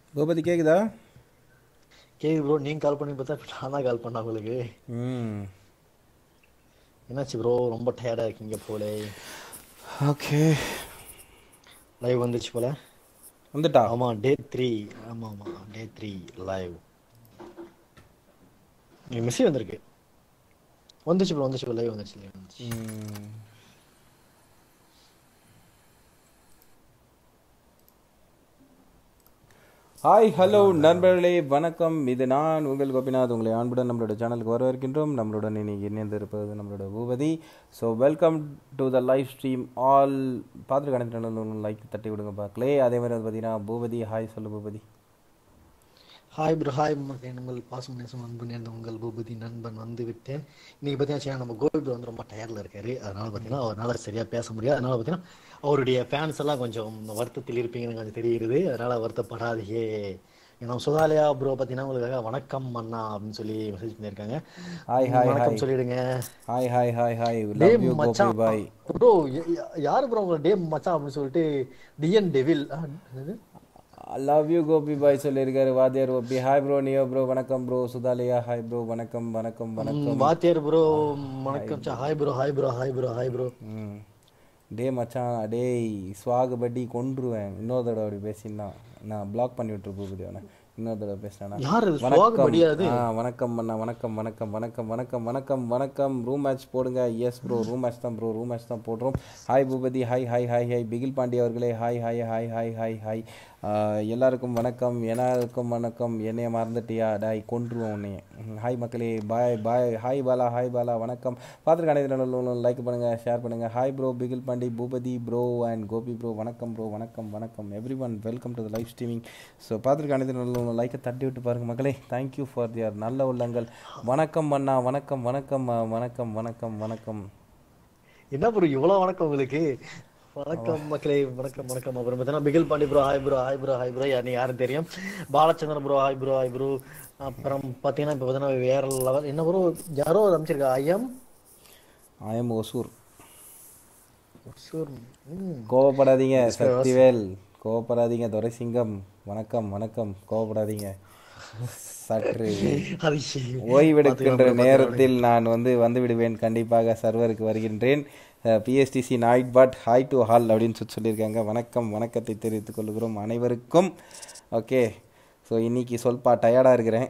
பூபதி கேக்குதா கேக்குது ப்ரோ நீங்க கால் பண்ணி பார்த்தா இப்ப நான் தான் கால் பண்ணேன் உங்களுக்கு ம் என்னாச்சு ப்ரோ ரொம்ப டயர்டா இருக்கீங்க போல ஓகே லைவ் வந்துச்சு போல வந்துட்டா ஆமா டே த்ரீ ஆமா ஆமா டே த்ரீ லைவ் மெசேஜ் வந்திருக்கு வந்துச்சு ப்ரோ வந்துச்சு லைவ் வந்துச்சு live வந்துச்சு ம். ஹாய் ஹலோ நண்பர்களே வணக்கம் இது நான் உங்கள் கோபிநாத் உங்களை அன்புடன் நம்மளோட சேனலுக்கு வரவேற்கின்றோம் நம்மளுடன் இன்னைக்கு இணைந்து இருப்பது நம்மளோட Boopathi so welcome to the live stream all பார்த்துட்டு கணக்கு லைக் தட்டி விடுங்க பார்க்கலே அதே மாதிரி வந்து பார்த்தீங்கன்னா பூபதி ஹாய் சொல்லு பூபதி ஹாய் ப்ரோ ஹாய் உங்கள் பாசம் நேசம் அன்பு நேர்ந்த உங்கள் பூபதி நண்பன் வந்து விட்டேன் இன்னைக்கு பார்த்தீங்கன்னா நம்ம கோபி ப்ரோ வந்து ரொம்ப டயர்டில் இருக்காரு அதனால பார்த்தீங்கன்னா அவரால் சரியா பேச முடியாது அதனால பார்த்தீங்கன்னா அவருடைய ஃபேன்ஸ் எல்லாம் கொஞ்சம் வருத்தத்தில் இருப்பீங்கன்னு கொஞ்சம் தெரியுது அதனால வருத்தப்படாதீங்க ஏன்னா சுதாலயா ப்ரோ பார்த்தீங்கன்னா உங்களுக்காக வணக்கம் அண்ணா அப்படின்னு சொல்லி மெசேஜ் பண்ணியிருக்காங்க ஹாய் ஹாய் வணக்கம் ஹாய் சொல்லிடுங்க ஹாய் ஹாய் ஹாய் ஹாய் டே லவ் யூ கோபி மச்சான் பாய் ப்ரோ யாரு ப்ரோ உங்களை டே மச்சான் அப்படின்னு சொல்லிட்டு TN devil love you Gopi bye சொல்லியிருக்காரு வாத்தியார் OP hi bro Neo bro வணக்கம் ப்ரோ சுதாலியா ஹாய் ப்ரோ வணக்கம் வணக்கம் வணக்கம் வாத்தியார் ப்ரோ வணக்கம் hi bro hi bro hi bro hi bro ம் டே மச்சான் டேய் ஸ்வாகு பட்டி கொன்றுவேன் இன்னொரு தடவை அப்படி பேசினா நான் பிளாக் பண்ணி விட்டுரு போகுது அவனை இன்னொரு தடவை பேசினா யார் அது சுவாகு வணக்கம் படியாது ஆ வணக்கம் அண்ணா வணக்கம் வணக்கம் வணக்கம் வணக்கம் வணக்கம் வணக்கம் ரூம் மேட்ச் போடுங்க எஸ் ப்ரோ ரூம் மேட்ச் தான் ப்ரோ ரூம் மேட்ச் தான் போடுறோம் hi Boopathi hi hi hi hi Bigil Pandi அவர்களே hi hi hi hi hi hi எல்லாருக்கும் வணக்கம் எல்லாருக்கும் வணக்கம் என்னைய மறந்துட்டியா டாய் கொன்றுவோம் உன்னைய ஹாய் மக்களே bye bye hi Bala hi Bala வணக்கம் பார்த்துருக்க அனைத்து லைக் பண்ணுங்க ஷேர் பண்ணுங்க hi bro Bigil Pandi Boopathi bro and Gopi bro வணக்கம் ப்ரோ வணக்கம் வணக்கம் everyone welcome to the live streaming so பார்த்துருக்க அனைத்து நல்ல லைக்கை தட்டி விட்டு பாருங்க மக்களே தேங்க்யூ ஃபார் தியர் நல்ல உள்ளங்கள் வணக்கம் அண்ணா வணக்கம் வணக்கம் அஹ், வணக்கம் வணக்கம் வணக்கம் என்ன ப்ரோ இவ்வளவு வணக்கம் உங்களுக்கு வணக்கம் மக்களே வணக்கம் வணக்கம் அப்புறம் பார்த்தீங்கன்னா Bigil Pandi bro hi bro hi bro hi bro யாரு யாரும் தெரியும் Balachandran bro hi bro hi bro அப்புறம் பார்த்தீங்கன்னா இப்போ பார்த்தீங்கன்னா வேற லெவல் என்ன ப்ரோ யாரோ அமைச்சிருக்கா ஐஎம் ஐஎம் ஒசூர் ஷூர் ம் கோவப்படாதீங்க சக்திவேல் கோவப்படாதீங்க துரைசிங்கம் வணக்கம் வணக்கம் கோவப்படாதீங்க சற்று அது ஓய்வெடுக்கின்ற நேரத்தில் நான் வந்து வந்து விடுவேன் கண்டிப்பாக சர்வருக்கு வருகின்றேன் PSTC night but hi to all அப்படின்னு சொல்லி சொல்லியிருக்காங்க வணக்கம் வணக்கத்தை தெரிவித்துக் கொள்கிறோம் அனைவருக்கும் ஓகே ஸோ இன்னைக்கு சொல்பா டயர்டாக இருக்கிறேன்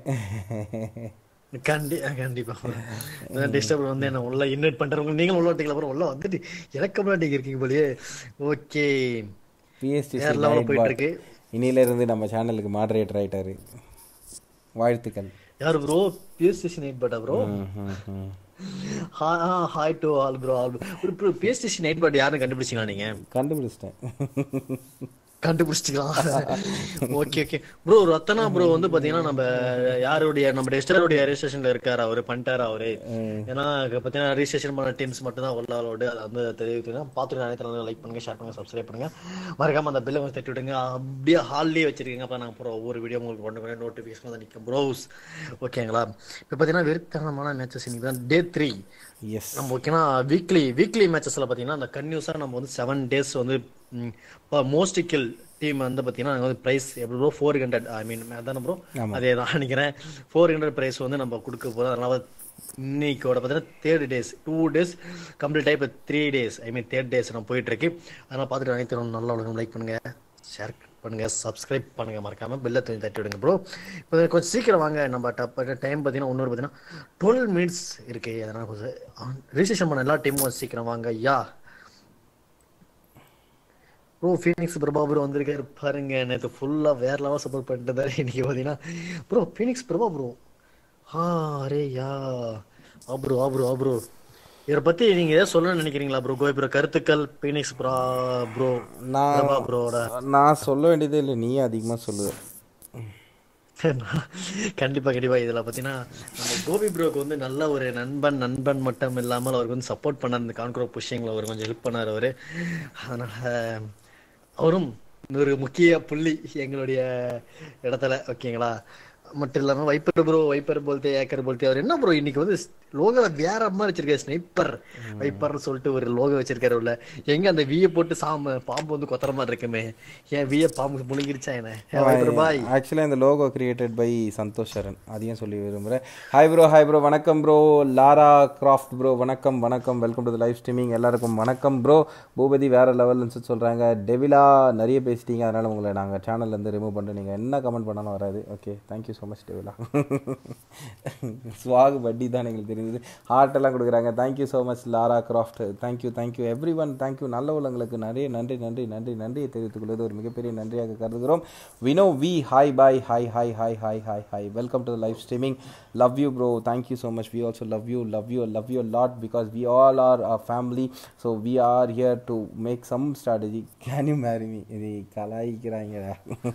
கண்டி கண்டிப்பா டிஸ்டர்ப் வந்து என்ன உள்ள இன்வைட் பண்றவங்க நீங்களும் உள்ள வந்தீங்களா அப்புறம் உள்ள வந்துட்டு எனக்கு முன்னாடி இருக்கீங்க போலயே ஓகே பிஎஸ்டிசி வேற லெவலில் நாய்ட் போயிட்டு பட் இருக்கு இனியிலிருந்து நம்ம சேனலுக்கு மாடரேட்டர் ஆயிட்டாரு வாழ்த்துக்கள் யார் ப்ரோ பிஎஸ்டிசி நைட் பட்டா ப்ரோ ம், ம், ம். Hi to all bro all ஒரு பிஎஸ்டிசி நைட் பட் யாருன்னு கண்டுபிடிச்சீங்களா நீங்க கண்டுபிடிச்சிட்டேன் கண்டுபிடிச்சிக்கலாம் okay okay bro Rathna bro வந்து பாத்தீங்கன்னா நம்ம யாருடைய நம்ம டெஸ்டருடைய ரெஜிஸ்ட்ரேஷன்ல இருக்காரு அவரு பண்ணிட்டாரு அவரு ஏன்னா இங்க பாத்தீங்கன்னா ரெஜிஸ்ட்ரேஷன் பண்ண டீம்ஸ் மட்டும் தான் உள்ள அலோடு அதை வந்து தெரிவித்துங்க பார்த்துட்டு அனைத்து லைக் பண்ணுங்க ஷேர் பண்ணுங்க சப்ஸ்கிரைப் பண்ணுங்க மறக்காம அந்த பெல்லை கொஞ்சம் தட்டி விடுங்க அப்படியே ஹால்லேயே வச்சிருக்கீங்க அப்ப நான் அப்புறம் ஒவ்வொரு வீடியோ உங்களுக்கு கொண்டு போய் நோட்டிஃபிகேஷன் வந்து நிற்கும் ப்ரோஸ் ஓகேங்களா இப்போ பாத்தீங்கன்னா வெறுத்தனமான மேட்சஸ் இன்னைக்கு தான் டே த்ரீ எஸ் நம்ம ஓகேனா வீக்லி வீக்லி மேட்சஸ்ல பாத்தீங்கன்னா அந்த கன்யூஸா நம்ம வந்து செவன் டேஸ் வந்து மோஸ்ட் கில் டீம் வந்து பாத்தீங்கன்னா நாங்க வந்து பிரைஸ் எவ்வளோ ஃபோர் ஹண்ட்ரட் ஐ மீன் அதான ப்ரோ அதே தான் நினைக்கிறேன் ஃபோர் ஹண்ட்ரட் பிரைஸ் வந்து நம்ம கொடுக்க போறோம் அதனால இன்னைக்கோட பார்த்தீங்கன்னா third days two days complete ஆகி இப்போ three days I mean third days நம்ம போயிட்டு இருக்கு அதனால பார்த்துட்டு அனைத்து நல்ல உலகம் லைக் பண்ணுங்க ஷேர் பண்ணுங்க சப்ஸ்கிரைப் பண்ணுங்க மறக்காம பெல்ல தூக்கி தட்டி விடுங்க ப்ரோ இப்போ கொஞ்சம் சீக்கிரம் வாங்க நம்ம டைம் பார்த்தீங்கன்னா இன்னொரு பார்த்தீங்கன்னா டுவெல் மினிட்ஸ் இருக்கு அதனால கொஞ்சம் ரிஜிஸ்ட்ரேஷன் பண்ண எல்லா டீமும் கொஞ்சம் சீக்கிரம் வாங்க yeah bro Phoenix Prabha bro வந்திருக்காரு பாருங்க நேற்று ஃபுல்லா வேற லெவல் சப்போர்ட் பண்ணிட்டு இருந்தாரு இன்னைக்கு பார்த்தீங்கன்னா ப்ரோ ஃபீனிக்ஸ் பிரபா ப்ரோ ஆ அரே யா ஆ ப்ரோ ஆ ப்ரோ ஆ ப்ரோ இவரை பத்தி நீங்க ஏதாவது சொல்லணும்னு நினைக்கிறீங்களா ப்ரோ கோய் ப்ரோ கருத்துக்கள் ஃபீனிக்ஸ் ப்ரோ ப்ரோ நான் பிரபா ப்ரோட நான் சொல்ல வேண்டியதே இல்லை நீயே அதிகமாக சொல்லுவ கண்டிப்பா கண்டிப்பா இதுல பாத்தீங்கன்னா நம்ம கோபி ப்ரோக்கு வந்து நல்ல ஒரு நண்பன் நண்பன் மட்டும் இல்லாமல் அவருக்கு வந்து சப்போர்ட் பண்ணார் இந்த கான்க்ரோ புஷிங்ல அவர் கொஞ்சம் ஹெல்ப் பண்ணார் அவரு அதனால அவரும் ஒரு முக்கிய புள்ளி எங்களுடைய இடத்துல ஓகேங்களா மட்டும் இல்லாம வைப்பர் ப்ரோ வைப்பர் போல்தே ஏக்கர் போல்தே அவர் என்ன ப்ரோ இன்னைக்கு வந்து லோகோல வேற மாதிரி வச்சிருக்காரு ஸ்னைப்பர் வைப்பர் சொல்லிட்டு ஒரு லோகோ வச்சிருக்காரு உள்ள எங்க அந்த விய போட்டு சாம பாம்பு வந்து கொத்துற மாதிரி இருக்குமே ஏன் விய பாம்பு முழுங்கிருச்சா என்ன ஏன் வைப்பர் பாய் ஆக்சுவலாக இந்த logo created by Santhosh Saran அதையும் சொல்லி விரும்புகிறேன் ஹாய் ப்ரோ ஹாய் ப்ரோ வணக்கம் ப்ரோ லாரா கிராஃப்ட் ப்ரோ வணக்கம் வணக்கம் வெல்கம் டு லைவ் ஸ்ட்ரீமிங் எல்லாருக்கும் வணக்கம் ப்ரோ பூபதி வேற லெவல்னு சொல்கிறாங்க டெவிலா நிறைய பேசிட்டீங்க அதனால் உங்களை நாங்கள் சேனல்லேருந்து ரிமூவ் பண்ணிட்டு நீங்கள் என்ன கமெண்ட் பண்ணாலும் வராது ஓகே தேங்க்யூ ஸோ மச் டெவிலா ஸ்வாக் வட்டி தான் எங்களுக்கு தெரியுது ஹார்ட் எல்லாம் கொடுக்குறாங்க thank you so much Lara Croft thank you thank you everyone thank you நல்ல உள்ளங்களுக்கு நிறைய நன்றி நன்றி நன்றி நன்றியை தெரிவித்துக் கொள்வது ஒரு மிகப்பெரிய நன்றியாக கருதுகிறோம் Vino V hi bye hi hi hi hi hi hi welcome to live streaming love you bro thank you so much we also love you love you love you lot because we all are a family so we are here to make some strategy can you marry me இது கலாய்க்கிறாங்கடா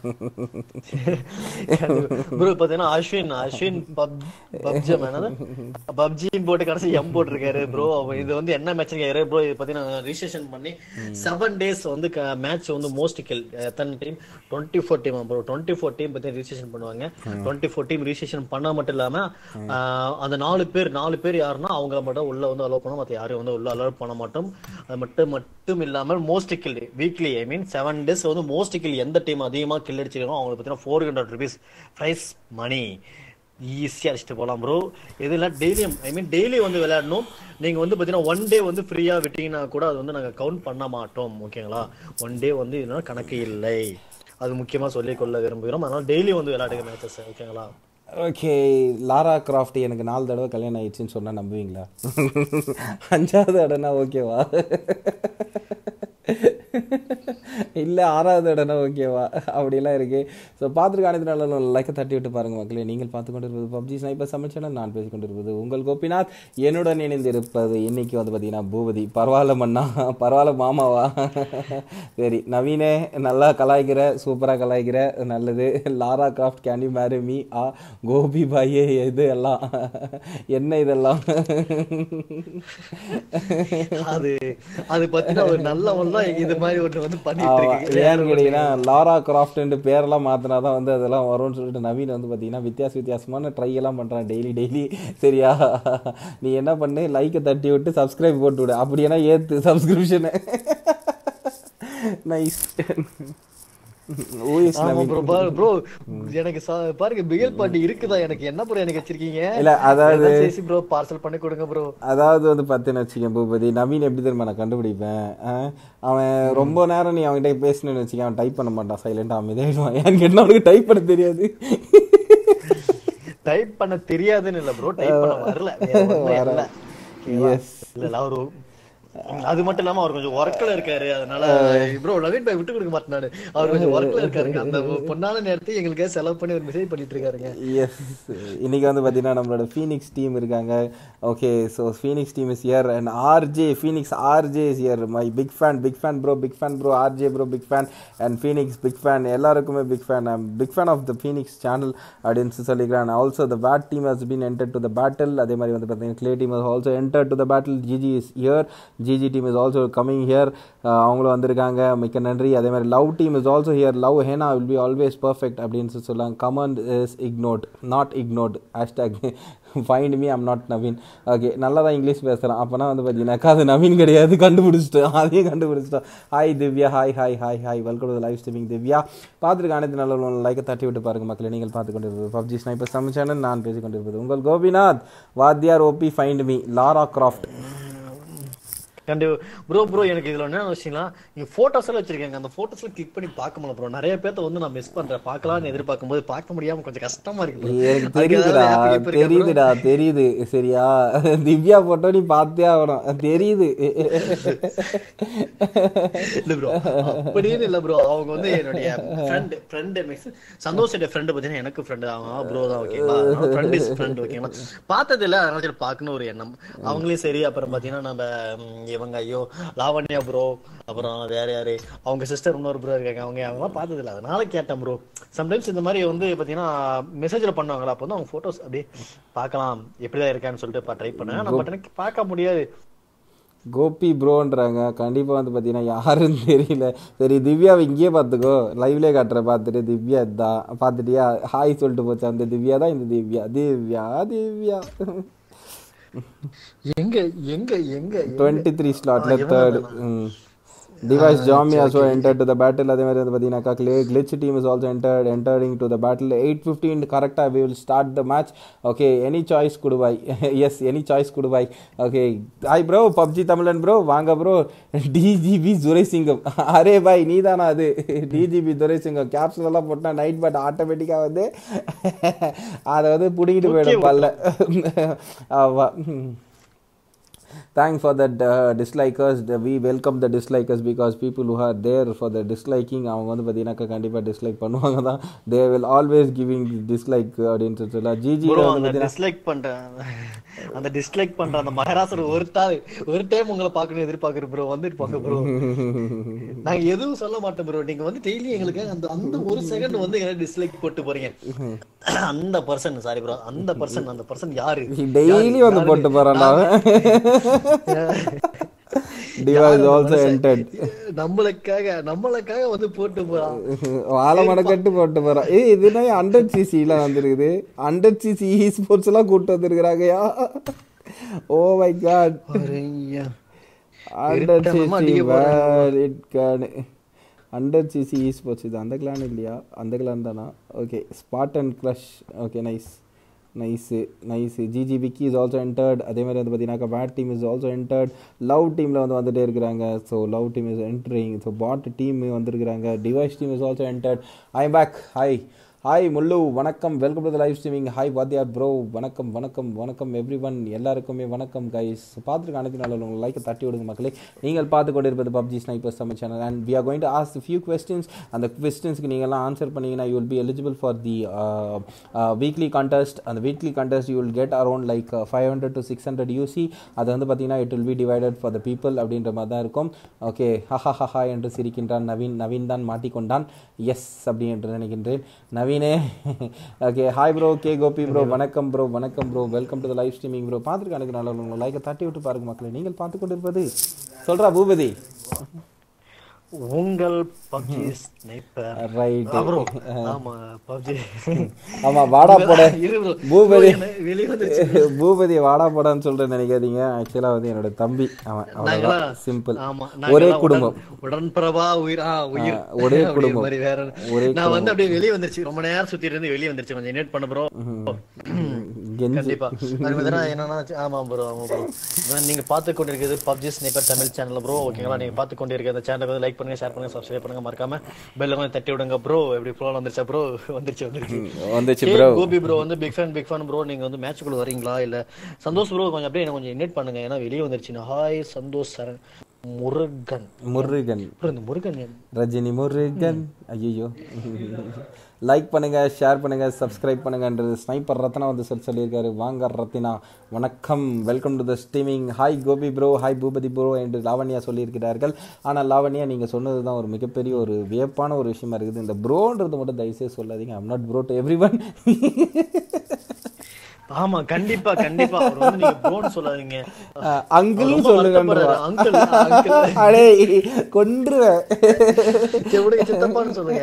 bro பாத்தீங்கன்னா அஸ்வின் அஸ்வின் பப் PUBG என்னது பப்ஜின்னு போட்டு கடைசி M போட்டிருக்காரு bro இது வந்து என்ன மேட்ச் கேக்குறாரு ப்ரோ இது பாத்தீங்கன்னா ரிஜிஸ்ட்ரேஷன் பண்ணி செவன் டேஸ் வந்து மேட்ச் வந்து மோஸ்ட் கில் எத்தனை team twenty four team bro twenty four team பத்தி ரிஜிஸ்ட்ரேஷன் பண்ணுவாங்க டுவெண்ட்டி ஃபோர் டீம் ரிஜிஸ்ட்ரேஷன் பண்ணா மட்டும் இல்லாம ஆஹ், அந்த நாலு பேர் நாலு பேர் யாருன்னா அவங்கள மட்டும் உள்ள வந்து அலோவ் பண்ண மத்த யாரையும் வந்து உள்ள அலோவ் பண்ண மாட்டோம் அது மட்டும் மட்டும் இல்லாம most kill weekly I mean seven days வந்து மோஸ்ட் கில் எந்த டீம் அதிகமா கில் அடிச்சிருக்கோ அவங்களுக்கு பார்த்தீங்கன்னா four hundred rupees prize money ஈஸியா அடிச்சுட்டு போலாம் ப்ரோ இதெல்லாம் டெய்லியும் ஐ மீன் டெய்லி வந்து விளையாடணும் நீங்க வந்து பாத்தீங்கன்னா ஒன் டே வந்து ஃப்ரீயா விட்டீங்கன்னா கூட அது வந்து நாங்க கவுண்ட் பண்ண மாட்டோம் ஓகேங்களா ஒன் டே வந்து இதனால கணக்கு இல்லை அது முக்கியமா சொல்லிக் கொள்ள விரும்புகிறோம் அதனால டெய்லி வந்து விளையாடுங்க மேட்சஸ் ஓகேங்களா ஓகே லாரா கிராஃப்ட் எனக்கு நாலு தடவை கல்யாணம் ஆயிடுச்சுன்னு சொன்னால் நம்புவீங்களா அஞ்சாவது இடம்னா ஓகேவா இல்லை ஆறாவது இடம்னா ஓகேவா அப்படிலாம் இருக்குது ஸோ பார்த்துருக்க அனைத்து நாளும் லைக்கை தட்டி விட்டு பாருங்கள் மக்களே நீங்கள் பார்த்து கொண்டு இருப்பது பப்ஜி ஸ்னைப்பர் சமைச்சேன் நான் பேசி கொண்டு இருப்பது உங்கள் கோபிநாத் என்னுடன் இணைந்து இருப்பது இன்னைக்கு வந்து பார்த்தீங்கன்னா பூபதி பரவாயில்ல மண்ணா பரவாயில்ல மாமாவா சரி நவீனே நல்லா கலாய்க்கிற சூப்பராக கலாய்க்கிற நல்லது Lara Croft can you marry me ஆ கோபி பாயே இது எல்லாம் என்ன இதெல்லாம் அது அது பத்தின ஒரு நல்லவன் தான் இது மாதிரி ஒண்ணு வந்து பண்ணிட்டு ஆமா. இருக்கு ஏன்னு கேட்டீங்கன்னா லாரா கிராஃப்ட் பேரெல்லாம் மாத்தினா தான் வந்து அதெல்லாம் வரும்னு சொல்லிட்டு நவீன் வந்து பார்த்தீங்கன்னா வித்தியாச வித்தியாசமான ட்ரை எல்லாம் பண்றான் டெய்லி டெய்லி சரியா நீ என்ன பண்ணு லைக்கை தட்டி விட்டு சப்ஸ்கிரைப் போட்டு விடு அப்படின்னா ஏத்து சப்ஸ்கிரிப்ஷனு நைஸ் ஓஎஸ் ஆமா நவீன் ப்ரோ ப்ரோ எனக்கு சா- பாருங்க பிகல் பாட்டி இருக்குதா எனக்கு என்ன ப்ரோ எனக்கு வச்சிருக்கீங்க இல்ல அதாவது சேசி ப்ரோ பார்சல் பண்ணி கொடுங்க ப்ரோ அதாவது வந்து பார்த்தேன்னு வச்சுக்கேன் பூபதி நவீன் எப்படி தெரியுமா நான் கண்டுபிடிப்பேன் ஆ? அவன் ரொம்ப நேரம் நீ அவன்கிட்ட பேசணும்னு வச்சுக்க அவன் டைப் பண்ண மாட்டான் சைலண்டாக அமைதியாயிடுவான் ஏன்னு கேட்டால் அவனுக்கு டைப் பண்ண தெரியாது டைப் பண்ண தெரியாதுன்னு இல்ல ப்ரோ டைப் பண்ண வரல வேற ஒண்ணும் இல்ல எஸ் இல்ல இல்ல அவரு அது மட்டும் இல்லாம அவர் கொஞ்சம் ஒர்க்ல இருக்காரு அதனால ப்ரோ நவீன் பாய் விட்டு கொடுக்க மாட்டேனாரு அவர் கொஞ்சம் ஒர்க்ல இருக்காருங்க அந்த பொண்ணான நேரத்தை எங்களுக்காக செலவு பண்ணி ஒரு மெசேஜ் பண்ணிட்டு இருக்காருங்க எஸ் இன்னைக்கு வந்து பார்த்தீங்கன்னா நம்மளோட ஃபீனிக்ஸ் டீம் இருக்காங்க okay so Phoenix team is here and RJ Phoenix RJ is here my big fan big fan bro big fan bro RJ bro big fan and Phoenix big fan எல்லாருக்குமே big fan I'm big fan of the Phoenix channel அப்படின்னு சொல்லிக்கிறேன் also the bad team has been enter to the battle அதே மாதிரி வந்து பார்த்தீங்கன்னா clay team has also enter to the battle GG is here GG team is also coming here அவங்களும் வந்திருக்காங்க மிக்க நன்றி அதே மாதிரி love team is also here love ஹேனா வில் பி ஆல்வேஸ் பர்ஃபெக்ட் அப்படின்னு சொல்லி சொல்லுவாங்க comment is ignored not ignored hashtag find me am not Naveen okay நல்லா தான் இங்கிலீஷ் பேசுகிறேன் அப்போனா வந்து பார்த்தீங்கன்னாக்கா அது நவீன் கிடையாது கண்டுபிடிச்சிட்டோம் அதையும் கண்டுபிடிச்சிட்டோம் hi Divya hi hi hi hi welcome to live streaming Divya பார்த்துருக்க அனைத்து நல்ல லைக்கை தட்டி விட்டு பாருங்க மக்களை நீங்கள் பார்த்து கொண்டிருப்பது பப்ஜி ஸ்னைப்பர் சம சேனல் நான் பேசிக் கொண்டிருப்பது உங்கள் கோபிநாத் வாத்தியார் OP find me Lara Croft கண்டு ப்ரோ ப்ரோ எனக்கு இதுல என்ன விஷயம்னா நீங்க போட்டோஸ் எல்லாம் வச்சிருக்கீங்க அந்த போட்டோஸ் எல்லாம் கிளிக் பண்ணி பார்க்க முடியல ப்ரோ நிறைய பேர்த்த வந்து நான் மிஸ் பண்றேன் பார்க்கலாம்னு எதிர்பார்க்கும் போது பார்க்க முடியாம கொஞ்சம் கஷ்டமா இருக்கு bro. எனக்கு அதுக்கு தெரியுதுடா ஏதாவது app gap இருக்கா bro? தெரியுதுடா தெரியுது சரியா திவ்யா போட்டோ நீ பார்த்தே ஆகணும் தெரியுது இல்ல ப்ரோ அப்படின்னு இல்ல ப்ரோ அவங்க வந்து என்னுடைய friend friend mix Santhosh friend பார்த்தீங்கன்னா எனக்கு ஃப்ரெண்ட் அவங்க ப்ரோ தான் ஓகேங்களா ஃப்ரெண்ட் இஸ் ஃப்ரெண்ட் ஓகேங்களா பார்த்தது இல்ல அதனால சரி பார்க்கணும் ஒரு எண்ணம் அவங்களையும் சரி அப்புறம் பாத்தீங்கன்னா நம்ம ம், இவங்க ஐயோ லாவண்யா ப்ரோ அப்புறம் வேற யாரு அவங்க சிஸ்டர் இன்னொரு ப்ரோ இருக்காங்க அவங்க அவங்களாம் பார்த்தது இல்ல அதனால கேட்டேன் ப்ரோ சம்டைம்ஸ் இந்த மாதிரி வந்து பாத்தீங்கன்னா மெசேஜ்ல பண்ணுவாங்களா அப்போ வந்து அவங்க போட்டோஸ் அப்படியே பார்க்கலாம் எப்படிதான் இருக்கான்னு சொல்லிட்டு ட்ரை பண்ணேன் நம்ம எனக்கு பார்க்க முடியாது கோபி ப்ரோன்றாங்க கண்டிப்பாக வந்து பார்த்தீங்கன்னா யாருன்னு தெரியல சரி திவ்யாவை இங்கேயே பார்த்துக்கோ லைவ்லேயே காட்டுற பார்த்துட்டு திவ்யா தான் பார்த்துட்டியா ஹாய் சொல்லிட்டு போச்சு அந்த திவ்யா தான் இந்த திவ்யா திவ்யா திவ்யா எங்க எங்க எங்க டுவெண்ட்டி த்ரீ ஸ்லாட்டில் தேர்டு டிவைஸ் ஜாமி also enter to the battle அதே மாதிரி வந்து பார்த்தீங்கன்னாக்கா clay glitch team is also entered entering to the battle eight fifteen கரெக்டாக we will start the match okay any choice goodbye yes any choice goodbye okay hi bro PUBG தமிழன் bro வாங்க bro DGP Duraisingam அரே பாய் நீ தானா அது DGP Thuraisingam capsule எல்லாம் போட்டா நைட் பட் ஆட்டோமேட்டிக்காக வந்து அதை வந்து பிடிக்கிட்டு போயிடும் பல்ல ஆமா thanks for that uh, dislikers The- we welcome the dislikers because people who are there for the disliking அவங்க வந்து பார்த்தீங்கன்னாக்கா கண்டிப்பாக டிஸ்லைக் பண்ணுவாங்க தான் they will always giving dislike அப்படின்னு சொல்லி சொல்லலாம் ஜிஜி ப்ரோ வந்து அந்த டிஸ்லைக் பண்றேன் அந்த டிஸ்லைக் பண்ற அந்த மகராசர் ஒரு தாள் ஒரு டைம் உங்களை பார்க்கணும் எதிர்பார்க்குற ப்ரோ வந்துருப்பாங்க ப்ரோ நாங்க எதுவும் சொல்ல மாட்டோம் ப்ரோ நீங்க வந்து டெய்லி எங்களுக்கு அந்த அந்த ஒரு செகண்ட் வந்து எனக்கு டிஸ்லைக் போட்டு போறீங்க அந்த பர்சன் சாரி ப்ரோ அந்த பர்சன் அந்த பர்சன் யாரு டெய்லி வந்து போட்டு போகிறான்டா டிவைஸ் ஆல்சோ என்டர்ட் நம்மளுக்காக நம்மளுக்காக வந்து போட்டு போறான் வாழை மடக்கட்டு போட்டு போகிறான் ஏய் இதுனா ஹண்ட்ரட் சிசிலாம் வந்துருக்குது ஹண்ட்ரட் சிசி இ ஸ்போர்ட்ஸ் எல்லாம் கூப்பிட்டு வந்திருக்கிறாங்கயா ஓ மை காட் ஐயா. ஹண்ட்ரட் இருட்டமா சிசி அடிக்க where it can hundred CC esports இது அந்த கிளான் இல்லையா அந்த கிளான் தானா okay spot and crush okay nice nice nice GG Vicky is also entered அதே மாதிரி வந்து பார்த்தீங்கன்னாக்கா bad team is also entered love டீமில் வந்து வந்துட்டே இருக்கிறாங்க so love team is entering so bot team வந்திருக்கிறாங்க device team is also entered I back hi hi முல்லு வணக்கம் welcome to the live streaming hi வாத்தியார் ப்ரோ வணக்கம் வணக்கம் வணக்கம் எவ்ரி ஒன் எல்லாருக்குமே வணக்கம் கைஸ் பார்த்துருக்க அனைத்து நாளில் உங்கள் லைக்கை தட்டி விடுங்க மக்களே நீங்கள் பார்த்து கொண்டு இருப்பது PUBG snipers Tamil channel and we are going to ask few questions அந்த கொஸ்டின்ஸ்க்கு நீங்கள்லாம் ஆன்சர் பண்ணீங்கன்னா you will be eligible for the weekly contest அந்த weekly contest you will get around like five hundred to six hundred UC அது வந்து பார்த்தீங்கன்னா it will be divided for the people அப்படின்ற மாதிரி தான் இருக்கும் ஓகே ஹஹா ஹஹா என்று சிரிக்கின்றான் நவீன் நவீன் தான் மாட்டிக்கொண்டான் எஸ் அப்படி என்று நினைக்கின்றேன் நவீனே okay hi bro K Gopi bro வணக்கம் ப்ரோ வணக்கம் bro welcome to the live streaming bro பார்த்துருக்க எனக்கு நல்ல உங்களை லைக்கை தட்டி விட்டு பாருங்க மக்களே நீங்கள் பார்த்து கொண்டு இருப்பது சொல்றா பூபதி உங்கள் பப்ஜி ஸ்னைப்பர் ரைட் ப்ரோ ஆமா பப்ஜி ஆமா வாடா போட இரு bro. பூபதி வெளிய வந்துருச்சு பூபதி வாடா போடான்னு சொல்றேன்னு நினைக்காதீங்க ஆக்சுவலா வந்து என்னோட தம்பி அவன் நாங்களா அவ்வளவுதான் சிம்பிள் ஆமா ஒரே நாங்கெல்லாம் குடும்பம் உடன்- உடன்பிறவா உயிர் ஆ உயிர் ஆ, ஒரே அப்படி குடும்பம். மாதிரி வேற ஒரே நான் வந்து அப்படியே வெளிய வந்துருச்சு ரொம்ப நேரம் சுத்திட்டு இருந்து வெளிய வந்துருச்சு கொஞ்சம் இன்வைட் பண்ண ப்ரோ கெஞ்சி கண்டிப்பா அது வந்து நான் என்னன்னா ஆமா ப்ரோ ஆமா ப்ரோ நீங்க பார்த்து கொண்டிருக்கிறது PUBG sniper Tamil channel bro ஓகேங்களா நீங்க பார்த்து கொண்டிருக்கிற இந்த சேனலுக்கு வந்து லைக் பண்ணுங்க ஷேர் பண்ணுங்க சப்ஸ்கிரைப் பண்ணுங்க மறக்காம பெல் கொஞ்சம் தட்டி விடுங்க ப்ரோ எப்படி ப்ரோ வந்துருச்சா ப்ரோ வந்துருச்சு வந்துருச்சு வந்துச்சு ஏய், ப்ரோ கோபி ப்ரோ வந்து big fan big fan bro நீங்க வந்து மேட்ச்க்குள்ள வரீங்களா இல்ல சந்தோஷ் ப்ரோ கொஞ்சம் அப்படியே எனக்கு கொஞ்சம் இன்வைட் பண்ணுங்க ஏன்னா வெளியே வந்துருச்சு ஹாய் சந்தோஷ் சரண் முருகன் முருகன் அப்புறம் இந்த முருகன் யாரு? ரஜினி முருகன் ஐயோ லைக் பண்ணுங்க ஷேர் பண்ணுங்க சப்ஸ்கிரைப் பண்ணுங்கன்றது ஸ்னைப்பர் ரத்னா வந்து சொல்லி சொல்லியிருக்காரு வாங்க ரத்தினா வணக்கம் welcome to the streaming hi Gopi bro hi Boopathi bro என்று லாவண்யா சொல்லியிருக்கிறார்கள் ஆனால் லாவண்யா நீங்கள் சொன்னது தான் ஒரு மிகப்பெரிய ஒரு வியப்பான ஒரு விஷயமா இருக்குது இந்த ப்ரோன்றது மட்டும் தயவுசெய்து சொல்லாதீங்க I'm not bro to everyone ஆமா கண்டிப்பா கண்டிப்பா அவர் வந்து நீங்க ப்ரோன்னு சொல்லாதீங்க அங்கிள் ரொம்ப சொல்லுங்க வருத்தப்படுறாரு. uncle, uncle. அடே கொன்றுவேன் சரி, விடுங்க, சித்தப்பான்னு சொல்லுங்க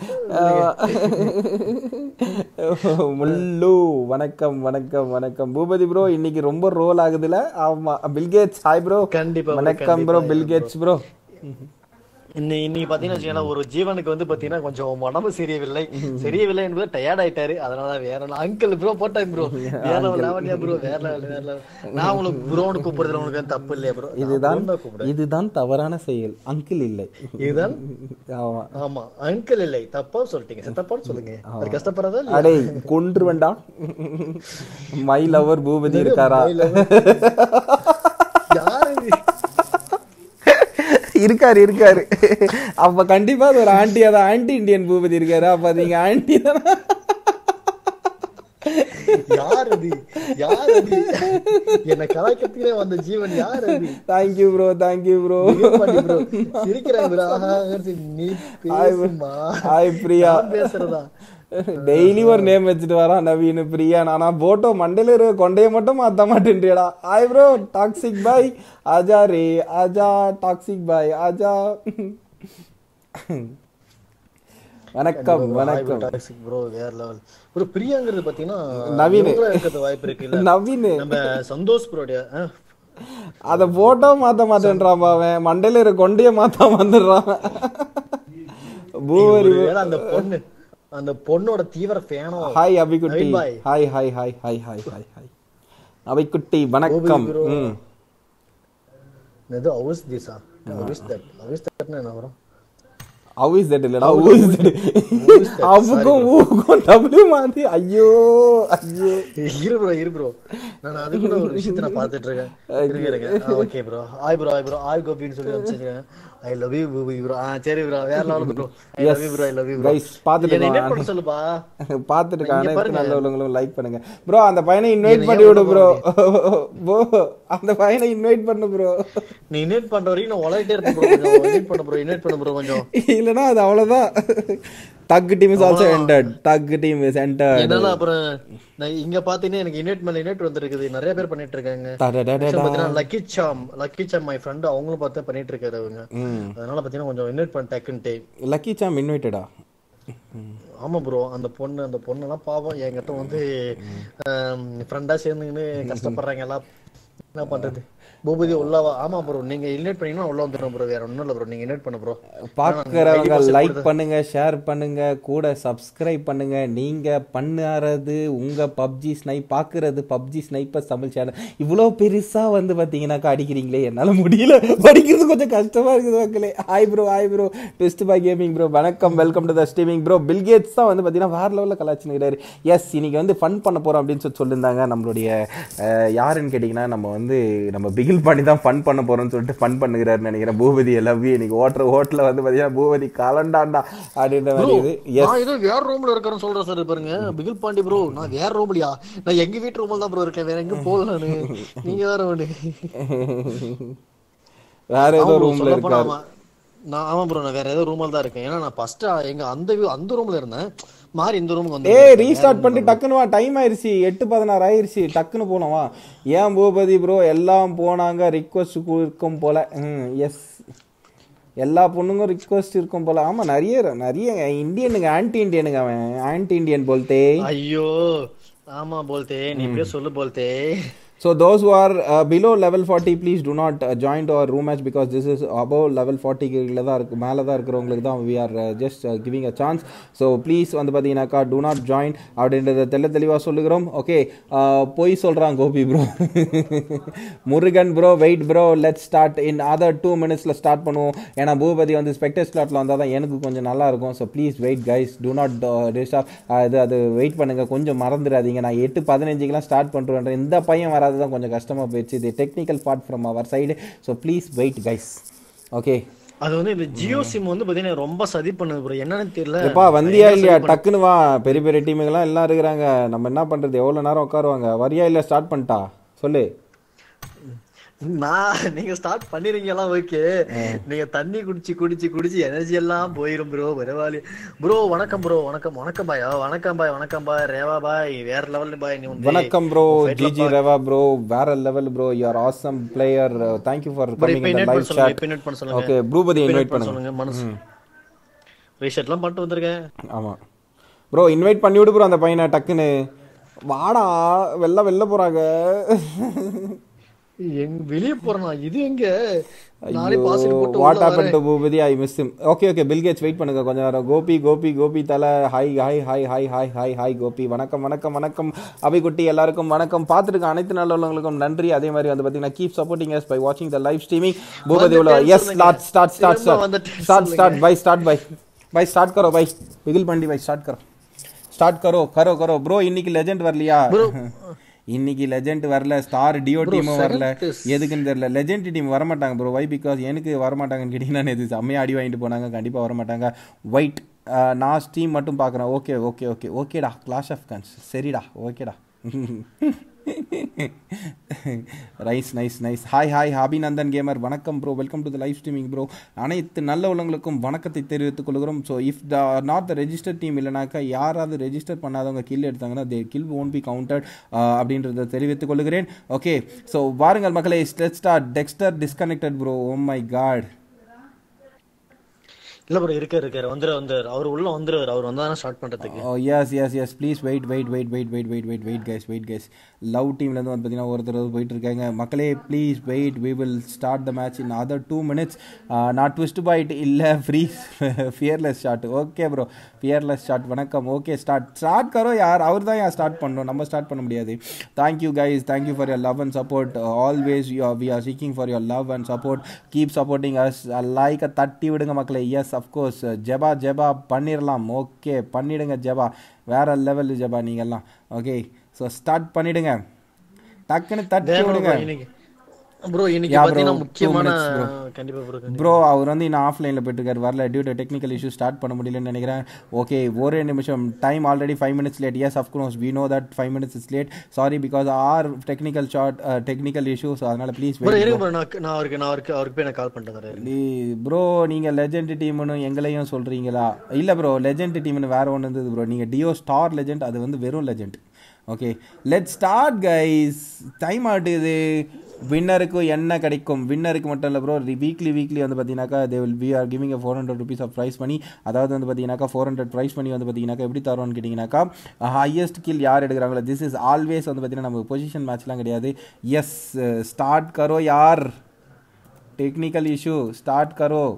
முல்லு வணக்கம் வணக்கம் வணக்கம் பூபதி ப்ரோ இன்னைக்கு ரொம்ப ரோல் ஆகுதுல ஆமா பில்கேட்ஸ் ஹாய் ப்ரோ கண்டிப்பா bro, வணக்கம் ப்ரோ பில்கேட்ஸ் ப்ரோ இன்னி இன்னைக்கு பாத்தீங்கன்னா வச்சுக்கோங்களேன், ஒரு ஜீவனுக்கு வந்து பாத்தீங்கன்னா கொஞ்சம் உடம்பு சரியவில்லை சரியவில்லை என்பது டயர்ட் ஆயிட்டாரு அதனால வேற அங்கிள் ப்ரோ போட்டாங்க ப்ரோ வேற லாவண்யா ப்ரோ வேற level, வேற level. நான் உங்களுக்கு ப்ரோன்னு கூப்பிடுறதுல உங்களுக்கு வந்து தப்பு இல்லையா ப்ரோ இதுதான் கூப்பிடுறேன் இதுதான் தவறான செயல் அங்கிள் இல்லை இதுதான் ஆமா ஆமா அங்கிள் இல்லை தப்பா சொல்லிட்டீங்க சித்தப்பான்னு சொல்லுங்க அது கஷ்டப்படுறதா இல்லையா? அடே கொன்றுவேண்டா மை லவர் பூபதி இருக்காரா யாரு இது? இருக்காரு இருக்காரு அப்ப கண்டிப்பா அது ஒரு ஆண்டி அதான் ஆன்டி இந்தியன் பூபதி இருக்காரு அப்ப நீங்க ஆன்டி தானே யார் அது யார் அது என்ன கலாய்க்கத்திலே வந்த ஜீவன் யார் அது தேங்க்யூ ப்ரோ தேங்க்யூ ப்ரோ பண்ணி bro. சிரிக்கிறாங்க bro. ஆஹா, நீ பேசுமா ஹாய் பிரியா நான் பேசுறதா டெய்லி ஒரு நேம் வச்சுட்டு வரான் நவீன் பிரியா நானா போட்டோ மண்டையில இருக்க கொண்டைய மட்டும் மாத்த மாட்டேன்றியடா ஆய் ப்ரோ டாக்ஸிக் பாய் ஆஜா ரே ஆஜா டாக்ஸிக் பாய் ஆஜா வணக்கம் வணக்கம் ப்ரோ வேற லெவல் ப்ரோ பிரியாங்கிறது பாத்தீங்கன்னா நவீனு. இவங்களா இருக்கிறது வாய்ப்பு இருக்கு இல்ல நவீன் நம்ம சந்தோஷ் ப்ரோடைய அத போட்டோ மாத்த மாட்டேன்றான் அவன் மண்டையில இருக்க கொண்டைய மாத்தாம வந்துடுறான் பூவரி ஒருவேளை அந்த பொண்ணு அந்த பொண்ணோட தீவிர ஃபேனோ hi Abikutti Naveen Bhai. Hi hi hi hi hi hi hi Abikutti வணக்கம் bro. ம் எது அவுஸ் திஸா அவுஸ் தட் அவுஸ் தட்னா என்ன வரும் ஹவ் இஸ் தட் இல்லடா ஹூ இஸ் தட் அவுக்கும் ஊக்கும் டபுள்யூ மாதிரி ஐயோ ஐயோ இரு ப்ரோ இரு ப்ரோ நான் அது கூட ஒரு விஷயத்தை நான் பார்த்துட்டு இருக்கேன் இருங்க இருங்க okay bro hi bro hi bro hi கோபின்னு சொல்லி வச்சிருக்கேன் I love you Boopi bro ஆ சரி ப்ரோ வேற level bro I love you bro I love you bro Guys, பார்த்துட்டு என்ன வா. பண்ண சொல்லுப்பா பார்த்துட்டு இங்க அனைத்து பாருங்க. நல்லவங்களும் லைக் பண்ணுங்க ப்ரோ அந்த பையனை இன்வைட் என்னை பண்ணி ஏன் விடு விட ப்ரோ ப்ரோ அந்த பையனை இன்வைட் பண்ணு ப்ரோ நீ இன்வைட் பண்ற வரைக்கும் நான் உலகிட்டே இருப்பேன் ப்ரோ கொஞ்சம் இன்வைட் பண்ண ப்ரோ இன்வைட் பண்ண ப்ரோ கொஞ்சம் இல்லனா அது அவ்வளவுதான் thug team is also entered thug team is entered என்னால அப்புறம் நான் இங்க பாத்தீங்கன்னா எனக்கு இன்வைட் மேல இன்வைட் வந்திருக்குது நிறைய பேர் பண்ணிட்டு இருக்காங்க Actually பாத்தீங்கன்னா lucky Sam lucky Sam my friend அவங்களும் பார்த்து பண்ணிட்டு இருக்காரு அவங்க அதனால பாத்தீங்கன்னா கொஞ்சம் இன்வைட் பண்ண டக்குன்ட்டு லக்கி சாம் இன்வைட்டடா ஆமா ப்ரோ அந்த பொண்ணு அந்த பொண்ணெல்லாம் பாவம் என்கிட்ட வந்து ஃப்ரெண்டா சேர்ந்துக்கின்னு கஷ்டப்படுறாங்க எல்லாம் என்ன பண்றது பூபதி உள்ளவா ஆமா ப்ரோ நீங்க இன்வைட் பண்ணீங்கன்னா உள்ள வந்துடும் ப்ரோ வேற ஒண்ணும் இல்ல ப்ரோ நீங்க இன்வைட் பண்ண ப்ரோ பார்க்குறவங்க லைக் பண்ணுங்க ஷேர் பண்ணுங்க கூட சப்ஸ்கிரைப் பண்ணுங்க நீங்க பண்ணாறது உங்க பப்ஜி ஸ்னைப் பார்க்கறது பப்ஜி ஸ்னைப்பர் தமிழ் சேனல் இவ்வளோ பெருசா வந்து பார்த்தீங்கன்னாக்கா அடிக்கிறீங்களே என்னால முடியல படிக்கிறது கொஞ்சம் கஷ்டமா இருக்குது மக்களே hi bro hi bro best by gaming bro வணக்கம் welcome to the streaming bro Bill Gates தான் வந்து பார்த்தீங்கன்னா வேற லெவலில் கலாச்சினுக்கிறாரு எஸ் இன்னைக்கு வந்து ஃபன் பண்ண போறோம் அப்படின்னு சொல்லி சொல்லியிருந்தாங்க நம்மளுடைய அஹ், யாருன்னு கேட்டிங்கன்னா நம்ம வந்து நம்ம பிகில் பண்ணி தான் ஃபன் பண்ண போறோம்னு சொல்லிட்டு ஃபன் பண்ணுகிறாருன்னு நினைக்கிறேன் பூபதி எல்லாமே இன்னைக்கு ஓட்டுற ஹோட்டலில் வந்து பார்த்தீங்கன்னா பூபதி கலண்டாண்டா அப்படின்ற மாதிரி இது எஸ் நான் ஏதோ வேற ரூம்ல இருக்கறேன்னு சொல்றேன் சார் பாருங்க பிகில் பாண்டி ப்ரோ நான் வேற ரூம்லயா நான் எங்க வீட்டு ரூம்ல தான் ப்ரோ இருக்கேன் வேற எங்கேயும் போகல நானு நீங்க வேற ஒண்ணு வேற ஏதோ ஆமா bro, ரூம்ல சொல்லப் போனா இருக்காரு ஆமா. நான் ஆமா ப்ரோ நான் வேற ஏதோ ரூம்ல தான் இருக்கேன் ஏன்னா நான் ஃபர்ஸ்ட் எங்க அந்த view- அந்த ரூம்ல இருந்தேன் மாறி இந்த ரூமுக்கு வந்து ஏய் ரீஸ்டார்ட் பண்ணிட்டு டக்குன்னு வா டைம் ஆயிருச்சு எட்டு பதினாறு ஆயிருச்சு டக்குன்னு போனோம் வா ஏன் பூபதி ப்ரோ எல்லாம் போனாங்க ரிக்வஸ்ட் இருக்கும் போல ம் எஸ் எல்லா பொண்ணுங்க ரிக்வஸ்ட் இருக்கும் போல ஆமா நிறைய நிறைய இந்தியனுங்க ஆன்டி இந்தியனுங்க அவன் ஆன்டி இந்தியன் போல்தே ஐயோ ஆமா போல்தே நீ இப்படியே சொல்லு போல்தே So those who are uh, below level 40 please do not uh, join to our room match because this is above level 40 கீழ தான் இருக்கு மேலே தான் இருக்கிறவங்களுக்கு தான் we are uh, just uh, giving a chance so please வந்து பார்த்தீங்கன்னாக்கா do not join அப்படின்றத தெள்ள தெளிவாக சொல்லுகிறோம் ஓகே பொய் சொல்கிறான் Gopi bro Murugan bro wait bro let start in other two மினிட்ஸில் ஸ்டார்ட் பண்ணுவோம் ஏன்னா பூபதி வந்து ஸ்பெக்டர் ஸ்லாட்டில் வந்தால் தான் எனக்கு கொஞ்சம் நல்லா இருக்கும் so please wait guys do not uh, disturb இது அது வெயிட் பண்ணுங்க கொஞ்சம் மறந்துடாதீங்க நான் எட்டு பதினஞ்சுக்கெல்லாம் ஸ்டார்ட் பண்ணுறேன் இந்த பையன் வராது தான் கொஞ்சம் கஷ்டமாக போயிடுச்சு இது technical part from our side so please wait guys okay அது வந்து இந்த ஜியோ சிம் வந்து பாத்தீங்கன்னா ரொம்ப சதி பண்ணுது ப்ரோ என்னன்னு தெரியல எப்பா வந்தியா இல்லையா டக்குன்னு வா பெரிய பெரிய டீமுங்கெல்லாம் எல்லாம் இருக்கிறாங்க நம்ம என்ன பண்ணுறது எவ்வளோ நேரம் உட்காருவாங்க வரியா இல்லை ஸ்டார்ட் பண்ணிட்டா சொல்லு நான் நீங்க ஸ்டார்ட் பண்ணிருக்கீங்களா ஓகே நீங்க தண்ணி குடிச்சு குடிச்சு குடிச்சு எனர்ஜி எல்லாம் போயிரும் ப்ரோ பரவாயில்ல ப்ரோ வணக்கம் ப்ரோ வணக்கம் வணக்கம் பாய் வணக்கம் பாய் வணக்கம் பாய் ரேவா பாய் வேற லெவல்ல பாய் நீ வந்து வணக்கம் ப்ரோ ஜிஜி ரவா ப்ரோ வேற level bro you are awesome player thank you for bro coming இப்ப இன் இன்வைட் லைவ் பண்ண சொல்லுங்க சாட் இப்ப இன்வைட் பண்ண சொல்லுங்க ஓகே ப்ரூபதி இப்ப இன்வைட் invite பண்ண பண்ணுங்க சொல்லுங்க மனசு ரீஷர்ட்லாம் பண்ணிட்டு வந்திருக்கேன் ஆமாம் ப்ரோ இன்வைட் பண்ணி விடு ப்ரோ அந்த பையனை டக்குன்னு வாடா வெளில வெளில போறாங்க எங்க வெளிய போறேனா இது எங்க நாளை பாசிட்டு போட்டு வாட் உள்ள happen to Boopathi I miss him okay okay Bill Gates wait பண்ணுங்க கொஞ்சம் நேரம் கோபி கோபி கோபி தலை hi hi hi hi hi hi hi Gopi வணக்கம் வணக்கம் வணக்கம் அபிகுட்டி எல்லாருக்கும் வணக்கம் பார்த்துருக்க அனைத்து நல்லவங்களுக்கும் நன்றி அதே மாதிரி வந்து பார்த்தீங்கன்னா கீப் சப்போர்ட்டிங் எஸ் பை வாட்சிங் த லைவ் ஸ்ட்ரீமிங் பூபதி உள்ள வந்துட்டேன்னு எஸ் சொல்லுங்க. ஸ்டார்ட் ஸ்டார்ட் ஸ்டார்ட் திரும்ப வந்துட்டேன்னு स्टार्ट स्टार्ट भाई स्टार्ट भाई भाई स्टार्ट करो भाई बिगिल पंडी भाई स्टार्ट करो स्टार्ट करो करो करो ப்ரோ இன்னைக்கு லெஜெண்ட் வரலையா இன்னைக்கு லெஜெண்ட் வரல ஸ்டார் டியோ டீமும் வரல எதுக்குன்னு தெரியல லெஜெண்ட் டீம் வரமாட்டாங்க ப்ரோ வை பிகாஸ் எனக்கு வரமாட்டாங்கன்னு கேட்டிங்கன்னா இது செம்மையாக அடி வாங்கிட்டு போனாங்க கண்டிப்பாக வரமாட்டாங்க ஒயிட் நான் ஸ்டீம் மட்டும் பார்க்குறேன் ஓகே ஓகே ஓகே ஓகே ஓகேடா கிளாஷ் ஆஃப் கன்ஸ் சரிடா ஓகேடா ரைஸ் nice nice hi hi Abhinandan gamer வணக்கம் bro welcome to the live streaming bro அனைத்து நல்ல உள்ளவங்களுக்கும் வணக்கத்தை தெரிவித்துக் கொள்கிறோம் so if the not the register team இல்லைனாக்கா யாராவது ரெஜிஸ்டர் பண்ணாதவங்க கில் எடுத்தாங்கன்னா they kill own be counted அப்படின்றத தெரிவித்துக் கொள்கிறேன் ஓகே ஸோ வாருங்கள் மக்களே let start Dexter disconnected bro oh my god இல்ல ப்ரோ இருக்காரு இருக்காரு வந்துரு வந்துரு அவர் உள்ள வந்துருவாரு அவர் வந்தாதானே ஸ்டார்ட் பண்றதுக்கு oh yes yes yes please wait wait wait wait wait wait wait wait guys wait guys love டீம்லேருந்து வந்து பார்த்தீங்கன்னா ஒருத்தர் வந்து போயிட்டு இருக்காங்க மக்களே please wait we will start the match in other two minutes நான் ட்விஸ்ட் பாயிட் இல்லை free fearless shot okay bro fearless shot வணக்கம் ஓகே ஸ்டார்ட் ஸ்டார்ட் கரோ யார் அவர் தான் யார் ஸ்டார்ட் பண்ணணும் நம்ம ஸ்டார்ட் பண்ண முடியாது thank you guys thank you for your love and support always you we are seeking for your love and support keep supporting us லைக்கை தட்டி விடுங்க மக்களே எஸ் அஃப்கோர்ஸ் ஜெபா ஜெபா பண்ணிடலாம் ஓகே பண்ணிடுங்க ஜெபா வேற லெவல் ஜெபா நீங்கெல்லாம் ஓகே ஸோ ஸ்டார்ட் பண்ணிடுங்க டக்குன்னு தட்டி விடுங்க ப்ரோ இன்னைக்கு Yeah, bro. பாத்தீங்கன்னா Two முக்கியமான minutes, bro. கண்டிப்பா ப்ரோ ப்ரோ அவர் வந்து இன்னும் ஆஃப்லைனில் போயிட்டுருக்காரு வரல due to technical issue start பண்ண முடியலன்னு நினைக்கிறேன் ஓகே ஒரே நிமிஷம் time already five minutes late yes of course we know that five minutes is late sorry because our technical short technical issues அதனால ப்ளீஸ் ப்ரோ இருங்க ப்ரோ நான் நான் அவருக்கு நான் அவருக்கு அவருக்கு போய் நான் கால் பண்ணிட்டு வரேன் ப்ரோ நீங்கள் லெஜெண்ட் டீம்னு எங்களையும் சொல்கிறீங்களா இல்லை ப்ரோ லெஜெண்ட் டீம்னு வேற ஒன்று இருந்தது ப்ரோ நீங்கள் டியோ ஸ்டார் லெஜெண்ட் அது வந்து வெறும் legend okay let start guys time ஆட்டுது வின்னருக்கு என்ன கிடைக்கும் வின்னருக்கு மட்டும் இல்லை ப்ரோ வீக்லி வீக்லி வந்து பார்த்தீங்கன்னாக்கா they will we are giving four hundred rupees of prize பண்ணி அதாவது வந்து பார்த்தீங்கன்னாக்கா ஃபோர் ஹண்ட்ரட் ப்ரைஸ் பண்ணி வந்து பார்த்தீங்கன்னாக்கா எப்படி தரோன்னு கேட்டிங்கனாக்கா ஹையஸ்ட் கில் யார் எடுக்கிறாங்களோ திஸ் இஸ் ஆல்வேஸ் வந்து பார்த்தீங்கன்னா நம்ம பொசிஷன் மேட்ச்லாம் கிடையாது எஸ் ஸ்டார்ட் கரோ யார் டெக்னிக்கல் இஷ்யூ ஸ்டார்ட் கரோ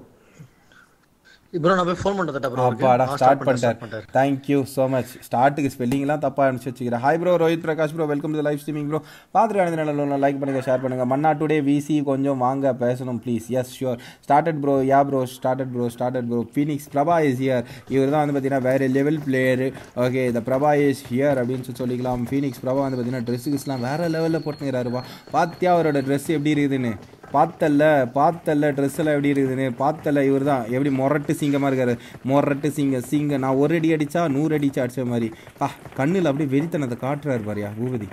ப்ரோ நான் போய் ஃபோன் பண்ணிட்டேன் ப்ரோ அப்பாடா ஸ்டார்ட் பண்ணிட்டார் தேங்க்யூ ஸோ மச் ஸ்டார்ட்டுக்கு ஸ்பெல்லிங்லாம் தப்பாக அனுப்பிச்சு வச்சுக்கிறேன் hi bro Rohit Prakash bro welcome to live streaming bro பார்த்துட்டு நல்ல லைக் பண்ணுங்க ஷேர் பண்ணுங்க மன்னா டுடே விசி கொஞ்சம் வாங்க பேசணும் please yes sure started bro yeah bro started bro started bro Phoenix Prabha is here இவர் தான் வந்து பார்த்தீங்கன்னா வேறு லெவல் பிளேயர் ஓகே இந்த பிரபா இஸ் ஹியர் அப்படின்னு சொல்லி சொல்லிக்கலாம் ஃபீனிக்ஸ் பிரபா வந்து பார்த்தீங்கன்னா ட்ரெஸ்ஸுக்குஸ்லாம் வேறு லெவலில் போட்டுங்கிறாருப்பா பார்த்தியா அவரோட ட்ரெஸ் எப்படி இருக்குதுன்னு பார்த்தல்ல பார்த்தல்ல ட்ரெஸ் எல்லாம் எப்படி இருக்குதுன்னு பார்த்தல்ல இவர் தான் எப்படி மொரட்டு சிங்கமாக இருக்காரு மொரட்டு சிங்க சிங்க நான் ஒரு அடி அடிச்சா நூறு அடிச்சு அடிச்ச மாதிரி பா கண்ணில் அப்படியே வெறித்தனத்தை காட்டுறாரு பாரியா பூபதி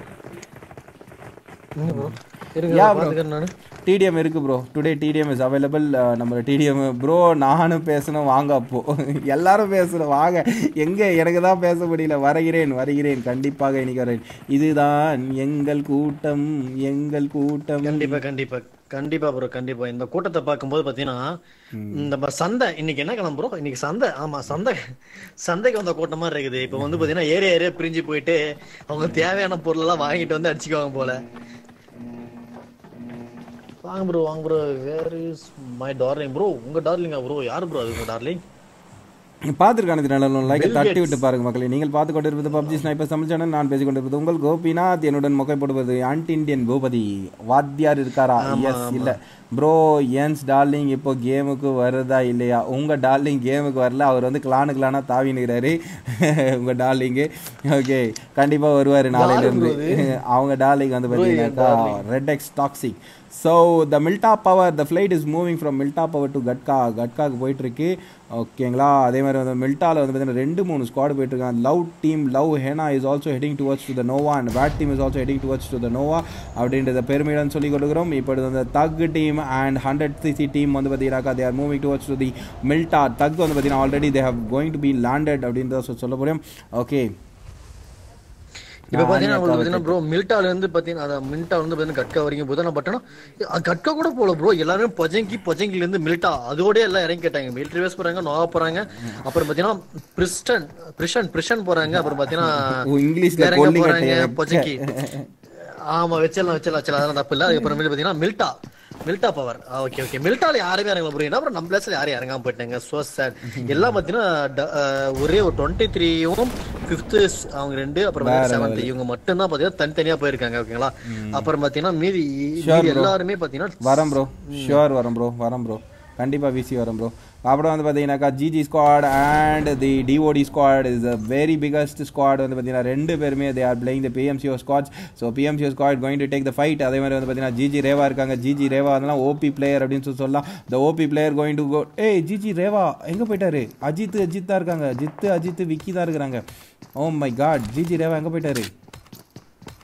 ப்ரோ இருங்க Yeah, bro. பாத்துக்கிறேன் நானு டிடிஎம் இருக்கு bro today TDM is available நம்ம டிடிஎம் ப்ரோ நானும் பேசணும் வாங்க அப்போ எல்லாரும் பேசணும் வாங்க எங்கே எனக்கு தான் பேச முடியல வருகிறேன் வருகிறேன் கண்டிப்பாக இன்னைக்கு வரேன் இதுதான் எங்கள் கூட்டம் எங்கள் கூட்டம் கண்டிப்பா கண்டிப்பா கண்டிப்பா ப்ரோ கண்டிப்பா இந்த கூட்டத்தை பார்க்கும்போது பாத்தீங்கன்னா இந்த ம- சந்தை இன்னைக்கு என்ன கிளம்பு ப்ரோ இன்னைக்கு சந்தை ஆமா சந்தை சந்தைக்கு வந்த கூட்டமா இருக்குது இப்ப வந்து பாத்தீங்கன்னா ஏரியா ஏரியா பிரிஞ்சு போயிட்டு அவங்க தேவையான பொருள் எல்லாம் வாங்கிட்டு வந்து அடிச்சுக்குவாங்க போல வாங்க ப்ரோ வாங்க bro where is my darling bro உங்க டார்லிங்கா ப்ரோ யார் ப்ரோ அது உங்க டார்லிங் பார்த்துருக்கானது நல்ல லைக் Bill தட்டி Gates. விட்டு பாருங்க மக்களே நீங்கள் பார்த்து கொண்டிருப்பது பப்ஜி ஸ்னைப்பர் தமிழ் சேனல் நான் பேசிக் கொண்டிருப்பது உங்கள் கோபிநாத் என்னுடன் முகை போடுவது ஆன்டி இந்தியன் பூபதி வாத்தியார் இருக்காரா எஸ் இல்ல ப்ரோ ஏன்ஸ் டார்லிங் இப்போ கேமுக்கு வருதா இல்லையா உங்க டார்லிங் கேமுக்கு வரல அவர் வந்து கிளானு கிளானா தாவினுக்கிறாரு உங்க டார்லிங்கு ஓகே கண்டிப்பா வருவாரு நாளையில இருந்து அவங்க டார்லிங் வந்து பார்த்தீங்கன்னாக்கா red X toxic so the Mylta power the flight is moving from Mylta power to Gatka கட்காக்கு போயிட்டு இருக்கு ஓகேங்களா அதே மாதிரி வந்து மில்டாவில் வந்து பார்த்தீங்கன்னா ரெண்டு மூணு ஸ்குவாட் போயிட்டு இருக்காங்க லவ் டீம் லவ் ஹேனா is also heading towards to the Nova and bad team is also heading towards to the Nova அப்படின்றத பெருமையுடன் சொல்லிக் கொடுக்குறோம் இப்பொழுது அந்த thug team and hundred CC team வந்து பார்த்தீங்கன்னாக்கா they are moving towards to the Mylta thug வந்து பார்த்தீங்கன்னா already they have going to be landed அப்படின்றத சொ- சொல்ல போகிறோம் ஓகே இப்ப பாத்தீங்கன்னா உங்களுக்கு பாத்தீங்கன்னா ப்ரோ மில்டால இருந்து பாத்தீங்கன்னா அத மில்டா வந்து பாத்தீங்கன்னா கட்கா வரைக்கும் புதன பட்டணம் அஹ் கட்கா கூட போல ப்ரோ எல்லாரும் பொஜங்கி பொஜங்கில இருந்து மில்டா அதோட எல்லாம் இறங்கி கேட்டாங்க மிலிட்டரி வேஸ் போறாங்க நோவா போறாங்க அப்புறம் பாத்தீங்கன்னா பிரிஸ்டன் பிரிஷன் பிரிஷன் போறாங்க அப்புறம் பாத்தீங்கன்னா ஓ, இங்கிலீஷ்ல வேற எங்க கொல்லி போறாங்க கட்டையை பொஜங்கி ஆமா வச்சிடலாம் வச்சிடலாம் வச்சிடலாம் அதெல்லாம் தப்பு இல்ல அதுக்கப்புறம் பாத்தீங்கன்னா Mylta Mylta power okay okay மில்டால யாருமே இறங்கல புரியுது அப்புறம் நம்ம பிளேஸ்ல யாரும் இறங்காம போயிட்டாங்க சோ சார் எல்லாம் பாத்தீங்கன்னா ட- அஹ் ஒரே ஒரு டுவெண்ட்டி த்ரீயும் ஃபிஃப்த் அவங்க ரெண்டு அப்புறம் செவன்த் இவங்க மட்டும் தான் பாத்தீங்கன்னா தனித்தனியா போயிருக்காங்க ஓகேங்களா அப்புறம் பாத்தீங்கன்னா மீதி மீதி எல்லாருமே பாத்தீங்கன்னா வரேன் ப்ரோ ஷுவர் வரேன் ப்ரோ வரேன் ப்ரோ கண்டிப்பாக விசி வரேன் ப்ரோ அப்புறம் வந்து பார்த்தீங்கன்னாக்கா GG squad and the TOD squad is a very biggest squad வந்து பார்த்தீங்கன்னா ரெண்டு பேருமே they are playing the PMCO squads so PMCO squad going to take the fight அதே மாதிரி வந்து பார்த்தீங்கன்னா ஜிஜி ரேவா இருக்காங்க ஜிஜி ரேவா அதெல்லாம் ஓபி பிளேயர் அப்படின்னு சொல்லி சொல்லலாம் the OP player going to go ஏய் ஜிஜி ரேவா எங்கே போயிட்டாரு அஜித் அஜித் தான் இருக்காங்க ஜித்து அஜித் விக்கி தான் இருக்கிறாங்க oh my god GG Reva எங்கே போயிட்டாரு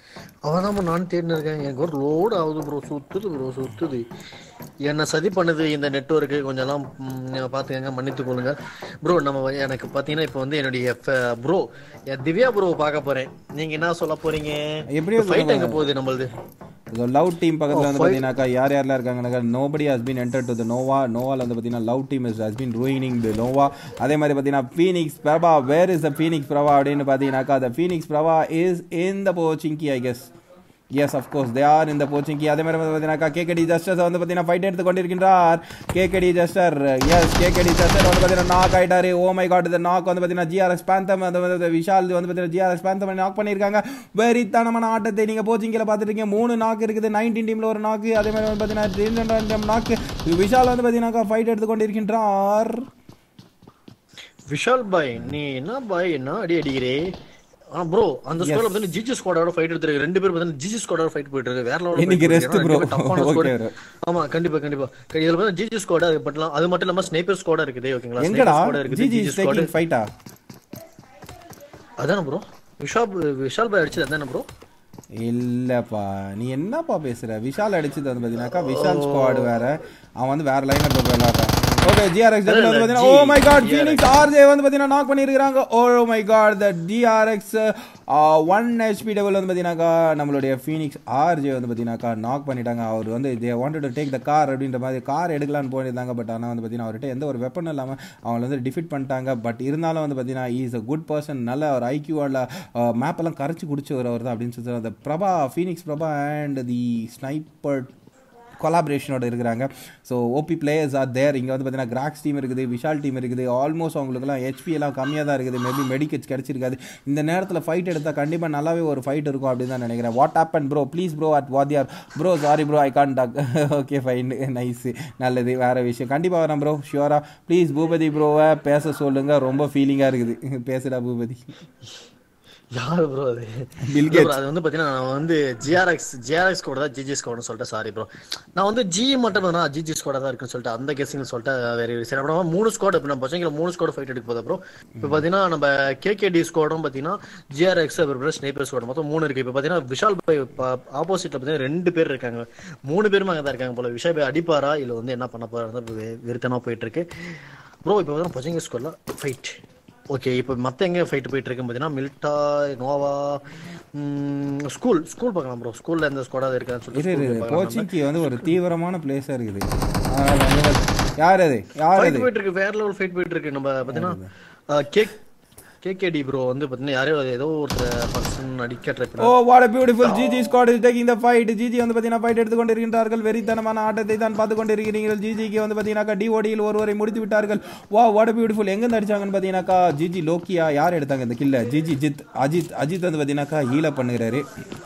அவன் தான் நான் தேடினு இருக்கேன் எனக்கு ஒரு லோடு ஆகுது ப்ரோ சுத்துது ப்ரோ சுத்துது என்ன சதி பண்ணுது இந்த நெட்வொர்க்கு கொஞ்சம் எல்லாம் ம், பாத்துக்கங்க மன்னித்து கொள்ளுங்க ப்ரோ நம்ம வந்து- எனக்கு பாத்தீங்கன்னா இப்போ வந்து என்னுடைய ப்ரோ திவ்யா ப்ரோ பார்க்க போறேன் நீங்க என்ன சொல்ல போறீங்க எப்படியோ ஃபைட் எங்க போகுது நம்மளது லவ் டீம் பக்கத்துல வந்து பாத்தீங்கன்னாக்கா யார் யாரெல்லாம் இருக்காங்கனாக்கா nobody has been enter to the Nova நோவால வந்து பாத்தீங்கன்னா love team is has been ruining the Nova அதே மாதிரி பாத்தீங்கன்னா Phoenix Prabha where is the Phoenix Prabha அப்படின்னு பாத்தீங்கன்னாக்கா the Phoenix Prabha is in the Pochinki I guess yes of course they are இந்த Pochinki அதே மாதிரி வந்து பார்த்தீங்கன்னா கேகடி ஜஸ்டர் வந்து பார்த்தீங்கன்னா ஃபைட் எடுத்து கொண்டிருக்கின்றார் KKD Jester yes KKD Jester வந்து பார்த்தீங்கன்னா நாக் ஆயிட்டாரு ஓ மை காட் இந்த நாக் வந்து பார்த்தீங்கன்னா ஜிஆர்எஸ் பேந்தம் அந்த வந்து விஷால் வந்து பார்த்தீங்கன்னா ஜிஆர்எஸ் பேந்தம் நாக் பண்ணியிருக்காங்க வெறித்தனமான ஆட்டத்தை நீங்கள் போச்சிங்கில் பார்த்துருக்கீங்க மூணு நாக்கு இருக்குது நைன்டீன் டீமில் ஒரு நாக்கு அதே மாதிரி வந்து பார்த்தீங்கன்னா நாக்கு விஷால் வந்து பார்த்தீங்கன்னா ஃபைட் எடுத்து கொண்டிருக்கின்றார் விஷால் பாய் நீ என்ன பாய் என்ன அடி அடிக்கிறே ஆ ப்ரோ அந்த ஸ்கோர்ல வந்து ஜிஜி ஸ்குவாடோட ஃபைட் எடுத்துருக்கு ரெண்டு பேரும் வந்து ஜிஜி ஸ்குவாடோட ஃபைட் போயிட்டு இருக்கு வேற லெவல்ல இன்னைக்கு rest bro. Okay bro. ஆமா கண்டிப்பா கண்டிப்பா இதுல வந்து ஜிஜி ஸ்குவாட் அது மட்டும் அது மட்டும் இல்லாம ஸ்னைப்பர் ஸ்குவாட் இருக்குது ஓகேங்களா எங்கடா ஸ்குவாட் இருக்குது GG GG is squad taking ஃபைட்டா அதானே ப்ரோ விஷால் விஷால் பாய் அடிச்சது அதானே ப்ரோ இல்லப்பா நீ என்னப்பா பேசுற விஷால் அடிச்சது வந்து பாத்தீங்கன்னாக்கா விஷால் ஸ்குவாட் வேற அவன் வந்து வேற லைனர் போய் விளையாடுறான் ஓகே ஜிஆர்எக்ஸ் இல்ல, வந்து இல்ல, பாத்தீங்கன்னா oh my god GRX. Phoenix RJ வந்து பாத்தீங்கன்னா நாக் பண்ணிருக்காங்க oh my god the GRX one HP double வந்து பாத்தீங்கன்னாக்கா நம்மளுடைய ஃபீனிக்ஸ் ஆர்ஜே வந்து பாத்தீங்கன்னாக்கா நாக் பண்ணிட்டாங்க அவர் வந்து they wanted to take the car அப்படின்ற மாதிரி கார் எடுக்கலாம்னு போயிருந்தாங்க பட் ஆனால் வந்து பாத்தீங்கன்னா அவர்கிட்ட எந்த ஒரு வெப்பனும் இல்லாமல் அவங்களை வந்து டிஃபிட் பண்ணிட்டாங்க பட் இருந்தாலும் வந்து பாத்தீங்கன்னா இஸ் அ குட் பர்சன் நல்ல ஒரு ஐக்கியூவில் மேப்பெல்லாம் கரைச்சி குடிச்சவர் அவர் தான் அப்படின்னு சொல்லி அந்த Prabha Phoenix Prabha and the sniper கொலாபரேஷனோட இருக்கிறாங்க so OP players are there இங்கே வந்து பார்த்தீங்கன்னா கிராக்ஸ் டீம் இருக்குது விஷால் டீம் இருக்குது ஆல்மோஸ்ட் அவங்களுக்குலாம் ஹெச்பி எல்லாம் கம்மியாக தான் இருக்குது மேபி மெடிக்கெட்ஸ் கிடச்சிருக்காது இந்த நேரத்தில் ஃபைட் எடுத்தால் கண்டிப்பாக நல்லாவே ஒரு ஃபைட் இருக்கும் அப்படின்னு தான் நினைக்கிறேன் what happen bro please bro at வாத்தியார் bro sorry bro I can't talk okay fine nice நல்லது வேறு விஷயம் கண்டிப்பாக வரேன் ப்ரோ ஷியோரா ப்ளீஸ் பூபதி ப்ரோவை பேச சொல்லுங்கள் ரொம்ப ஃபீலிங்காக இருக்குது பேசுடா பூபதி யாரு ப்ரோ அது Bill இல்ல bro, அது வந்து பாத்தீங்கன்னா நான் வந்து ஜிஆர்எக்ஸ் ஜிஆர்எக்ஸ் கூட தான் ஜிஜி ஸ்கோர்னு சொல்லிட்டு சாரி ப்ரோ நான் வந்து ஜி மட்டும் தான் ஜிஜி ஸ்கோட தான் இருக்குன்னு சொல்லிட்டு அந்த கெஸிங் சொல்லிட்டு வேற சரி அப்புறமா மூணு ஸ்குவாட் இப்போ நம்ம பசங்களை மூணு ஸ்குவாட் ஃபைட் எடுக்க போதா ப்ரோ இப்போ பாத்தீங்கன்னா நம்ம கேகேடி ஸ்குவாடும் பாத்தீங்கன்னா ஜிஆர்எக்ஸ் அப்புறம் ஸ்னைப்பர் ஸ்குவாட் மொத்தம் மூணு இருக்கு இப்போ பாத்தீங்கன்னா விஷால் பாய் ஆப்போசிட்ல பாத்தீங்கன்னா ரெண்டு பேர் இருக்காங்க மூணு பேரும் அங்கே தான் இருக்காங்க போல விஷால் பாய் அடிப்பாரா இல்ல வந்து என்ன பண்ண போறாரு வெறுத்தனா போயிட்டு இருக்கு ப்ரோ இப்போ வந்து பசங்க ஸ்குவாட்ல ஃபைட் ஓகே இப்போ மத்த எங்க ஃபைட் போயிட்டு இருக்கு பார்த்தீங்கன்னா மில்டா நோவா ஸ்கூல் ஸ்கூல் பார்க்கலாம் ப்ரோ ஸ்கூல்ல எந்த ஸ்குவாடாவது இருக்கான்னு இரு சொல்லிட்டு இரு கோச்சிங்க்கு வந்து ஒரு தீவிரமான பிளேஸாக இருக்குது அதனால வந்து- யார் அது யார் ஃபைட் அது போயிட்டு இருக்கு வேற லெவல் ஃபைட் போயிட்டு இருக்கு நம்ம பார்த்தீங்கன்னா கேக் கேகேடி ப்ரோ வந்து பார்த்தீங்கன்னா யாரோ ஏதோ ஒரு பர்சன் அடிக்க try oh what beautiful GG squad is taking the fight GG வந்து பார்த்தீங்கன்னா ஃபைட் எடுத்து கொண்டிருக்கின்றார்கள் வெறித்தனமான ஆட்டத்தை தான் பார்த்து கொண்டிருக்கிறீர்கள் ஜிஜிக்கு வந்து பார்த்தீங்கன்னாக்கா டிஓடியில் ஒருவரை முடித்து விட்டார்கள் வா வாட் பியூட்டிஃபுல் எங்கேருந்து அடிச்சாங்கன்னு பார்த்தீங்கன்னாக்கா ஜிஜி லோக்கியா யார் எடுத்தாங்க இந்த கில்ல ஜிஜி ஜித் அஜித் அஜித் வந்து பார்த்தீங்கன்னாக்கா ஹீல பண்ணுகிறாரு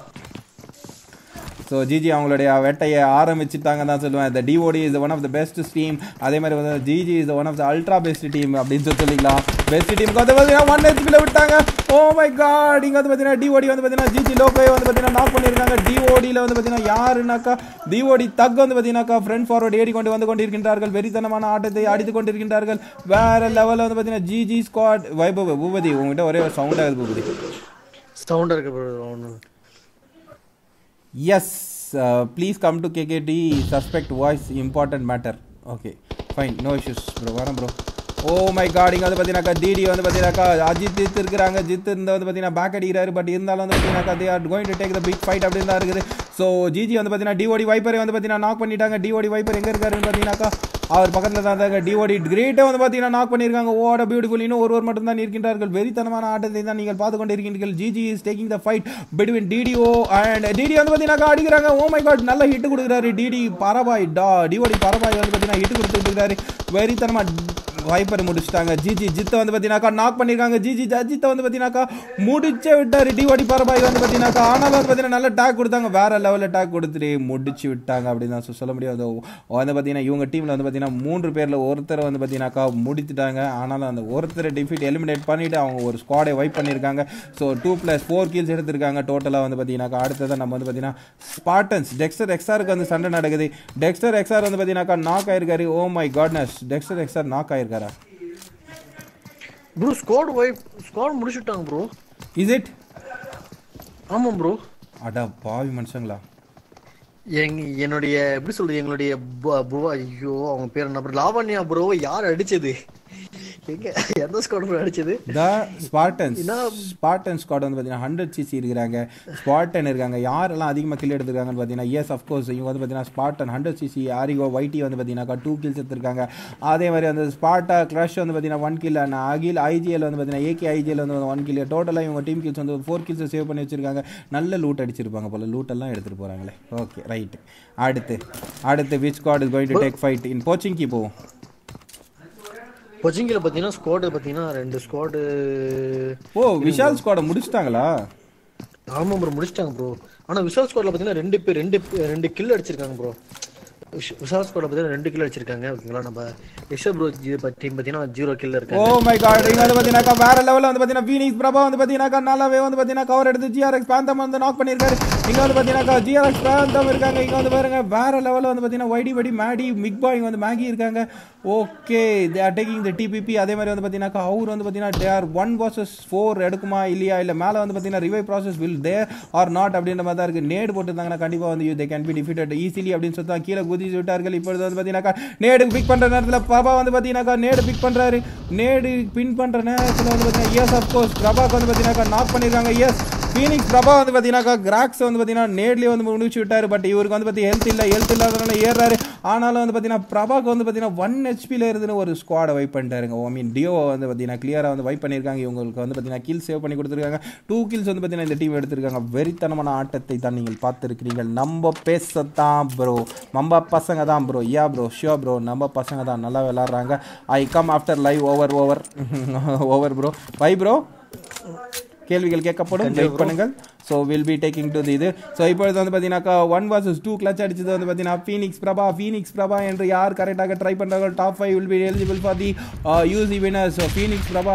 ஸோ ஜிஜி அவங்களுடைய வேட்டையை ஆரம்பிச்சுட்டாங்க தான் சொல்லுவேன் இந்த TOD is one of the best team அதே மாதிரி வந்து GG is one of the ultra best team அப்படின்னு சொல்லி சொல்லிக்கலாம் பெஸ்ட் டீமுக்கு வந்து பார்த்தீங்கன்னா ஒன் ஹெச்பியில் விட்டாங்க ஓ மை காட் இங்கே வந்து பார்த்தீங்கன்னா டிஓடி வந்து பார்த்தீங்கன்னா ஜிஜி லோக்கோயை வந்து பார்த்தீங்கன்னா நாக் பண்ணியிருக்காங்க டிஓடியில் வந்து பார்த்தீங்கன்னா யாருனாக்கா டிஓடி தக் வந்து பார்த்தீங்கன்னாக்கா ஃப்ரண்ட் ஃபார்வர்ட் ஏறி கொண்டு வந்து கொண்டிருக்கின்றார்கள் வெறித்தனமான ஆட்டத்தை அடித்து கொண்டிருக்கின்றார்கள் வேற லெவலில் வந்து பார்த்தீங்கன்னா ஜிஜி ஸ்குவாட் வைபவ் பூபதி உங்ககிட்ட ஒரே ஒரு சவுண்ட் ஆகுது பூபதி சவுண்ட் இருக்கு bro Yes, uh, please come to KKT. Suspect voice important matter. Okay, fine, no issues, bro. வரேன் bro. ஓ மை காட் இங்கே வந்து பார்த்தீங்கன்னாக்கா டிடி வந்து பார்த்தீங்கன்னாக்கா அஜித் ஜித் இருக்கிறாங்க ஜித் இருந்து வந்து பார்த்தீங்கன்னா பேக் அடிக்கிறாரு பட் இருந்தாலும் வந்து பார்த்தீங்கன்னாக்கா they are going to take the big fight அப்படின்னு தான் இருக்குது ஸோ ஜிஜி வந்து பார்த்தீங்கன்னா டிஓடி வைப்பரை வந்து பார்த்தீங்கன்னா நாக் பண்ணிட்டாங்க டிஓடி வைப்பர் எங்கே இருக்காருன்னு பார்த்தீங்கன்னாக்கா அவர் பக்கத்தில் தான் இருந்தாங்க டிஓடி கிரேட்டை வந்து பார்த்தீங்கன்னா நாக் பண்ணியிருக்காங்க ஓட பியூட்டிஃபுல் இன்னும் ஒருவர் மட்டும் தான் இருக்கின்றார்கள் வெறித்தனமான ஆட்டத்தை தான் நீங்கள் பார்த்து கொண்டு இருக்கின்றீர்கள் GG is taking the fight between TDO and TD வந்து பார்த்தீங்கன்னா அடிக்கிறாங்க ஓ மை காட் நல்ல ஹிட் கொடுக்குறாரு டிடி பரபாய் டா டிஓடி பரபாய் வந்து பார்த்தீங்கன்னா ஹிட் கொடுத்துட்டு இருக்காரு வெறித்தனமா வைப்பர் முடிச்சிட்டாங்க ஜிஜி ஜித்தை வந்து பார்த்தீங்கன்னாக்கா நாக் பண்ணியிருக்காங்க ஜிஜி அஜித்தை வந்து பார்த்தீங்கன்னாக்கா முடிச்சே விட்டாரு டிஓடி பரபாய் வந்து பார்த்தீங்கன்னாக்கா ஆனாலும் வந்து பார்த்தீங்கன்னா நல்ல டேக் கொடுத்தாங்க வேற லெவலில் டேக் கொடுத்துட்டு முடிச்சு விட்டாங்க அப்படின்னு தான் சொ- சொல்ல முடியாது வந்து பார்த்தீங்கன்னா இவங்க டீமில் வந்து பார்த்தீங்கன்னா மூன்று பேரில் ஒருத்தரை வந்து பார்த்தீங்கன்னாக்கா முடித்துட்டாங்க ஆனாலும் அந்த ஒருத்தரை டிஃபீட் எலிமினேட் பண்ணிவிட்டு அவங்க ஒரு ஸ்குவாடை வைப் பண்ணியிருக்காங்க so two plus four kills எடுத்திருக்காங்க டோட்டலாக வந்து பார்த்தீங்கன்னாக்கா அடுத்ததான் நம்ம வந்து பார்த்தீங்கன்னா ஸ்பாட்டன்ஸ் டெக்ஸ்டர் எக்ஸாருக்கு வந்து சண்டை நடக்குது டெக்ஸ்டர் எக்ஸார் வந்து பார்த்தீங்கன்னாக்கா நாக் ஆயிருக்காரு ஓ மை காட்னஸ் டெக்ஸ்டர் எக்ஸார் நாக் ஆயிருக்காரா ப்ரோ ஸ்குவாட் வைப் ஸ்குவாட் முடிச்சுட்டாங்க ப்ரோ இஸ் இட் ஆமா ப்ரோ அடா பாவி மனுஷங்களா எங் என்னுடைய எப்படி சொல்றது எங்களுடைய பு- புவா ஐயோ அவங்க பேர் என்ன bro? லாவண்யா ப்ரோ யார் அடிச்சது எங்க எந்த ஸ்குவாட் அடிச்சது த ஸ்பார்டன்ஸ் ஸ்பார்டன் ஸ்குவாட் வந்து பார்த்தீங்கன்னா ஹண்ட்ரட் சிசி இருக்கிறாங்க ஸ்பார்டன் இருக்காங்க யாரெல்லாம் அதிகமாக கில் எடுத்திருக்காங்கன்னு பார்த்தீங்கன்னா எஸ் அஃப்கோர்ஸ் இவங்க வந்து பார்த்தீங்கன்னா ஸ்பார்டன் ஹண்ட்ரட் சிசி ஆரிகோ ஒய்டி வந்து பார்த்தீங்கன்னா டூ கில்ஸ் எடுத்திருக்காங்க அதே மாதிரி வந்து ஸ்பார்ட்டா க்ரஷ் வந்து பார்த்தீங்கன்னா one kill and Akhil IGL வந்து பார்த்தீங்கன்னா ஏகே ஐஜிஎல் வந்து ஒன் கில் டோட்டலாக இவங்க டீம் கில்ஸ் வந்து ஃபோர் கில்ஸ் சேவ் பண்ணி வச்சிருக்காங்க நல்ல லூட் அடிச்சிருப்பாங்க போல லூட் எல்லாம் எடுத்துகிட்டு போகிறாங்களே ஓகே ரைட் அடுத்து அடுத்து which squad is going to take fight in Pochinki போவோம் பொச்சிங்கில பாத்தீங்கன்னா ஸ்குவாடு பாத்தீங்கன்னா ரெண்டு ஸ்குவாடு ஓ விஷால் ஸ்குவாடை முடிச்சிட்டாங்களா ஆமா ப்ரோ முடிச்சிட்டாங்க ப்ரோ ஆனா விஷால் ஸ்குவாட்ல பாத்தீங்கன்னா ரெண்டு பேர் ரெண்டு ரெண்டு கில் அடிச்சிருக்காங்க ப்ரோ விஷால் ஸ்குவாட்ல பாத்தீங்கன்னா ரெண்டு கில் அடிச்சிருக்காங்க ஓகேங்களா நம்ம ரிஷப் ப்ரோ டீம் பாத்தீங்கன்னா ஜீரோ கில் ஓ இருக்காங்க மை காட் இங்க வந்து பாத்தீங்கன்னா வேற லெவல்ல வந்து பாத்தீங்கன்னா ஃபீனிக்ஸ் பிரபா வந்து பாத்தீங்கன்னா நல்லாவே வந்து பாத்தீங்கன்னா கவர் எடுத்து ஜிஆர்எக்ஸ் பேந்தம் வந்து நாக் பண்ணிருக்காரு இங்க வந்து பாத்தீங்கன்னா ஜிஆர்எக்ஸ் பேந்தம் இருக்காங்க இங்க வந்து பாருங்க வேற லெவல்ல வந்து பாத்தீங்கன்னா வைடி வடி மேடி மிக் பாய் இங்க வந்து மேகி இருக்காங்க okay they are taking the TPP அதே மாதிரி வந்து பாத்தீங்கன்னா அவர் வந்து பாத்தீங்கன்னா they are one vs four எடுக்குமா இல்லையா இல்ல மேல வந்து பாத்தீங்கன்னா revive process will there are not அப்படின்ற மாதிரி தான் இருக்கு நேடு போட்டுருந்தாங்கன்னா கண்டிப்பா வந்து they can be defeated easily அப்படின்னு சொல்லி தான் கீழே குதிச்சு விட்டார்கள் இப்பொழுது வந்து பாத்தீங்கன்னா நேடு பிக் பண்ற நேரத்துல பாபா வந்து பாத்தீங்கன்னா நேடு பிக் பண்றாரு நேடு பின் பண்ற நேரத்துல வந்து பாத்தீங்கன்னா எஸ் அப்கோர்ஸ் பிரபாக்கு வந்து பாத்தீங்கன்னா நாக் பண்ணிருக்காங்க எஸ் ஃபீனிக்ஸ் பிரபா வந்து பாத்தீங்கன்னா கிராக்ஸ் வந்து பாத்தீங்கன்னா நேர்லயே வந்து முடிச்சு விட்டாரு பட் இவருக்கு வந்து பாத்தீங்கன்னா ஹெல்த் இல்ல ஹெல்த் இல்லாதனால ஏறாரு ஆனாலும் வந்து பாத்தீங்கன்னா பிரபாக்கு வந்து பாத்தீங்கன்னா ஒன் ஹெச்பில இருந்துன்னு ஒரு ஸ்குவாடை வைப் பண்ணிட்டாருங்க ஐ மீன் டியோ வந்து பாத்தீங்கன்னா கிளியரா வந்து வைப் பண்ணிருக்காங்க இவங்களுக்கு வந்து பாத்தீங்கன்னா கில் சேவ் பண்ணி கொடுத்துருக்காங்க டூ கில்ஸ் வந்து பாத்தீங்கன்னா இந்த டீம் எடுத்திருக்காங்க வெறித்தனமான ஆட்டத்தை தான் நீங்கள் பார்த்துருக்கிறீங்க நம்ம பேசத்தான் ப்ரோ நம்ம பசங்க தான் ப்ரோ யா ப்ரோ ஷியோ ப்ரோ நம்ம பசங்க தான் நல்லா விளாட்றாங்க I come after live over over over bro bye bro கேள்விகள் கேட்கப்படும் வெயிட் பண்ணுங்கள் so will be taking to இது ஸோ இப்பொழுது வந்து பார்த்தீங்கன்னாக்கா ஒன் வர்சஸ் டூ கிளச் அடிச்சது வந்து பார்த்தீங்கன்னா ஃபீனிக்ஸ் பிரபா ஃபீனிக்ஸ் பிரபா என்று யார் கரெக்டாக ட்ரை பண்ணுறாங்க top five will be eligible for the UC winners so Phoenix Prabha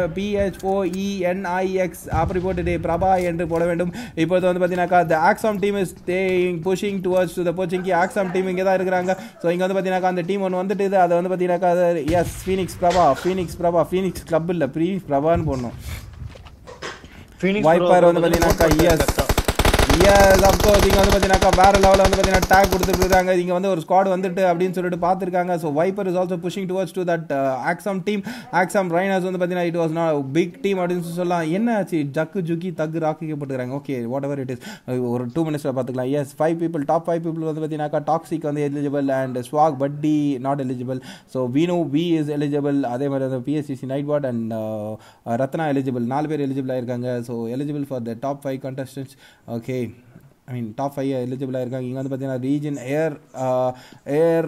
பிஹெச்ஓஇஎன்ஐஎக்ஸ் அப்படி போட்டுட்டு பிரபா என்று போட வேண்டும் இப்போது வந்து பார்த்தீங்கன்னாக்கா த ஆக்ஸாம் team is staying pushing towards the போச்சிங்கி ஆக்ஸாம் team இங்கே தான் இருக்கிறாங்க ஸோ இங்கே வந்து பார்த்தீங்கன்னாக்கா அந்த டீம் ஒன்று வந்துட்டு அதை வந்து பார்த்தீங்கன்னாக்கா yes Phoenix Prabha Phoenix Prabha Phoenix club இல்லை ப்ரீனிக்ஸ் பிரபான்னு போடணும் Phoenix Viper Pro வந்து பாத்தீங்கன்னாக்கா, yes. correct ah. Yes of course இங்கே வந்து பார்த்தீங்கன்னாக்கா வேற லெவலில் வந்து பார்த்தீங்கன்னா டேக் கொடுத்துருக்காங்க இங்கே வந்து ஒரு ஸ்குவாட் வந்துட்டு அப்படின்னு சொல்லிட்டு பார்த்துருக்காங்க so Viper is also pushing towards to that Axom team Axom Rainers வந்து பார்த்தீங்கன்னா it was not big team அப்படின்னு சொல்லி சொல்லலாம் என்ன ஆச்சு ஜக்கு ஜுக்கி தக்கு ராக்கிக்கப்பட்டுருக்காங்க okay whatever it is ஒரு டூ மினிட்ஸில் பார்த்துக்கலாம் yes five people top five people வந்து பார்த்தீங்கன்னாக்கா டாக்ஸிக் வந்து eligible and swag buddy not eligible so வீனோ வி இஸ் எலிஜிபிள் அதே மாதிரி வந்து BSCC night what and Ratna eligible நாலு பேர் எலிஜிபிள் ஆயிருக்காங்க so eligible for the top five contestants okay I mean top five எலிஜிபிளாக இருக்காங்க இங்கே வந்து பார்த்தீங்கன்னா ரீஜன் ஏர் ஏர்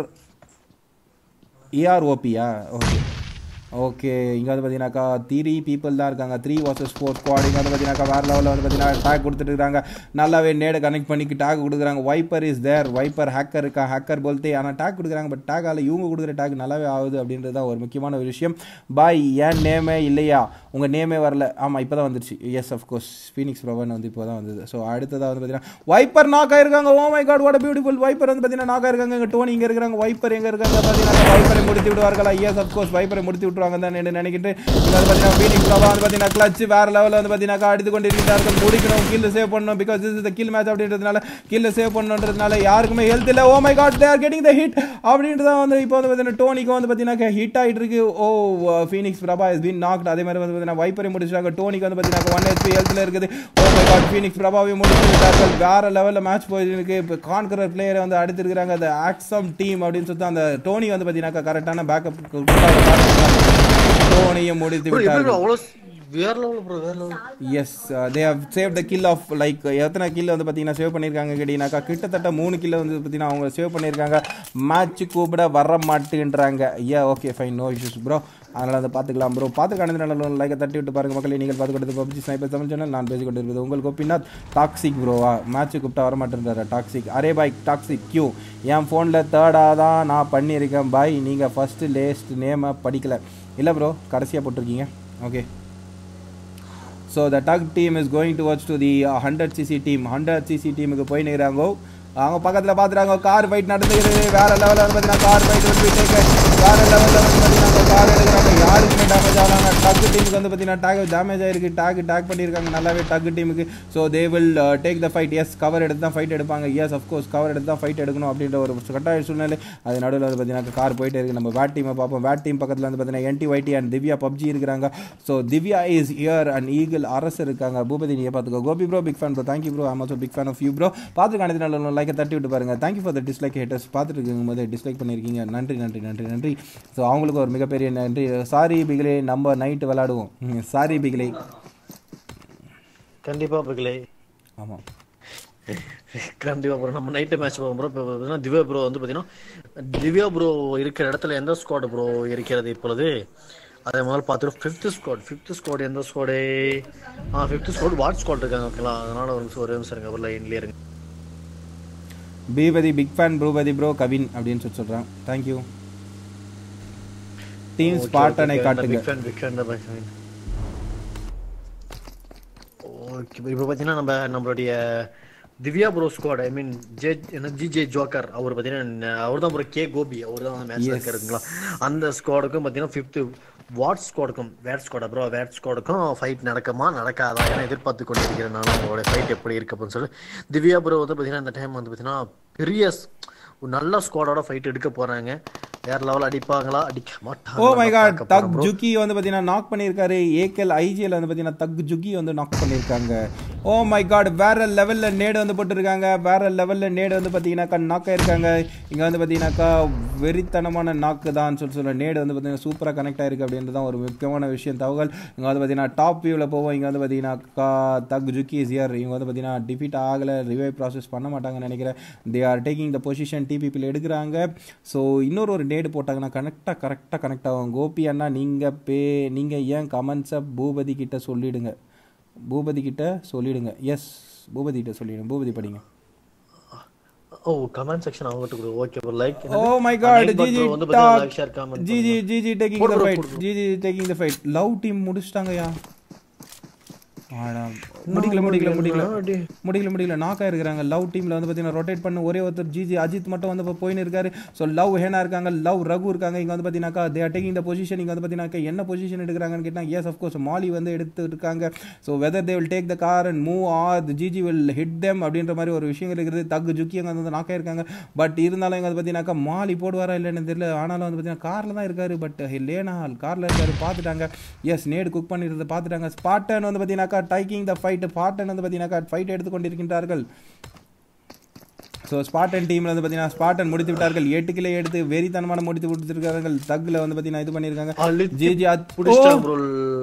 ஏஆர்ஓபியா ஓகே ஓகே இங்கே வந்து பார்த்தீங்கன்னாக்கா த்ரீ பீப்புள் தான் இருக்காங்க த்ரீ வர்சஸ் ஃபோர் ஸ்குவாட் இங்கே வந்து பார்த்தீங்கன்னாக்கா வேறு லெவலில் வந்து பார்த்தீங்கன்னா டேக் கொடுத்துட்டு இருக்காங்க நல்லாவே நேடை கனெக்ட் பண்ணி டேக் கொடுக்குறாங்க Viper is there Viper hacker இருக்கா ஹேக்கர் போல்த்தே ஆனால் டேக் கொடுக்குறாங்க பட் டேக்கால் இவங்க கொடுக்குற டேக் நல்லாவே ஆகுது அப்படின்றது தான் ஒரு முக்கியமான ஒரு விஷயம் பாய் ஏன் நேமே இல்லையா உங்கள் நேமே வரல ஆமாம் இப்போ தான் வந்துருச்சு எஸ் அஃப்கோர்ஸ் ஃபீனிக்ஸ் ப்ரவன் வந்து இப்போ தான் வந்தது ஸோ அடுத்ததாக வந்து பார்த்தீங்கன்னா வைப்பர் நாக் ஆயிருக்காங்க oh my god what beautiful Viper வந்து பார்த்தீங்கன்னா நாக் ஆயிருக்காங்க இங்கே டோனி இங்கே இருக்கிறாங்க வைப்பர் எங்கே இருக்காங்க பார்த்தீங்கன்னா வைப்பரை முடித்து விடுவார்களா எஸ் அஃப்கோர்ஸ் வைப்பரை முடித்து விட்டுருவாங்க தான் என்று நினைக்கிட்டு இங்க வந்து பார்த்தீங்கன்னா ஃபீனிக்ஸ் ப்ரவா வந்து பார்த்தீங்கன்னா கிளச் வேறு லெவலில் வந்து பார்த்தீங்கன்னா அடித்து கொண்டு இருக்கிறார்கள் முடிக்கணும் கில் சேவ் பண்ணணும் because this is the kill match அப்படின்றதுனால கில் சேவ் பண்ணணுன்றதுனால யாருக்குமே ஹெல்த் இல்லை oh my god they are getting the hit அப்படின்ட்டு தான் வந்து இப்போ வந்து பார்த்தீங்கன்னா டோனிக்கு வந்து பார்த்தீங்கன்னா ஹிட் ஆகிட்டு இருக்கு oh Phoenix Prabha is been knocked அதே மாதிரி வந்து பார்த்தீங்கன்னா வைப்பரை முடிச்சிட்டாங்க டோனிக்கு வந்து பார்த்தீங்கன்னா ஒன் ஹெச்பி ஹெல்த்தில் இருக்குது ஓ மை காட் ஃபீனிக்ஸ் பிரபாவை முடிச்சு விட்டார்கள் வேற லெவலில் மேட்ச் போயிருக்கு இப்போ கான்கரர் பிளேயரை வந்து அடுத்திருக்கிறாங்க அந்த ஆக்ஸம் டீம் அப்படின்னு சொல்லிட்டு அந்த டோனி வந்து பார்த்தீங்கன்னா கரெக்டான பேக்கப் டோனியை முடித்து Bro, எப்படி விட்டார்கள் bro அவ்வளவு வேற லெவல் ப்ரோ வேற level yes they have save the kill of like எத்தனை கில் வந்து பார்த்தீங்கன்னா சேவ் பண்ணியிருக்காங்க கேட்டீங்கன்னாக்கா கிட்டத்தட்ட மூணு கில்ல வந்து பார்த்தீங்கன்னா அவங்க சேவ் பண்ணியிருக்காங்க மேட்ச் கூப்பிட வர மாட்டேன்றாங்க ஐயா okay fine no issues bro அதனால் அதை பார்த்துக்கலாம் ப்ரோ பார்த்து காணுங்க லைக்கை தட்டி விட்டு பாருங்க மக்களே நீங்கள் பார்த்து கொடுத்து பப்ஜி ஸ்னைப்பர் தமிழ் சேனல் நான் பேசி கொண்டு இருக்குது உங்களுக்கு ஒப்பினா டாக்ஸிக் ப்ரோவா மேட்ச் கூப்பிட்டா வர மாட்டேன்றாரு டாக்ஸிக் அரே பாய் டாக்ஸிக் கியூ என் ஃபோனில் தேர்டாக தான் நான் பண்ணியிருக்கேன் பாய் நீங்கள் ஃபஸ்ட்டு லேஸ்ட் நேமை படிக்கல இல்லை ப்ரோ கடைசியாக போட்டிருக்கீங்க okay so the duck team is going towards to the hundred CC team hundred CC டீமுக்கு போய் நிற்கிறாங்க அவங்க பக்கத்தில் பார்த்துறாங்க கார் ஃபைட் நடந்துக்கிறது வேற லெவலில் வந்து பார்த்தீங்கன்னா கார் ஃபைட் வந்து டேக்கர் வேற லெவலில் வந்து பார்த்தீங்கன்னா கார் எடுக்கிறாங்க யாருக்குமே டேமேஜ் ஆகலாங்க டக் டீமுக்கு வந்து பார்த்தீங்கன்னா டேக் டேமேஜ் ஆயிருக்கு டேக் டேக் பண்ணியிருக்காங்க நல்லாவே டக் டீமுக்கு so they will take the fight yes cover எடுத்து தான் ஃபைட் எடுப்பாங்க எஸ் அஃப்கோர்ஸ் கவர் எடுத்து தான் ஃபைட் எடுக்கணும் அப்படின்ற ஒரு கட்டாய சூழ்நிலை அது நடுவில் வந்து பார்த்தீங்கன்னா கார் போயிட்டே இருக்கு நம்ம வேட் டீமை பார்ப்போம் வேட் டீம் பக்கத்தில் வந்து பார்த்தீங்கன்னா ND YT and Divya PUBG இருக்கிறாங்க so Divya is here and eagle Arasu இருக்காங்க பூபதி நீங்க பார்த்துக்கோ Gopi bro big fan bro thank you bro am also big fan of you bro பார்த்து காணத்தினால லைக்கை தட்டி விட்டு பாருங்க thank you for the dislike haters பார்த்துட்டு இருக்கும் போது டிஸ்லைக் பண்ணியிருக்கீங்க நன்றி நன்றி நன்றி நன்றி ஸோ அவங்களுக்கு ஒரு மிகப்பெரிய நன்றி சாரி பிகிலே நம்ம நைட்டு விளாடுவோம் சாரி பிகிலே கண்டிப்பா பிகிலே ஆமாம் கண்டிப்பா ப்ரோ நம்ம நைட்டு மேட்ச் போகும் ப்ரோ இப்போ பார்த்தீங்கன்னா திவ்யா ப்ரோ வந்து பார்த்தீங்கன்னா திவ்யா ப்ரோ இருக்கிற இடத்துல எந்த ஸ்குவாட் ப்ரோ இருக்கிறது இப்பொழுது அதே மாதிரி பார்த்துட்டு ஃபிஃப்த் ஸ்குவாட் ஃபிஃப்த் ஸ்குவாட் எந்த squad ah fifth squad what squad இருக்காங்க ஓகேங்களா அதனால ஒரு நிமிஷம் ஒரே நிமிஷம் இருங்க ஒரு லைன்லேயே இருங்க பீபதி பிக் ஃபேன் ப்ரூபதி ப்ரோ கவின் அப்படின்னு சொல்லி சொல்கிறான் தேங்க்யூ டீம் ஸ்பாட்டனை காட்டுங்க big fan big fan okay இப்போ பார்த்தீங்கன்னா நம்ம நம்மளுடைய Divya bro squad I mean J என்ன ஜிஜே ஜோக்கர் அவர் பார்த்தீங்கன்னா அவர் தான் ப்ரோ கே கோபி அவர் தான் மேட்ச் இருக்காருங்களா அந்த ஸ்குவாடுக்கும் பார்த்தீங்கன்னா ஃபிஃப்த்து வாட் ஸ்குவாடுக்கும் வேட் ஸ்குவாட் ப்ரோ வேட் ஸ்குவாடுக்கும் ஃபைட் நடக்குமா நடக்காதா ஏன்னா எதிர்பார்த்து கொண்டிருக்கிறேன் நான் அவங்களோட ஃபைட் எப்படி இருக்கு அப்படின்னு சொல்லி திவ்யா ப்ரோ வந்து பார்த்தீங்கன்னா இந்த டைம் வந்து பார்த்தீங்கன்னா பெரிய ஸ்- ஒரு நல்ல ஸ்குவாடோட ஃபைட் எடுக்க போறாங்க வேற லெவல் அடிப்பாங்களா அடிக்க மாட்டாங்க ஓ மை காட் தக் ஜுக்கி வந்து பார்த்தீங்கன்னா நாக் பண்ணியிருக்காரு ஏகேஎல் ஐஜிஎல் வந்து பார்த்தீங்கன்னா தக் ஜுக்கி வந்து நாக் பண்ணியிருக்காங்க ஓ மை காட் வேற லெவலில் நேடு வந்து போட்டிருக்காங்க வேற லெவலில் நேடு வந்து பார்த்தீங்கன்னாக்கா நாக் ஆயிருக்காங்க இங்கே வந்து பார்த்தீங்கன்னாக்கா வெறித்தனமான நாக்கு தான் சொல்லி சொல்ல நேடு வந்து பார்த்தீங்கன்னா சூப்பராக கனெக்ட் ஆயிருக்கு அப்படின்றது தான் ஒரு முக்கியமான விஷயம் தகவல் இங்கே வந்து பார்த்தீங்கன்னா டாப் வியூவில் போவோம் இங்கே வந்து பார்த்தீங்கன்னாக்கா தக் ஜுக்கி இஸ் இயர் இவங்க வந்து பார்த்தீங்கன்னா டிஃபீட் ஆகலை ரிவைவ் ப்ராசஸ் பண்ண மாட்டாங்கன்னு நினைக்கிறேன் they are taking the position டிபிபியில் எடுக்கிறாங்க ஸோ இன்னொரு ஒரு டேட் போட்டாங்கன்னா கனெக்டாக கரெக்டாக கனெக்ட் ஆகும் கோபி அண்ணா நீங்கள் பே நீங்கள் ஏன் கமெண்ட்ஸை பூபதி கிட்ட சொல்லிடுங்க பூபதி கிட்ட சொல்லிடுங்க எஸ் பூபதி கிட்ட சொல்லிடுங்க பூபதி படிங்க ஓ கமெண்ட் செக்ஷன் அவங்ககிட்ட கொடு okay bro like oh my god Nine GG button வந்து பாத்தீங்கன்னா tag like, share, comment GG GG taking போடு த bro, ஃபைட் போடு bro. GG taking the fight love team முடிச்சிட்டாங்கயா ஆடா முடிக்கல முடிக்கல முடிக்கல முடிக்கல முடிக்கல நாக்கா இருக்கிறாங்க லவ் டீம்ல வந்து பார்த்தீங்கன்னா ரொட்டேட் பண்ண ஒரே ஒருத்தர் ஜிஜி அஜித் மட்டும் வந்து இப்போ போயின்னு இருக்காரு ஸோ லவ் ஹேனா இருக்காங்க லவ் ரகு இருக்காங்க இங்கே வந்து பார்த்தீங்கன்னாக்கா they are taking the position இங்கே வந்து பார்த்தீங்கன்னாக்கா என்ன பொசிஷன் எடுக்கிறாங்கன்னு கேட்டால் எஸ் அஃப்கோர்ஸ் மாலி வந்து எடுத்து இருக்காங்க so whether they will take the car and move or GG will hit them அப்படின்ற மாதிரி ஒரு விஷயம் இருக்குது தக்கு ஜுக்கி அங்கே வந்து நாக்கா இருக்காங்க பட் இருந்தாலும் இங்கே வந்து பார்த்தீங்கன்னாக்கா மாலி போடுவாரா இல்லைன்னு தெரியல ஆனாலும் வந்து பார்த்தீங்கன்னா காரில் தான் இருக்காரு பட் லேனா காரில் இருக்காரு பார்த்துட்டாங்க எஸ் நேடு குக் பண்ணிடுறத பார்த்துட்டாங்க ஸ்பாட்டன் வந்து பார்த்தீங்கன்னாக்கா டைக்கிங் த ஃபைட் பாட்டன் வந்து பார்த்தீங்கன்னாக்கா ஃபைட் எடுத்து கொண்டிருக்கின்றார்கள் ஸோ ஸ்பாட்டன் டீமில் வந்து பார்த்தீங்கன்னா ஸ்பாட்டன் முடித்து விட்டார்கள் எட்டு கிலோ எடுத்து வெறித்தனமான முடித்து கொடுத்துருக்கார்கள் தக்கில் வந்து பார்த்தீங்கன்னா இது பண்ணியிருக்காங்க அழுத்தி ஜிஜி அத்- புடிச்சிட்டாங்க ப்ரோ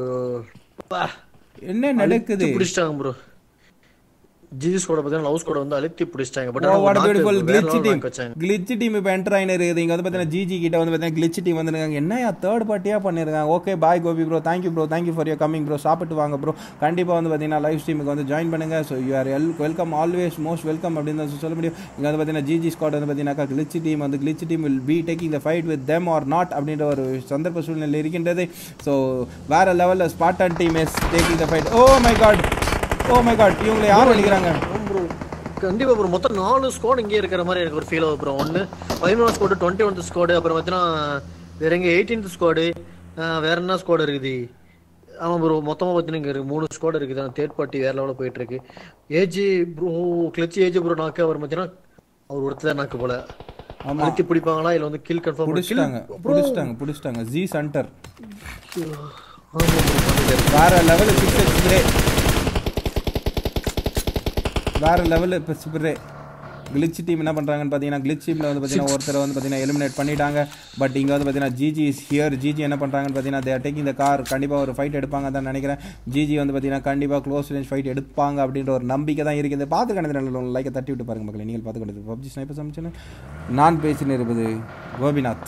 என்ன நடக்குது புடிச்சிட்டாங்க ப்ரோ ஜிஜி ஸ்கோட பார்த்தீங்கன்னா லவ் ஸ்கோட வந்து அழுத்தி புடிச்சிட்டாங்க but oh what beautiful clutch team வச்சாங்க கிளிச் டீம் இப்போ என்டர் ஆயினு இருக்குது இங்கே வந்து பார்த்தீங்கன்னா ஜிஜி கிட்ட வந்து பார்த்தீங்கன்னா கிளிச் டீம் வந்துருக்காங்க என்னையா தேர்ட் பார்ட்டியாக பண்ணிருக்காங்க okay bye Gopi bro thank you bro thank you for your coming bro சாப்பிட்டு வாங்க ப்ரோ கண்டிப்பாக வந்து பார்த்தீங்கன்னா லைவ் ஸ்ட்ரீமுக்கு வந்து ஜாயின் பண்ணுங்க so you are all welcome always most welcome அப்படின்னு தான் சொல்ல முடியும் இங்கே வந்து பார்த்தீங்கன்னா ஜிஜி ஸ்குவாட் வந்து பார்த்தீங்கன்னா கிளிச் டீம் வந்து clutch team will be taking the fight with them or not அப்படின்ற ஒரு சந்தர்ப்ப சூழ்நிலை இருக்கின்றது ஸோ வேற லெவலில் Spartan team is taking the fight oh my god oh my god இவங்களை யார் அடிக்கிறாங்க ப்ரோ கண்டிப்பா ப்ரோ மொத்தம் நாலு ஸ்குவாட் இங்கே இருக்கிற மாதிரி எனக்கு ஒரு ஃபீல் ஆகும் ப்ரோ ஒன்று பதினொன்று ஸ்குவாடு டுவெண்ட்டி ஒன்த் ஸ்குவாடு அப்புறம் பார்த்தீங்கன்னா வேற எங்க எயிட்டீன்த் ஸ்குவாடு வேற என்ன ஸ்குவாடு இருக்குது ஆமா ப்ரோ மொத்தமா பார்த்தீங்கன்னா இங்க இருக்கு மூணு ஸ்குவாட் இருக்குது தேர்ட் பார்ட்டி வேற லெவலில் போயிட்டு இருக்கு ஏஜி ப்ரோ கிளச்சி ஏஜி ப்ரோ நாக்கு அவர் பார்த்தீங்கன்னா அவர் ஒருத்தர் நாக்கு போல ஆமா. அழுத்தி பிடிப்பாங்களா இல்ல வந்து கில் கன்ஃபார்ம் பிடிச்சிட்டாங்க பிடிச்சிட்டாங்க பிடிச்சிட்டாங்க ஜி சென்டர் வேற லெவல் சிக்ஸ் ஸ்ப்ரே வேற லெவல் இப்போ ஸ்ப்ரே கிளிச் டீம் என்ன பண்ணுறாங்கன்னு பார்த்தீங்கன்னா கிளிச் டீமில் வந்து பார்த்தீங்கன்னா ஒருத்தர் வந்து பார்த்தீங்கன்னா எலிமினேட் பண்ணிட்டாங்க பட் இங்கே வந்து பார்த்தீங்கன்னா ஜிஜி இஸ் ஹியர் ஜிஜி என்ன பண்ணுறாங்கன்னு பார்த்தீங்கன்னா தேர் டேக்கிங் த கார் கண்டிப்பாக ஒரு ஃபைட் எடுப்பாங்க தான் நினைக்கிறேன் ஜிஜி வந்து பார்த்தீங்கன்னா கண்டிப்பாக க்ளோஸ் ரேஞ்ச் ஃபைட் எடுப்பாங்க அப்படின்ற ஒரு நம்பிக்கை தான் இருக்குது பார்த்து கணக்கு லைக்கை தட்டி விட்டு பாருங்க மக்களே நீங்கள் பார்த்து கொண்டு பப்ஜி ஸ்னைப்பர் சமைச்சுன்னு நான் பேசின்னு இருப்பது கோபிநாத்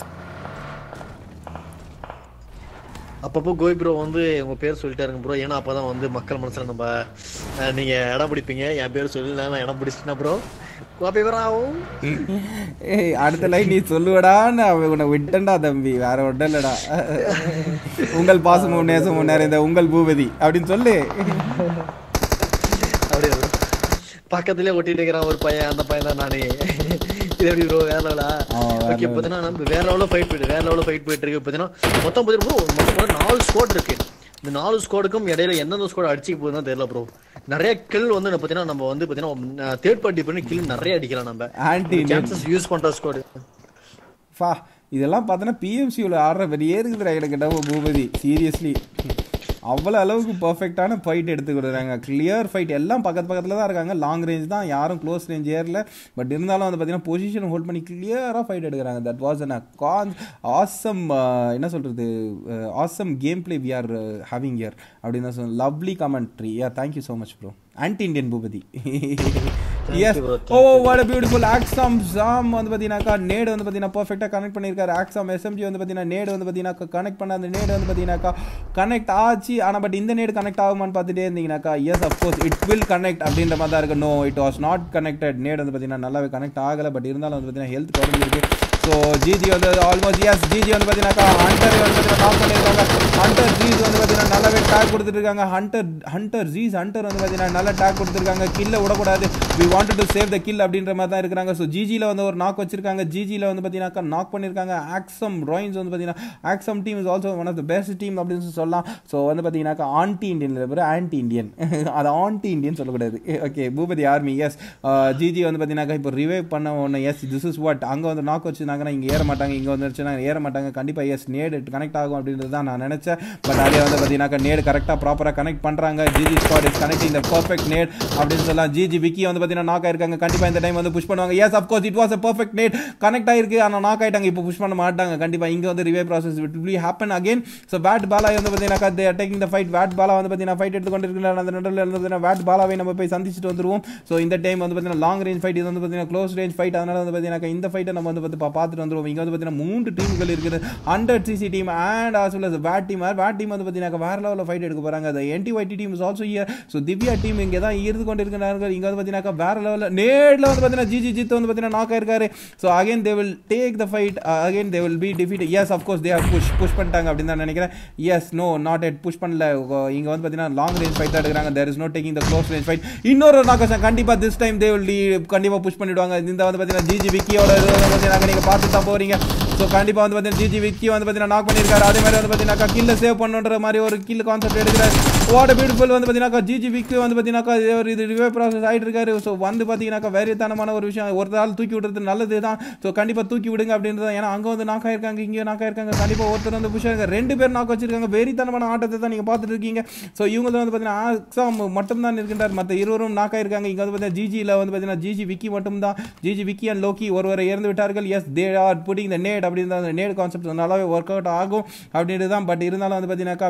அப்பப்போ கோய் ப்ரோ வந்து உங்க பேர் சொல்லிட்டாருங்க ப்ரோ ஏன்னா அப்பதான் வந்து மக்கள் மனசுல நம்ம அஹ், நீங்க இடம் பிடிப்பீங்க என் பேர் சொல்லல நான் இடம் பிடிச்சிட்டேன் ப்ரோ கோபி ப்ரோவும் ஏய் அடுத்த லைன் நீ சொல்லுவடான்னு அவன் உன்னை விட்டண்டா தம்பி வேற ஒன்றும் இல்லடா உங்கள் பாசமும் நேசமும் நிறைந்த உங்கள் பூபதி அப்படின்னு சொல்லு அப்படியே bro. பக்கத்துலயே ஒட்டிட்டு இருக்கிறான் ஒரு பையன் அந்த பையன் தான் நானே இது எப்படி ப்ரோ வேற லெவலா ஆ, வேற ஓகே பார்த்தீங்கன்னா நம்ம வேற லெவலில் ஃபைட் போயிட்டு வேற லெவலில் ஃபைட் போயிட்டு இருக்கு பார்த்தீங்கன்னா மொத்தம் பார்த்தீங்கன்னா bro, மொத்தம் நாலு ஸ்குவாட் இருக்கு இந்த நாலு ஸ்குவாடுக்கும் இடையில எந்தெந்த ஸ்குவாட் அடிச்சுக்க போகுதுன்னு தெரியல ப்ரோ நிறைய கில் வந்து பாத்தீங்கன்னா நம்ம வந்து பாத்தீங்கன்னா தேர்ட் பார்ட்டி பண்ணி கில் நிறைய அடிக்கலாம் நம்ம ஆன்டி சான்சஸ் யூஸ் பண்ற ஸ்குவாடு ஃபா இதெல்லாம் பார்த்தோன்னா பிஎம்சியில் ஆடுற பெரிய இருக்குதுடா எனக்கு டவு பூபதி சீரியஸ்லி அவ்வளோ அளவுக்கு பர்ஃபெக்டான ஃபைட் எடுத்து கொடுக்குறாங்க கிளியர் ஃபைட் எல்லாம் பக்கத்து பக்கத்தில் தான் இருக்காங்க லாங் ரேஞ்ச் தான் யாரும் க்ளோஸ் ரேஞ்ச் ஏறல பட் இருந்தாலும் வந்து பார்த்தீங்கன்னா பொசிஷன் ஹோல்ட் பண்ணி கிளியராக ஃபைட் எடுக்கிறாங்க தட் வாஸ் அன் கான் ஆசம் என்ன சொல்கிறது awesome game play we are having here அப்படின்னு தான் சொல்லுங்கள் lovely commentary ya thank you so much bro anti Indian Bhupathi yes bro, oh what beautiful Axom jam வந்து பார்த்தீங்கன்னாக்கா நேடு வந்து பார்த்தீங்கன்னா பர்ஃபெக்டாக கனெக்ட் பண்ணியிருக்காரு ஆக்ஸாம் எஸ்எம்ஜி வந்து பார்த்தீங்கன்னா நேடு வந்து பார்த்தீங்கன்னா கனெக்ட் பண்ண அந்த நேடு வந்து பார்த்தீங்கன்னாக்கா கனெக்ட் ஆச்சு ஆனால் பட் இந்த நேடு கனெக்ட் ஆகுமான்னு பார்த்துட்டே இருந்தீங்கன்னாக்கா yes of course it will connect அப்படின்ற மாதிரி தான் இருக்கு no it was not connected nade வந்து பார்த்தீங்கன்னா நல்லாவே கனெக்ட் ஆகலை பட் இருந்தாலும் வந்து பார்த்தீங்கன்னா ஹெல்த் குறைஞ்சிருக்கு ஸோ ஜிஜி வந்து ஆல்மோஸ்ட் எஸ் ஜிஜி வந்து பார்த்தீங்கன்னாக்கா ஹண்டர் வந்து பார்த்தீங்கன்னா டாப் பண்ணியிருக்காங்க ஹண்டர் ஜீஸ் வந்து பார்த்தீங்கன்னா நல்லாவே டேக் கொடுத்துருக்காங்க ஹண்டர் ஹண்டர் ஜீஸ் ஹண்டர் வந்து பார்த்தீங்கன்னா நல்ல டேக் கொடுத்துருக்காங்க கில்ல விடக்கூடாது we wanted to save the kill அப்படின்ற மாதிரி தான் இருக்கிறாங்க ஸோ ஜிஜியில் வந்து ஒரு நாக் வச்சிருக்காங்க ஜிஜியில் வந்து பார்த்தீங்கன்னாக்கா நாக் பண்ணியிருக்காங்க ஆக்சம் ராயின்ஸ் வந்து பார்த்தீங்கன்னா Axom team is also one of the best team அப்படின்னு சொல்லி சொல்லலாம் ஸோ வந்து பார்த்தீங்கன்னாக்கா ஆன்டி இந்தியன் பேர் ஆன்டி இந்தியன் அது ஆன்டி இந்தியன் சொல்லக்கூடாது okay Bhupathi army yes GG வந்து பார்த்தீங்கன்னாக்கா இப்போ ரிவைவ் பண்ண ஒன்று எஸ் திஸ் இஸ் வாட் அங்கே வந்து நாக் வச்சிருந்தாங்கன்னா இங்கே ஏற மாட்டாங்க இங்கே வந்துருச்சுன்னா ஏற மாட்டாங்க கண்டிப்பாக எஸ் நேடு கனெக்ட் ஆகும் அப்படின்றது தான் நான் நினச்சேன் பட் அதே வந்து பார்த்தீங்கன்னாக்கா நேடு கரெக்டாக ப்ராப்பராக கனெக்ட் பண்ணுறாங்க GG squad is connecting the perfect nade அப்படின்னு சொல்லலாம் ஜிஜி விக்கி வந்து பார்த்தீங்கன்னா நாக் ஆயிருக்காங்க கண்டிப்பாக இந்த டைம் வந்து புஷ் பண்ணுவாங்க yes of course it was a perfect nade connect ஆயிருக்கு ஆனால் நாக் ஆயிட்டாங்க இப்போ புஷ் பண்ண மாட்டாங்க கண்டிப்பாக இங்கே வந்து ரிவே ப்ராசஸ் விட் will happen again so bad Bala வந்து பார்த்தீங்கன்னா they taking the fight bad Bala வந்து பார்த்தீங்கன்னா ஃபைட் எடுத்து கொண்டு இருக்கிறார் அந்த நடுவில் வந்து பார்த்தீங்கன்னா பேட் பாலாவை நம்ம போய் சந்திச்சுட்டு வந்துருவோம் ஸோ இந்த டைம் வந்து பார்த்தீங்கன்னா லாங் ரேஞ்ச் ஃபைட் இது வந்து பார்த்தீங்கன்னா க்ளோஸ் ரேஞ்ச் ஃபைட் அதனால வந்து பார்த்தீங்கன்னா இந்த ஃபைட்டை நம்ம வந்து பார்த்து பா- பார்த்துட்டு வந்துருவோம் இங்கே வந்து பார்த்தீங்கன்னா மூன்று டீம்கள் இருக்குது hundred CC team and as well as bad team bad team வந்து பார்த்தீங்கன்னா வேற லெவலில் ஃபைட் எடுக்க போகிறாங்க அந்த ND YT team is also here so Divya team இங்கே தான் இருந்து கொண்டு இருக்கிறார்கள் இங்கே வந்து பார்த்தீங்கன்னா வேற லெவலில் நேரில் வந்து பார்த்தீங்கன்னா ஜிஜி ஜித் வந்து பார்த்தீங்கன்னா நாக் ஆயிருக்காரு so again they will take the fight again they will be defeat yes of course they have push push பண்ணிட்டாங்க அப்படின்னு தான் நினைக்கிறேன் yes no not yet push பண்ணல இங்கே வந்து பார்த்தீங்கன்னா லாங் ரேஞ்ச் ஃபைட் தான் எடுக்கிறாங்க there is no taking the close range fight இன்னொரு நாக்கஷன் கண்டிப்பாக திஸ் டைம் தே வில் கண்டிப்பாக புஷ் பண்ணிடுவாங்க இந்த வந்து பார்த்தீங்கன்னா ஜிஜி விக்கியோட இது வந்து பார்த்தீங்கன்னா நீங்கள் பார்த்து தான் போகிறீங்க ஸோ கண்டிப்பாக வந்து பார்த்தீங்கன்னா ஜிஜி விக்கி வந்து பார்த்தீங்கன்னா நாக் பண்ணியிருக்காரு அதே மாதிரி வந்து பார்த்தீங்கன்னா கில்ல சேவ் பண்ணுன்ற மாதிரி ஒரு கில் கான்செப்ட் எடுக்கிறாரு வாட் பியூட்டிஃபுல் வந்து பார்த்தீங்கன்னா ஜிஜி விக்கி வந்து பார்த்தீங்கன்னா இது ஒரு இது ரிவே ப்ராசஸ் ஆகிட்டு இருக்காரு ஸோ வந்து பார்த்தீங்கன்னாக்கா வேரியத்தனமான ஒரு விஷயம் ஒரு ஆள் தூக்கி விடுறது நல்லது தான் ஸோ கண்டிப்பாக தூக்கி விடுங்க அப்படின்றது ஏன்னா அங்கே வந்து நாக் ஆயிருக்காங்க இங்கே நாக் ஆயிருக்காங்க கண்டிப்பாக ஒருத்தர் வந்து புஷ் ரெண்டு பேர் நாக் வச்சிருக்காங்க வெறித்தனமான ஆட்டத்தை தான் நீங்கள் பார்த்துட்டு இருக்கீங்க ஸோ இவங்க வந்து பார்த்தீங்கன்னா ஆக்ஸாம் மட்டும் தான் இருக்கின்றார் மற்ற இருவரும் நாக் ஆயிருக்காங்க இங்கே வந்து பார்த்தீங்கன்னா ஜிஜியில் வந்து பார்த்தீங்கன்னா ஜிஜி விக்கி மட்டும் தான் ஜிஜி விக்கி அண்ட் லோக்கி ஒருவரை இறந்து விட்டார்கள் yes they are putting the nade அப்படின்னு அந்த நேட் கான்செப்ட் நல்லாவே ஒர்க் அவுட் ஆகும் அப்படின்றது தான் பட் இருந்தாலும் வந்து பார்த்தீங்கன்னாக்கா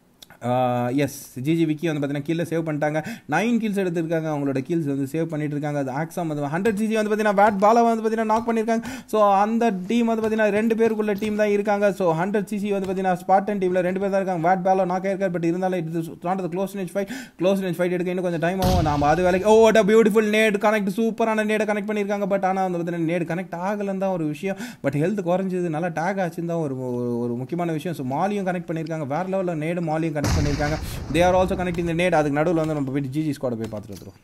எஸ் ஜிஜி விக்கி வந்து பார்த்தீங்கன்னா கீழே சேவ் பண்ணிட்டாங்க நைன் கில்ஸ் எடுத்திருக்காங்க அவங்களோட கில்ஸ் வந்து சேவ் பண்ணிட்டு இருக்காங்க அது ஆக்ஸாம் வந்து ஹண்ட்ரட் ஜிஜி வந்து பார்த்தீங்கன்னா பேட் பாலா வந்து பார்த்தீங்கன்னா நாக் பண்ணியிருக்காங்க ஸோ அந்த டீம் வந்து பார்த்தீங்கன்னா ரெண்டு பேருக்குள்ள டீம் தான் இருக்காங்க ஸோ ஹண்ட்ரட் சிசி வந்து பார்த்தீங்கன்னா ஸ்பாட்டன் டீமில் ரெண்டு பேர் தான் இருக்காங்க பேட் பாலா நாக் ஆயிருக்காரு பட் இருந்தாலும் இது not close range fight close range fight எடுக்க இன்னும் கொஞ்சம் டைம் ஆகும் நாம அது வேலைக்கு oh what beautiful nade connect சூப்பரான நேடை கனெக்ட் பண்ணியிருக்காங்க பட் ஆனால் வந்து பார்த்தீங்கன்னா நேட் கனெக்ட் ஆகலன்னு தான் ஒரு விஷயம் பட் ஹெல்த் குறைஞ்சது நல்லா டேக் ஆச்சுன்னு தான் ஒரு ஒரு- ஒரு முக்கியமான விஷயம் ஸோ மாலியும் கனெக்ட் பண்ணியிருக்காங்க வேற லெவலில் நேடு மாலியும் கனெக்ட் பண்ணியிருக்காங்க தே ஆர் ஆல்சோ கனெக்டிங் இந்த நேட் அதுக்கு நடுவில் வந்து நம்ம போயிட்டு ஜிஜி ஸ்குவாட போய் பார்த்துட்டு வந்துடும்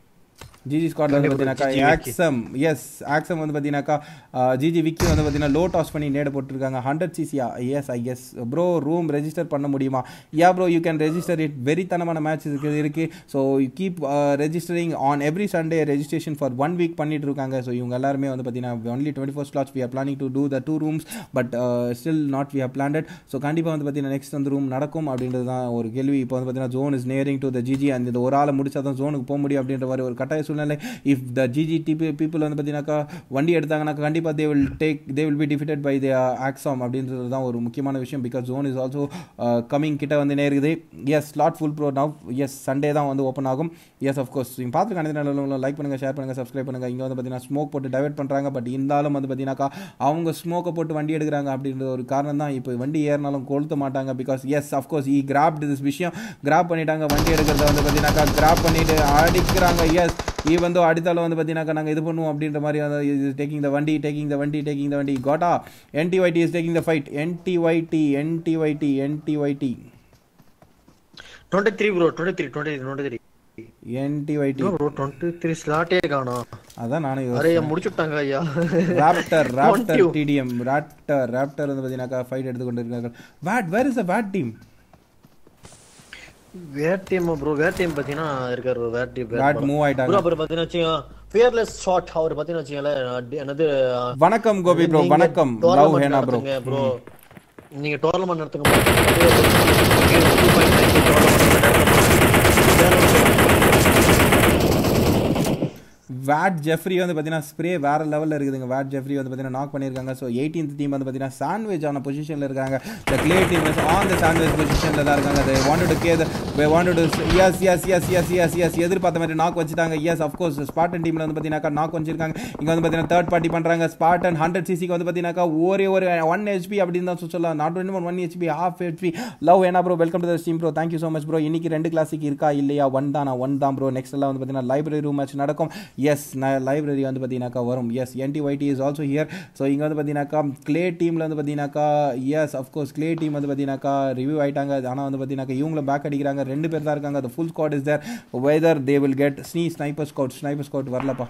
ஜிஜி ஸ்குவாட்ல வந்து பார்த்தீங்கன்னாக்கா GG Vicky. Awesome yes awesome வந்து பார்த்தீங்கன்னாக்கா ஜிஜி விக்கி வந்து பார்த்தீங்கன்னா லோ டாஸ் பண்ணி நேட போட்டிருக்காங்க ஹண்ட்ரட் சிசியா yes I yes bro room register பண்ண முடியுமா yeah bro you can register it வெறித்தனமான மேட்ச் இருக்குது இருக்கு so keep registering on every Sunday registration for one week பண்ணிட்டு இருக்காங்க ஸோ இவங்க எல்லாருமே வந்து பார்த்தீங்கன்னா only twenty four slots we are planning to do the two rooms but still not we have planned so கண்டிப்பாக வந்து பார்த்தீங்கன்னா நெக்ஸ்ட் வந்து ரூம் நடக்கும் அப்படின்றது தான் ஒரு கேள்வி இப்போ வந்து பார்த்தீங்கன்னா zone is nearing to the GG அந்த இந்த ஒரு ஆளை முடிச்சா தான் ஜோனுக்கு போக முடியும் அப்படின்ற மாதிரி ஒரு கட்டாய சூழ்நிலை if the GG DP people வந்து பார்த்தீங்கன்னாக்கா வண்டி எடுத்தாங்கன்னாக்கா கண்டிப்பாக they will take they will be defeated by the awesome அப்படின்றது தான் ஒரு முக்கியமான விஷயம் because zone is also coming கிட்ட வந்து நேருக்குது yes slot full bro now yes Sunday தான் வந்து ஓப்பன் ஆகும் எஸ் அஃப்கோர்ஸ் நீங்கள் பார்த்துருக்க அனைத்து நல்லவங்களும் லைக் பண்ணுங்கள் ஷேர் பண்ணுங்கள் சப்ஸ்கிரைப் பண்ணுங்கள் இங்கே வந்து பார்த்தீங்கன்னா ஸ்மோக் போட்டு டைவர்ட் பண்ணுறாங்க பட் இருந்தாலும் வந்து பார்த்தீங்கன்னாக்கா அவங்க ஸ்மோக்கை போட்டு வண்டி எடுக்கிறாங்க அப்படின்ற ஒரு காரணம் தான் இப்போ வண்டி ஏறினாலும் கொளுத்த மாட்டாங்க பிகாஸ் எஸ் அஃப்கோர்ஸ் ஈ கிராப்டு திஸ் விஷயம் கிராப் பண்ணிட்டாங்க வண்டி எடுக்கிறத வந்து பார்த்தீங்கன்னாக்கா கிராப் பண்ணிட்டு அடிக்கிறாங்க எஸ் ஈ வந்து அடித்தாலும் வந்து பார்த்தீங்கன்னாக்கா நாங்கள் இது பண்ணுவோம் அப்படின்ற மாதிரி வந்து டேக்கிங் த வண்டி டேக்கிங் த வண்டி டேக்கிங் த வண்டி கோட்டா NTYT is taking the fight NTYT NTYT NTYT twenty three bro twenty three twenty twenty three NTYT bro twenty three ஸ்லாட்டே காணோம் அதான் நானும் அரே யோசிச்சேன் முடிச்சுட்டாங்க ஐயா Raptor Raptor 20. TDM Raptor Raptor வந்து பார்த்தீங்கன்னாக்கா ஃபைட் எடுத்து கொண்டு இருக்காங்க வேட் வேர் இஸ் அ வேட் டீம் வேட்டியம் ப்ரோ வேட்டியம் பாத்தீங்கன்னா இருக்காரு ஒரு வேட்டி வேட் மூவ் ஆயிட்டாங்க ப்ரோ அப்புறம் பாத்தீங்கன்னா வச்சுக்கோங்க ஃபியர்லெஸ் ஷாட் அவர் பாத்தீங்கன்னா வச்சுக்கோங்களேன் என்னது வணக்கம் கோபி ப்ரோ நீங்க வணக்கம் லவ் tournament ஹேனா ப்ரோ நடத்துங்க ப்ரோ நீங்க டோர்னமெண்ட் நடத்துங்க வேட் ஜெஃப்ரி வந்து பார்த்தீங்கன்னா ஸ்ப்ரே வேற லெவலில் இருக்குதுங்க வேட் ஜெஃப்ரி வந்து பார்த்தீங்கன்னா நாக் பண்ணியிருக்காங்க ஸோ எயிட்டீன்த் டீம் வந்து பார்த்தீங்கன்னா சாண்ட்விச் ஆன பொசிஷனில் இருக்காங்க the clay team on the sandwich பொசிஷனில் தான் இருக்காங்க they wanted to கே they wanted to yes yes yes yes yes yes எதிர்பார்த்த மாதிரி நாக் வச்சுட்டாங்க எஸ் அஃப்கோர்ஸ் ஸ்பாட்டன் டீமில் வந்து பார்த்தீங்கன்னா நாக் வச்சிருக்காங்க இங்கே வந்து பார்த்தீங்கன்னா தேர்ட் பார்ட்டி பண்ணுறாங்க ஸ்பாட்டன் ஹண்ட்ரட் சிசிக்கு வந்து பார்த்தீங்கன்னா ஒரே ஒரு ஒன் ஹெச்பி அப்படின்னு தான் சொல்லலாம் not only one HP half HP love ஏனா bro welcome to the steam bro thank you so much bro இன்னைக்கு ரெண்டு கிளாஸுக்கு இருக்கா இல்லையா ஒன் தான் ஒன் தான் ப்ரோ நெக்ஸ்ட் எல்லாம் வந்து பார்த்தீங்கன்னா லைப்ரரி ரூம் மேட்ச் நடக்கும் எஸ் லைப்ரரி வந்து பார்த்தீங்கன்னாக்கா வரும் yes NT YT is also here so இங்கே வந்து பார்த்தீங்கன்னாக்கா கிளே டீமில் வந்து பார்த்தீங்கன்னாக்கா எஸ் அஃப்கோர்ஸ் கிளே டீம் வந்து பார்த்தீங்கன்னாக்கா ரிவ்யூ ஆயிட்டாங்க ஆனால் வந்து பார்த்தீங்கன்னாக்கா இவங்களும் பேக் அடிக்கிறாங்க ரெண்டு பேர் தான் இருக்காங்க அது full squad is there whether they will get ஸ்னீ ஸ்னைப்பர் ஸ்கவுட் ஸ்னைப்பர் ஸ்கவுட் வரலப்பா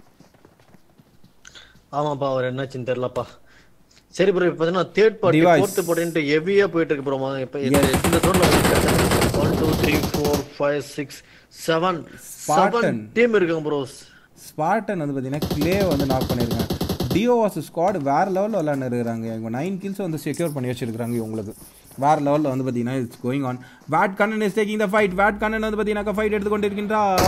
ஆமாப்பா அவர் என்னாச்சுன்னு தெரியலப்பா சரி ப்ரோ இப்போ பார்த்தீங்கன்னா தேர்ட் பார்ட்டி Device. ஃபோர்த் பார்ட்டின்ட்டு ஹெவியா போயிட்டு இருக்கு ப்ரோ இப்போ இந்த ரோட்ல one two three four five six seven Spartan. Seven team இருக்குங்க ப்ரோ ஸ்பார்டன் வந்து பார்த்தீங்கன்னா கிளே வந்து நாக் பண்ணியிருக்காங்க டிஓவாஸ் ஸ்குவாட் வேற லெவலில் விளையாண்டு இருக்கிறாங்க இவங்க நைன் கில்ஸ் வந்து செக்யூர் பண்ணி வச்சிருக்காங்க இவங்களுக்கு வேற லெவலில் வந்து பார்த்தீங்கன்னா இட்ஸ் கோயிங் ஆன் வேட் Kannan is taking the fight வேட் கண்ணன் வந்து பார்த்தீங்கன்னா ஃபைட் எடுத்துக்கொண்டு இருக்கின்றார்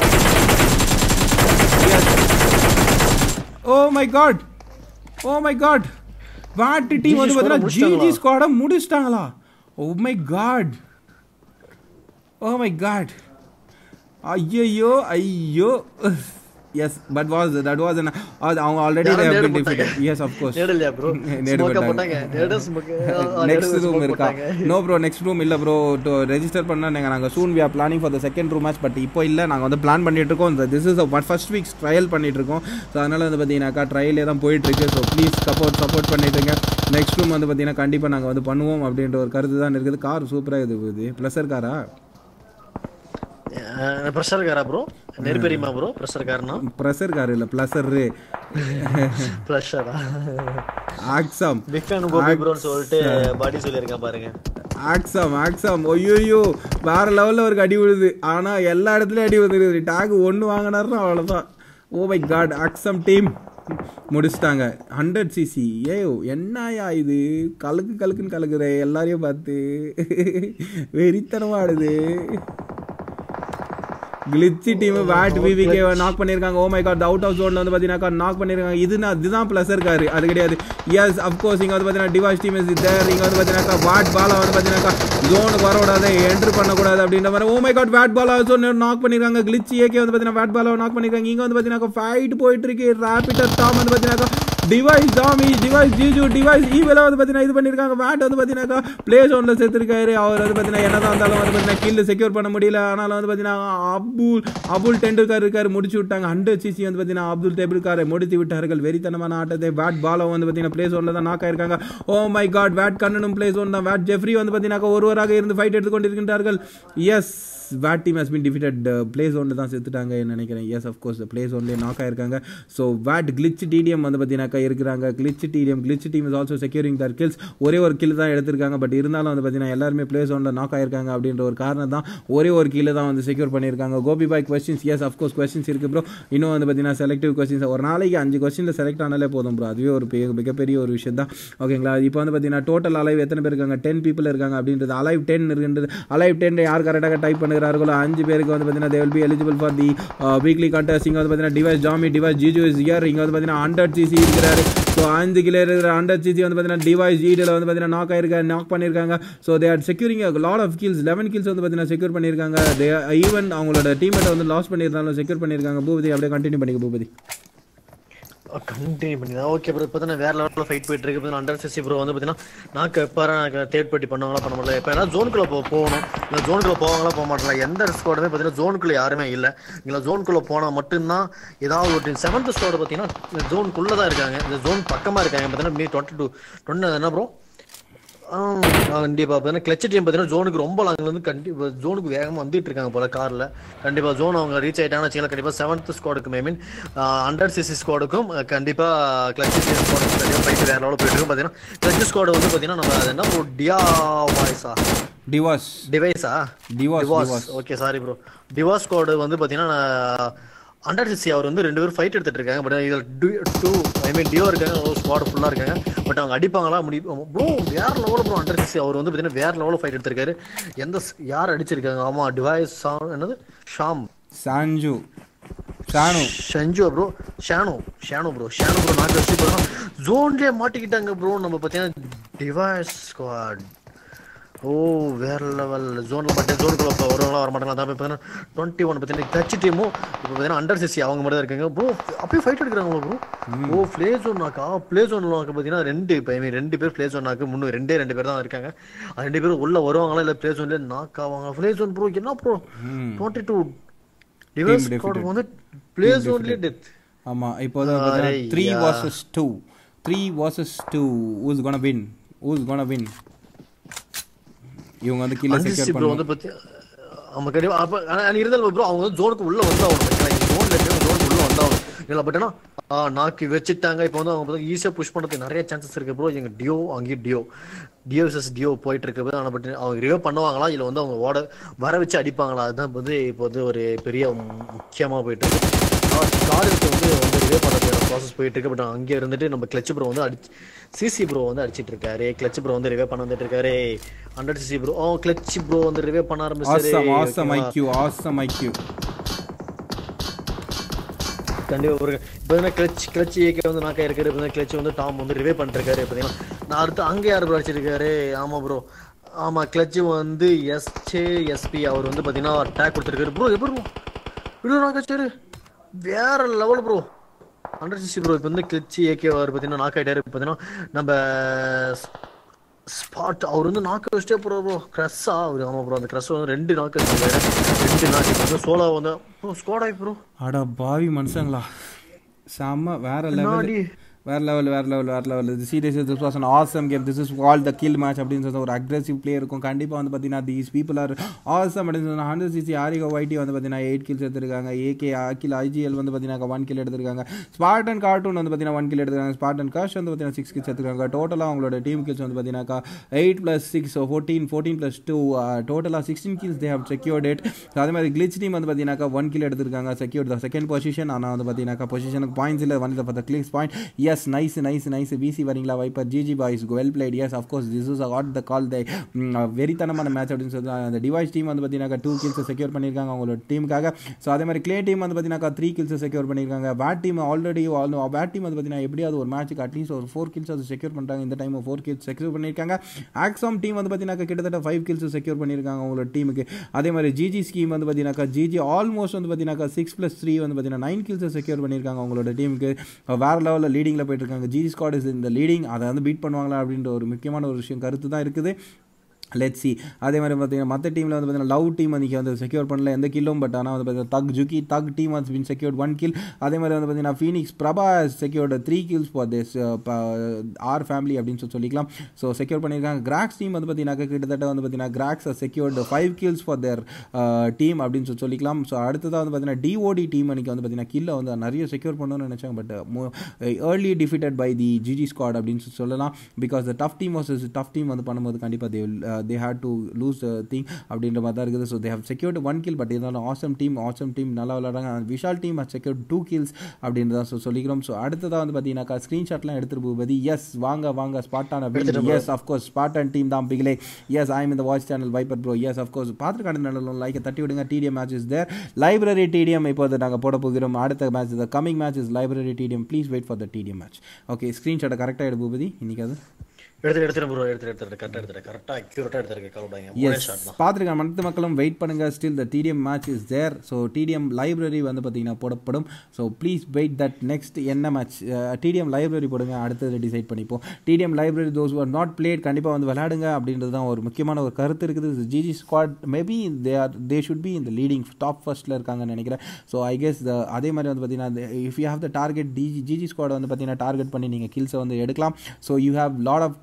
oh my god oh my god வேட் டீம் வந்து squad-அ பார்த்தீங்கன்னா ஜிஜி முடிச்சிட்டாங்களா? ஸ்குவாடை முடிச்சிட்டாங்களா oh my god oh my god ஐயோ ஐயோ yes but was that was அது அவங்க ஆல்ரெடி யாரோ nade defeated yes of course நேடலையா ப்ரோ நேடு ஸ்மோக்க போட்டாங்க. போட்டாங்க நேடு ஸ்மோக் நெக்ஸ்ட் ரூம் இருக்கா நோ ப்ரோ நெக்ஸ்ட் ரூம் இல்லை ப்ரோ ரெஜிஸ்டர் பண்ண நாங்கள் நாங்கள் soon we are planning for the second room match but இப்போ இல்லை நாங்கள் வந்து பிளான் பண்ணிட்டு இருக்கோம் this is first weeks trial பண்ணிட்டு இருக்கோம் ஸோ அதனால வந்து பார்த்தீங்கன்னாக்கா ட்ரையலே தான் போயிட்டு இருக்கு ஸோ ப்ளீஸ் சப்போர்ட் சப்போர்ட் பண்ணிட்டுங்க நெக்ஸ்ட் ரூம் வந்து பார்த்தீங்கன்னா கண்டிப்பாக நாங்கள் வந்து பண்ணுவோம் அப்படின்ற ஒரு கருத்து தான் இருக்குது கார் சூப்பராக இது இது ப்ளஸர் காரா ப்ரெஷர் காரா ப்ரோ நெருப்பெரியுமா ப்ரோ ப்ரெஷர் காரனா ப்ரெஷர் கார் இல்லை ப்ளஸரு ப்ரெஷரா ஆக்ஸாம் பிக் ஃபேன் கோபி ப்ரோன்னு சொல்லிட்டு பாடி சொல்லியிருக்கேன் பாருங்க ஆக்ஸாம் ஆக்ஸாம் ஒய்யோயோ வேற லெவலில் ஒரு அடி விழுது ஆனால் எல்லா இடத்துலையும் அடி விழுது டேக் ஒன்று வாங்கினாருன்னா அவ்வளோதான் oh my god awesome team முடிச்சிட்டாங்க ஹண்ட்ரட் சிசி ஏயோ என்னயா இது கலக்கு கலக்குன்னு கலக்குற எல்லாரையும் பார்த்து வெறித்தனமா ஆடுது கிளிச்சி டீம் வேட் விவிகே நாக் பண்ணியிருக்காங்க oh my god out of ஜோன்ல வந்து பார்த்தீங்கன்னா நாக் பண்ணியிருக்காங்க இதுனா இதுதான் ப்ளஸ் இருக்காரு அது கிடையாது எஸ் அஃப்கோர்ஸ் இங்கே வந்து பார்த்தீங்கன்னா டிவாஸ் டீம் இஸ் தேர் இங்கே வந்து பார்த்தீங்கன்னா வாட் பாலா வந்து பார்த்தீங்கன்னா ஜோனுக்கு வரக்கூடாது என்ட்ரு பண்ணக்கூடாது அப்படின்ற மாதிரி ஓ மை காட் வேட் பாலா ஆல்சோ நாக் பண்ணியிருக்காங்க கிளிச்சி ஏகே வந்து பார்த்தீங்கன்னா வேட் பாலாவை நாக் பண்ணியிருக்காங்க இங்கே வந்து பார்த்தீங்கன்னா ஃபைட் போயிட்டு இருக்கு ரேபிட்டர் டாம் வந்து பார்த்தீங்கன்னா டிவைஸ் டாமி டிவைஸ் ஜிஜு டிவைஸ் ஈவெல்லாம் வந்து பார்த்தீங்கன்னா இது பண்ணியிருக்காங்க வேட் வந்து பார்த்தீங்கன்னா பிளே ஜோனில் சேர்த்துருக்காரு அவர் வந்து பார்த்தீங்கன்னா என்னதான் இருந்தாலும் வந்து பார்த்தீங்கன்னா கில்லு செக்யூர் பண்ண முடியல ஆனாலும் வந்து பார்த்தீங்கன்னா அபுல் அபுல் டெண்டுல்கர் இருக்காரு முடிச்சு விட்டாங்க ஹண்ட்ரட் சிசி வந்து பார்த்தீங்கன்னா அப்துல் டெண்டுல்கரை முடித்து விட்டார்கள் வெறித்தனமான ஆட்டத்தை வேட் பாலோ வந்து பார்த்தீங்கன்னா பிளே ஜோனில் தான் நாக் ஆயிருக்காங்க ஓ மை காட் வேட் கண்ணனும் பிளே ஜோன் தான் வேட் ஜெஃப்ரி வந்து பார்த்தீங்கன்னா ஒருவராக இருந்து ஃபைட் எடுத்துக்கொண்டிருக்கின்றார்கள் எஸ் வேட் team has been defeated play ஜோனில் தான் செத்துட்டாங்க நினைக்கிறேன் எஸ் அஃப்கோர்ஸ் பிளே ஜோன்லேயே நாக் ஆயிருக்காங்க ஸோ வேட் கிளிச் டிடிஎம் வந்து பார்த்தீங்கன்னாக்கா இருக்கிறாங்க கிளிச் டிடிஎம் கிளிச் team is also securing their kills ஒரே ஒரு கில் தான் எடுத்திருக்காங்க பட் இருந்தாலும் வந்து பார்த்தீங்கன்னா எல்லாருமே பிளே ஜோனில் நாக் ஆயிருக்காங்க அப்படின்ற ஒரு காரணம் தான் ஒரே ஒரு கீழே தான் வந்து செக்யூர் பண்ணியிருக்காங்க கோபி பாய் கொஸ்டின்ஸ் எஸ் அஃப்கோர்ஸ் கொஸ்டின்ஸ் இருக்கு ப்ரோ இன்னும் வந்து பார்த்தீங்கன்னா செலக்டிவ் கொஸ்டின்ஸ் ஒரு நாளைக்கு அஞ்சு கொஸ்டினில் செலக்ட் ஆனாலே போதும் ப்ரோ அதுவே ஒரு பெரிய மிகப்பெரிய ஒரு விஷயம் தான் ஓகேங்களா இப்போ வந்து பார்த்தீங்கன்னா டோட்டல் அலைவ் எத்தனை பேர் இருக்காங்க டென் பீப்புள் இருக்காங்க அப்படின்றது அலைவ் டென் இருக்குன்றது அலைவ் டென் யார் கரெக்டாக டைப் பண்ணுகிறார்களோ அஞ்சு பேருக்கு வந்து பார்த்தீங்கன்னா they will be eligible for the weekly contest இங்கே வந்து பார்த்தீங்கன்னா டிவைஸ் ஜாமி டிவைஸ் ஜிஜு இஸ் இயர் இங்கே வந்து பார்த்தீங்கன்னா ஹண்ட்ரட் சிசி இருக்கிறாரு ஸோ அஞ்சு கிலோ இருக்கிற ஹண்ட்ரட் சிசி வந்து பார்த்தீங்கன்னா டிவைஸ் ஜிடியில் வந்து பார்த்தீங்கன்னா நாக் ஆயிருக்காங்க நாக் பண்ணியிருக்காங்க so they are securing lot of kills eleven kills வந்து பார்த்தீங்கன்னா செக்யூர் பண்ணியிருக்காங்க தே ஈவன் அவங்களோட டீமேட்டை வந்து லாஸ் பண்ணியிருந்தாலும் செக்யூர் பண்ணியிருக்காங்க பூபதி அப்படியே கண்டினியூ பண்ணிக்க பூபதி கண்டினியூ பண்ணி தான் ஓகே ப்ரோ இப்போ வேற லெவலில் ஃபைட் போயிட்டு இருக்கு இப்போ அண்டர் சிசி ப்ரோ வந்து பார்த்தீங்கன்னா நான் எப்பாரு நான் தேர்ட் பார்ட்டி பண்ணுவாங்களா பண்ண முடியல இப்போ ஏன்னா ஜோனுக்குள்ள போ போகணும் இல்லை ஜோனுக்குள்ள போவாங்களா போக மாட்டாங்க எந்த ஸ்குவாடுமே பார்த்தீங்கன்னா ஜோனுக்குள்ள யாருமே இல்லை இல்லை ஜோனுக்குள்ள போனால் மட்டும்தான் ஏதாவது ஒரு டீம் செவன்த் ஸ்குவாடு பார்த்தீங்கன்னா ஜோனுக்குள்ளே தான் இருக்காங்க இந்த ஜோன் பக்கமாக இருக்காங்க பார்த்தீங்கன்னா மீ டுவெண்ட்டி டூ டுவெண்ட்டி என்ன ப்ரோ கண்டிப்பா பார்த்தீங்கன்னா கிளச் டீம் பார்த்தீங்கன்னா ஜோனுக்கு ரொம்ப லாங்ல இருந்து கண்டிப்பா ஜோனுக்கு வேகமா வந்துட்டு இருக்காங்க போல கார்ல கண்டிப்பா ஜோன் அவங்க ரீச் ஆயிட்டாங்கன்னு வச்சுக்கலாம் கண்டிப்பா செவன்த் ஸ்குவாடுக்கும் ஐ மீன் அண்டர் சிசி ஸ்குவாடுக்கும் கண்டிப்பா கிளச் டீம் ஸ்குவாடுக்கும் கண்டிப்பா ஃபைட் வேற லெவலில் போயிட்டு இருக்கும் பார்த்தீங்கன்னா கிளச் ஸ்குவாடு வந்து பார்த்தீங்கன்னா நம்ம அது என்ன ஒரு டியா வாய்ஸா டிவாஸ் டிவைஸா டிவாஸ் டிவாஸ் டிவாஸ் ஓகே சாரி ப்ரோ டிவாஸ் ஸ்குவாட் வந்து பாத்தீங்கன்னா அண்டர் சிசி அவர் வந்து ரெண்டு பேரும் ஃபைட் எடுத்துட்டு இருக்காங்க பட் இதில் டூ ஐ மீன் டியோ இருக்காங்க ஸ்குவாட் ஃபுல்லா இருக்காங்க பட் அவங்க அடிப்பாங்களா முடியும் ப்ரோ வேற லெவல் ப்ரோ அண்டர் சிசி அவர் வந்து பாத்தீங்கன்னா வேற லெவலில் ஃபைட் எடுத்திருக்காரு எந்த ஸ்- யார் அடிச்சிருக்காங்க ஆமா டிவைஸ் சா- என்னது ஷாம் சாஞ்சு சானு ஷஞ்சு ப்ரோ ஷானோ ஷானோ ப்ரோ ஷானோ ப்ரோ நாக்கு வச்சு ப்ரோ ஜோன்லயே மாட்டிக்கிட்டாங்க ப்ரோ நம்ம பார்த்தீங்கன்னா டிவைஸ் ஸ்குவாட் ஓ வேற லெவல் ஜோன்ல மட்டும் ஜோனுக்குள்ள இப்போ வருவாங்களா வர மாட்டாங்களா அதான் பார்த்தீங்கன்னா டுவெண்ட்டி ஒன் பார்த்தீங்கன்னா டச் டீமும் இப்போ பார்த்தீங்கன்னா அண்டர் சிசி அவங்க மட்டும் தான் இருக்காங்க ப்ரோ அப்பயே ஃபைட் எடுக்கிறாங்களா ப்ரோ ஓ பிளே ஜோன் நாக்கா பிளே ஜோன் நாக்கு பார்த்தீங்கன்னா ரெண்டு இப்போ ஐ மீன் ரெண்டு பேர் பிளே ஜோன் நாக்கு முன்னூறு ரெண்டே ரெண்டு பேர் தான் இருக்காங்க அது ரெண்டு பேரும் உள்ள வருவாங்களா இல்லை பிளே ஜோன்ல நாக் ஆவாங்க பிளே ஜோன் ப்ரோ என்ன bro twenty two device squad வந்து பிளே ஜோன்லேயே டெத் ஆமா இப்போ வந்து த்ரீ ஐயா. Versus two three versus two who's gonna win who's gonna win இவங்க வந்து கீழே அன்சிசி செக்யூர் ப்ரோ பண்ணுவாங்க வந்து பத்தி ஆமா கண்டிப்பா அப்ப ஆனா ஆனா இருந்தாலும் ப்ரோ அவங்க வந்து ஜோனுக்கு உள்ள வந்து ஆகணும் ஜோன்ல இருக்க ஜோனுக்கு உள்ள வந்தாகணும் இல்ல பட் ஆனா ஆ, நாக்கு வச்சுட்டாங்க இப்போ வந்து அவங்க ஈஸியா புஷ் பண்றதுக்கு நிறைய சான்சஸ் இருக்கு ப்ரோ எங்க டியோ அங்கேயும் டியோ டியோ விசஸ் டியோ போயிட்டு இருக்கு ஆனா பட் அவங்க ரிவ் பண்ணுவாங்களா இல்ல வந்து அவங்க ஓட வர வச்சு அடிப்பாங்களா அதுதான் வந்து இப்போ வந்து ஒரு பெரிய முக்கியமா போயிட்டு இருக்கு ஸ்காருக்கு வந்து வந்து ரிவே பண்ணுறதுக்கான ப்ராசஸ் போயிட்டு இருக்கு பட் அங்கே இருந்துட்டு நம்ம கிளச் ப்ரோ வந்து அடிச்சு சிசி ப்ரோ வந்து அடிச்சிட்டு இருக்காரு கிளச் ப்ரோ வந்து ரிவே பண்ண வந்துட்டு இருக்காரு hundred CC bro oh clutch bro வந்து ரிவே பண்ண ஆரம்பிச்சாரு awesome awesome IQ awesome IQ கண்டிப்பா ஒரு இப்போ கிளச் கிளச் ஏகே வந்து நாக்கா இருக்காரு இப்போ கிளச் வந்து டாம் வந்து ரிவே பண்ணிருக்காரு பார்த்தீங்கன்னா நான் அடுத்து அங்கே யார் ப்ரோ அடிச்சிருக்காரு ஆமா ப்ரோ ஆமா கிளச் வந்து எஸ்ஏ எஸ்பி அவர் வந்து பார்த்தீங்கன்னா அட்டாக் கொடுத்துருக்காரு ப்ரோ எப்படி ப்ரோ விடு நாக்காச்சாரு வேற level bro hundred CC bro இப்போ வந்து கிளச் ஏகே அவர் பார்த்தீங்கன்னா நாக் ஆயிட்டாரு பார்த்தீங்கன்னா நம்ம ஸ்பாட் அவர் வந்து நாக்கு வச்சுட்டே போறாரு ப்ரோ கிரஸ்ஸா அவர் ஆமா ப்ரோ அந்த கிரஸ் வந்து ரெண்டு நாக்கு வச்சிருக்காரு ரெண்டு நாக்கு வந்து சோலா வந்து ப்ரோ ஸ்கோடாய் ப்ரோ அட பாவி மனுஷங்களா செம்ம வேற லெவல் முன்னாடி வேற லெவல் வேற லெவல் வேற லெவல் இது serious this was an awesome game this is all the kill match அப்படின்னு சொல்லி ஒரு அக்ரெசிவ் பிளே இருக்கும் கண்டிப்பாக வந்து பார்த்தீங்கன்னா தீஸ் பீப்புள் ஆர் ஆசம் அப்படின்னு சொன்னா ஹண்ட்ரட் சிசி ஆரிகோ ஒய்டி வந்து பார்த்தீங்கன்னா எயிட் கில்ஸ் எடுத்திருக்காங்க ஏகே அகில் ஐஜிஎல் வந்து பார்த்தீங்கன்னா ஒன் கில் எடுத்திருக்காங்க ஸ்பார்டன் கார்ட்டூன் வந்து பார்த்தீங்கன்னா ஒன் கில் எடுத்திருக்காங்க ஸ்பார்டன் காஷ் வந்து பார்த்தீங்கன்னா சிக்ஸ் கில்ஸ் எடுத்திருக்காங்க டோட்டலாக அவங்களோட டீம் கில்ஸ் வந்து பார்த்தீங்கன்னா eight plus six fourteen fourteen plus two டோட்டலாக sixteen kills they have secured it அதே மாதிரி கிளிச் டீம் வந்து பார்த்தீங்கன்னா ஒன் கில் எடுத்திருக்காங்க செக்யூர்ட் த செகண்ட் பொசிஷன் ஆனால் வந்து பார்த்தீங்கன்னா பொசிஷனுக்கு பாயிண்ட்ஸ் இல்லை வந்து ஃபார் த கிளிக்ஸ் point yes nice nice nice PC வரீங்களா Viper GG boys well played yes of course this is what the call the வெறித்தனமான மேட்ச் அப்படின்னு சொல்லி அந்த டிவைஸ் டீம் வந்து பார்த்தீங்கன்னா டூ கில்ஸ் செக்யூர் பண்ணியிருக்காங்க அவங்களோட டீமுக்காக ஸோ அதே மாதிரி கிளே டீம் வந்து பார்த்தீங்கன்னா த்ரீ கில்ஸ் செக்யூர் பண்ணியிருக்காங்க bad team already bad team வந்து பார்த்தீங்கன்னா எப்படியாவது ஒரு மேட்ச்சுக்கு அட்லீஸ்ட் ஒரு ஃபோர் கில்ஸ் அது செக்யூர் பண்ணுறாங்க இந்த டைம் ஃபோர் கில்ஸ் செக்யூர் பண்ணியிருக்காங்க ஆக்ஸாம் டீம் வந்து பார்த்தீங்கன்னா கிட்டத்தட்ட ஃபைவ் கில்ஸ் செக்யூர் பண்ணியிருக்காங்க அவங்களோட டீமுக்கு அதே மாதிரி ஜிஜி ஸ்கீம் வந்து பார்த்தீங்கன்னா ஜிஜி ஆல்மோஸ்ட் வந்து பார்த்தீங்கன்னா சிக்ஸ் ப்ளஸ் த்ரீ வந்து பார்த்தீங்கன்னா நைன் கில்ஸ் செக்யூர் பண்ணியிருக்காங்க அவங்களோட டீமுக்கு வேற லெவலில் லீடிங்கில் போயிட்டு இருக்காங்க ஜிஜி ஸ்காட் இஸ் இந்த லீடிங் அதை வந்து பீட் பண்ணுவாங்களா அப்படின்ற ஒரு முக்கியமான ஒரு விஷயம் கருத்து தான் இருக்குது லெட் சி அதே மாதிரி பார்த்தீங்கன்னா மற்ற டீமில் வந்து பார்த்தீங்கன்னா லவ் டீம் அன்றைக்கி வந்து செக்யூர் பண்ணல எந்த கில்லும் பட் ஆனால் வந்து பார்த்தீங்கன்னா தக் ஜுக்கி தக் டீம் வந்து பின் செக்யூர்ட் ஒன் கில் அதே மாதிரி வந்து பார்த்தீங்கன்னா Phoenix Prabha secured three kills for this our family அப்படின்னு சொல்லி சொல்லிக்கலாம் ஸோ செக்யூர் பண்ணியிருக்காங்க கிராக்ஸ் டீம் வந்து பார்த்தீங்கன்னா கிட்டத்தட்ட வந்து பார்த்தீங்கன்னா கிராக்ஸ் secured five kills for their team அப்படின்னு சொல்லி சொல்லிக்கலாம் ஸோ அடுத்ததாக வந்து பார்த்தீங்கன்னா டிஓடி டீம் அன்றைக்கி வந்து பார்த்தீங்கன்னா கில்லை வந்து நிறைய செக்யூர் பண்ணணும்னு நினச்சாங்க but early defeated by the GG squad அப்படின்னு சொல்லி சொல்லலாம் because the tough team was tough team வந்து பண்ணும்போது கண்டிப்பாக they they had to lose thing அப்படின்ற மாதிரி தான் இருக்குது so they have secured one kill but இருந்தாலும் ஆசம் டீம் ஆசம் டீம் நல்லா விளாட்றாங்க Vishal team has secured two kills அப்படின்றத ஸோ சொல்லிக்கிறோம் ஸோ அடுத்ததாக வந்து பார்த்தீங்கன்னாக்கா ஸ்க்ரீன்ஷாட்லாம் எடுத்துட்டு போகுது எஸ் வாங்க வாங்க ஸ்பாட்டான எஸ் அஃப்கோர்ஸ் ஸ்பாட்டன் டீம் தான் பிகிலே எஸ் ஐ இந்த watch channel Viper bro yes of course பார்த்துருக்காங்க நல்ல லைக்கை தட்டி விடுங்க TDM match is there library TDM இப்போது நாங்கள் போட போகிறோம் அடுத்த match the coming match is library TDM please wait for the TDM match okay ஸ்க்ரீன்ஷாட்டை கரெக்டாக எடுப்பு பூபதி இன்னைக்கு அது எடுத்து எடுத்துட்டு ப்ரோ எடுத்து எடுத்து கரெக்டாக எடுத்துட்டு கரெக்டாக அக்யூரேட்டாக எடுத்துருக்கு கவலைப்படாங்க மூணே ஷாட் தான் பார்த்துருக்காங்க மற்ற மக்களும் வெயிட் பண்ணுங்க still the TDM match is there so TDM library வந்து பார்த்தீங்கன்னா போடப்படும் so please wait that next என்ன மேட்ச் டிடிஎம் லைப்ரரி போடுங்க அடுத்தது டிசைட் பண்ணிப்போம் TDM library those are not played கண்டிப்பாக வந்து விளையாடுங்க அப்படின்றது தான் ஒரு முக்கியமான ஒரு கருத்து இருக்குது GG squad maybe they are they should be இந்த லீடிங் டாப் ஃபர்ஸ்ட்டில் இருக்காங்கன்னு நினைக்கிறேன் ஸோ ஐ கெஸ் அதே மாதிரி வந்து பார்த்தீங்கன்னா if you have the target TG GG squad வந்து பார்த்தீங்கன்னா டார்கெட் பண்ணி நீங்கள் கில்ஸை வந்து எடுக்கலாம் so you have lot of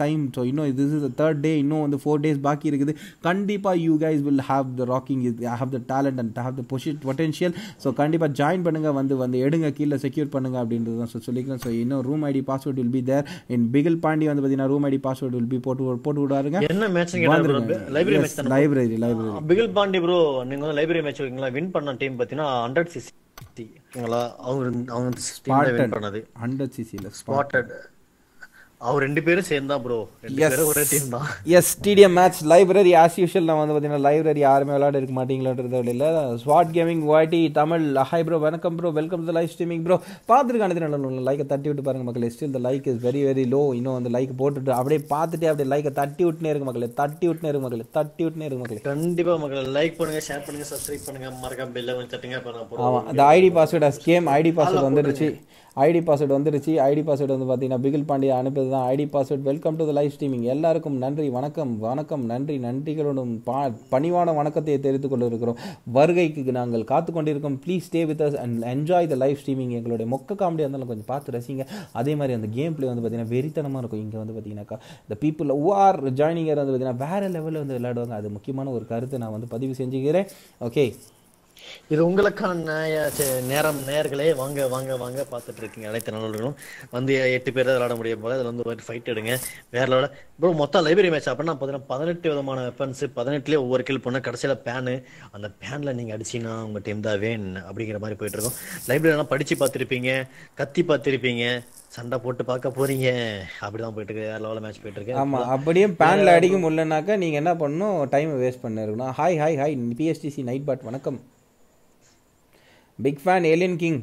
time so இன்னும் இது இஸ் தேர்ட் டே இன்னும் வந்து ஃபோர் டேஸ் பாக்கி இருக்குது கண்டிப்பாக you guys will have the rocking is have the talent and have the பொசி பொட்டென்ஷியல் ஸோ கண்டிப்பாக ஜாயின் பண்ணுங்கள் வந்து வந்து எடுங்க கீழே செக்யூர் பண்ணுங்க அப்படின்றது தான் ஸோ சொல்லிக்கிறேன் ஸோ இன்னும் room ID password will be there in Bigil Pandi வந்து பார்த்தீங்கன்னா room ID password will be போட்டு போட்டு விடாருங்க என்ன மேட்ச் லைப்ரரி மேட்ச் தானே library library Bigil Pandi bro நீங்க வந்து லைப்ரரி மேட்ச் வைக்கீங்களா வின் பண்ண டீம் பாத்தீங்கன்னா ஹண்ட்ரட் சிசி ஓகேங்களா அவங்க அவங்க டீம்ல வின் பண்ணது ஹண்ட்ரட் சிசியில் ஸ்பாட்டட் அவர் ரெண்டு பேரும் சேர்ந்தா ப்ரோ ரெண்டு பேரும் ஒரே டீம் தான் yes stadium match library as usual நான் வந்து பார்த்தீங்கன்னா லைப்ரரி யாருமே விளையாட இருக்க மாட்டீங்களோன்றது இல்லை ஸ்வாட் கேமிங் வாய்டி தமிழ் ஹாய் ப்ரோ வணக்கம் bro welcome to live streaming bro பார்த்துருக்கானது நல்ல லைக்கை தட்டி விட்டு பாருங்க மக்களே still the like is very very low இன்னும் வந்து லைக் போட்டுட்டு அப்படியே பார்த்துட்டே அப்படியே லைக்கை தட்டி விட்டுனே இருக்கு மக்களே தட்டி விட்டுனே இருக்கு மக்களே தட்டி விட்டுனே இருக்கு மக்களே கண்டிப்பா மக்கள் லைக் பண்ணுங்க ஷேர் பண்ணுங்க சப்ஸ்கிரைப் பண்ணுங்க மறக்காம பெல்ல வந்து தட்டுங்க அப்ப நான் போடுற ஆமாம் அந்த ID password as game ID password வந்துருச்சு ஐடி பாஸ்வேர்ட் வந்துருச்சு ஐடி பாஸ்வேர்ட் வந்து பார்த்தீங்கன்னா பிகில் பாண்டியா அனுப்பியது தான் ID password welcome to the live streaming எல்லாருக்கும் நன்றி வணக்கம் வணக்கம் நன்றி நன்றிகளுடன் பா பணிவான வணக்கத்தை தெரிவித்துக் கொள்ள இருக்கிறோம் வருகைக்கு நாங்கள் காத்து கொண்டிருக்கோம் please stay with us and enjoy the live streaming எங்களுடைய மொக்க காமெடியாக இருந்தாலும் கொஞ்சம் பார்த்து ரசிங்க அதே மாதிரி அந்த கேம் பிளே வந்து பார்த்தீங்கன்னா வெறித்தனமாக இருக்கும் இங்கே வந்து பார்த்தீங்கன்னாக்கா இந்த பீப்புள் ஆர் ஜாயினிங் வந்து பார்த்தீங்கன்னா வேறு லெவலில் வந்து விளையாடுவாங்க அது முக்கியமான ஒரு கருத்தை நான் வந்து பதிவு செஞ்சுக்கிறேன் ஓகே இது உங்களுக்கான நேய- சே- நேரம் நேர்களே வாங்க வாங்க வாங்க பார்த்துட்டு இருக்கீங்க அனைத்து நல்லவர்களும் வந்து எட்டு பேர் தான் விளையாட முடியும் போல அதில் வந்து ஒரு ஃபைட் எடுங்க வேற லெவலில் ப்ரோ மொத்தம் லைப்ரரி மேட்ச் அப்படின்னா பார்த்தீங்கன்னா பதினெட்டு விதமான வெப்பன்ஸ் பதினெட்டுலேயே ஒவ்வொரு கில் பண்ண கடைசியில் பேனு அந்த பேனில் நீங்கள் அடிச்சிங்கன்னா உங்கள் டீம் தான் வேன் அப்படிங்கிற மாதிரி போயிட்டு இருக்கோம் லைப்ரரிலாம் படித்து பார்த்துருப்பீங்க கத்தி பார்த்துருப்பீங்க சண்டை போட்டு பார்க்க போறீங்க அப்படிதான் போயிட்டு இருக்கு வேற லெவலில் மேட்ச் போயிட்டு இருக்கு ஆமாம் அப்படியே பேனில் அடிக்க முடியலனாக்கா நீங்கள் என்ன பண்ணணும் டைமை வேஸ்ட் பண்ணிருக்கணும் hi hi hi PSTC night bot வணக்கம் பிக் ஃபேன் ஏலியன் கிங்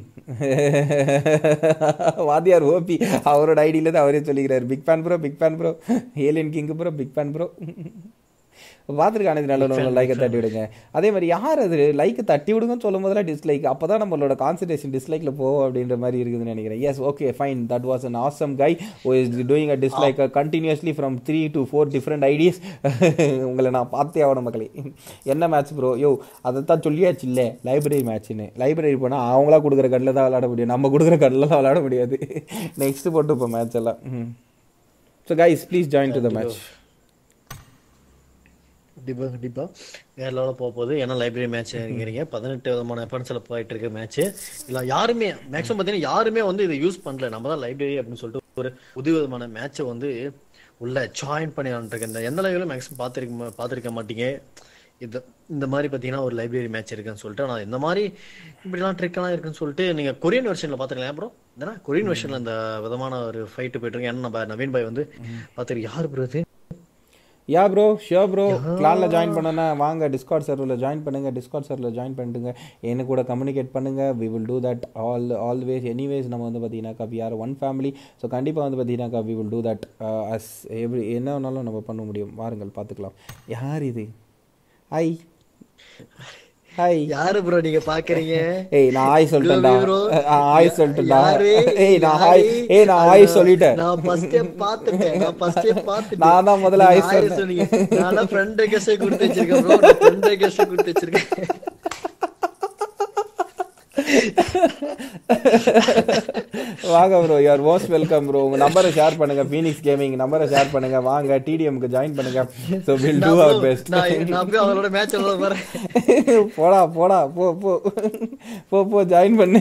வாத்தியார் ஓபி அவரோட ஐடியில் தான் அவரே சொல்லிக்கிறார் big fan bro big fan bro alien king bro big fan bro பார்த்துருக்கானது நல்ல லைக்கை தட்டி விடுங்க அதே மாதிரி யார் அது லைக்கை தட்டி விடுங்கன்னு சொல்லும் போதெல்லாம் டிஸ்லைக் அப்போ தான் நம்மளோட கான்சன்ட்ரேஷன் டிஸ்லைக்கில் போகும் அப்படின்ற மாதிரி இருக்குதுன்னு நினைக்கிறேன் yes okay fine that was an awesome guy is doing a dislike continuously from three to four different ideas உங்களை நான் பார்த்தே ஆகணும் மக்களே என்ன மேட்ச் ப்ரோ யோ அதை தான் சொல்லியாச்சு இல்லை லைப்ரரி மேட்ச்னு லைப்ரரி போனால் அவங்களா கொடுக்குற கண்ணில் தான் விளையாட முடியும் நம்ம கொடுக்குற கண்ணில் தான் விளையாட முடியாது நெக்ஸ்ட் போட்டு இப்போ மேட்ச் எல்லாம் so guys please join to the match கண்டிப்பா கண்டிப்பா வேற லெவலில் போக போகுது ஏன்னா லைப்ரரி மேட்ச் இருக்கிறீங்க பதினெட்டு விதமான வெப்பன்ஸ்ல போயிட்டு இருக்க மேட்ச் இல்ல யாருமே மேக்ஸிமம் பார்த்தீங்கன்னா யாருமே வந்து இதை யூஸ் பண்ணல நம்ம தான் லைப்ரரி அப்படின்னு சொல்லிட்டு ஒரு புது விதமான மேட்சை வந்து உள்ள ஜாயின் பண்ணி வந்துருக்கேன் இந்த எந்த லைவ்ல மேக்ஸிமம் பார்த்துருக்க பார்த்துருக்க மாட்டீங்க இது இந்த மாதிரி பார்த்தீங்கன்னா ஒரு லைப்ரரி மேட்ச் இருக்குன்னு சொல்லிட்டு நான் இந்த மாதிரி இப்படிலாம் ட்ரிக்கெல்லாம் இருக்குன்னு சொல்லிட்டு நீங்க கொரியன் வெர்ஷன்ல பார்த்துருக்கலாம் அப்புறம் ஏன்னா கொரியன் வெர்ஷன்ல இந்த விதமான ஒரு ஃபைட்டு போயிட்டு இருக்கு ஏன்னா நம்ம நவீன் பாய் வந்து பார்த்துருக்கு யார் ப்ரோ இது யா ப்ரோ ஷியோர் ப்ரோ கிளானில் ஜாயின் பண்ணனா வாங்க டிஸ்கார்ட் சர்வரில் ஜாயின் பண்ணுங்க டிஸ்கார்ட் சர்வரில் ஜாயின் பண்ணிட்டுங்க என்ன கூட கம்யூனிகேட் பண்ணுங்க we will do that all always anyways நம்ம வந்து பார்த்தீங்கன்னாக்கா we are one family so கண்டிப்பாக வந்து பார்த்தீங்கன்னாக்கா we will do that as every என்ன வேணாலும் நம்ம பண்ண முடியும் வாருங்கள் பார்த்துக்கலாம் யார் இது ஹாய் ஹாய் யாரு ப்ரோ நீங்க பாக்குறீங்க ஏய் நான் ஹாய் சொல்லிட்டேன்டா bro. அஹ், ஹாய் சொல்லிட்டேன்டா யாரு? ஏய் நான் ஹாய் யாரு? ஏய் நான் ஹாய் சொல்லிட்டேன் நான் ஃபர்ஸ்டே பாத்துட்டேன் நான் ஃபர்ஸ்டே பாத்துட்டேன் நான் தான் முதல்ல நீங்க hi hi சொன்னீங்க நான் ஃப்ரெண்ட் ரெக்வெஸ்ட் கொடுத்து வச்சிருக்கேன் ப்ரோ நான் ஃப்ரெண்ட் ரெக்வெஸ்ட் கொடுத்து வச்சிருக்கேன் வாங்க bro you are most welcome bro உங்க நம்பரை ஷேர் பண்ணுங்க ஃபீனிக்ஸ் கேமிங் நம்பரை ஷேர் பண்ணுங்க வாங்க டிடிஎம்க்கு ஜாயின் பண்ணுங்க so will do our best நான் நான் போய் அவங்களோட மேட்ச் விளையாட போறேன் போடா போடா போ போ போ போ ஜாயின் பண்ணு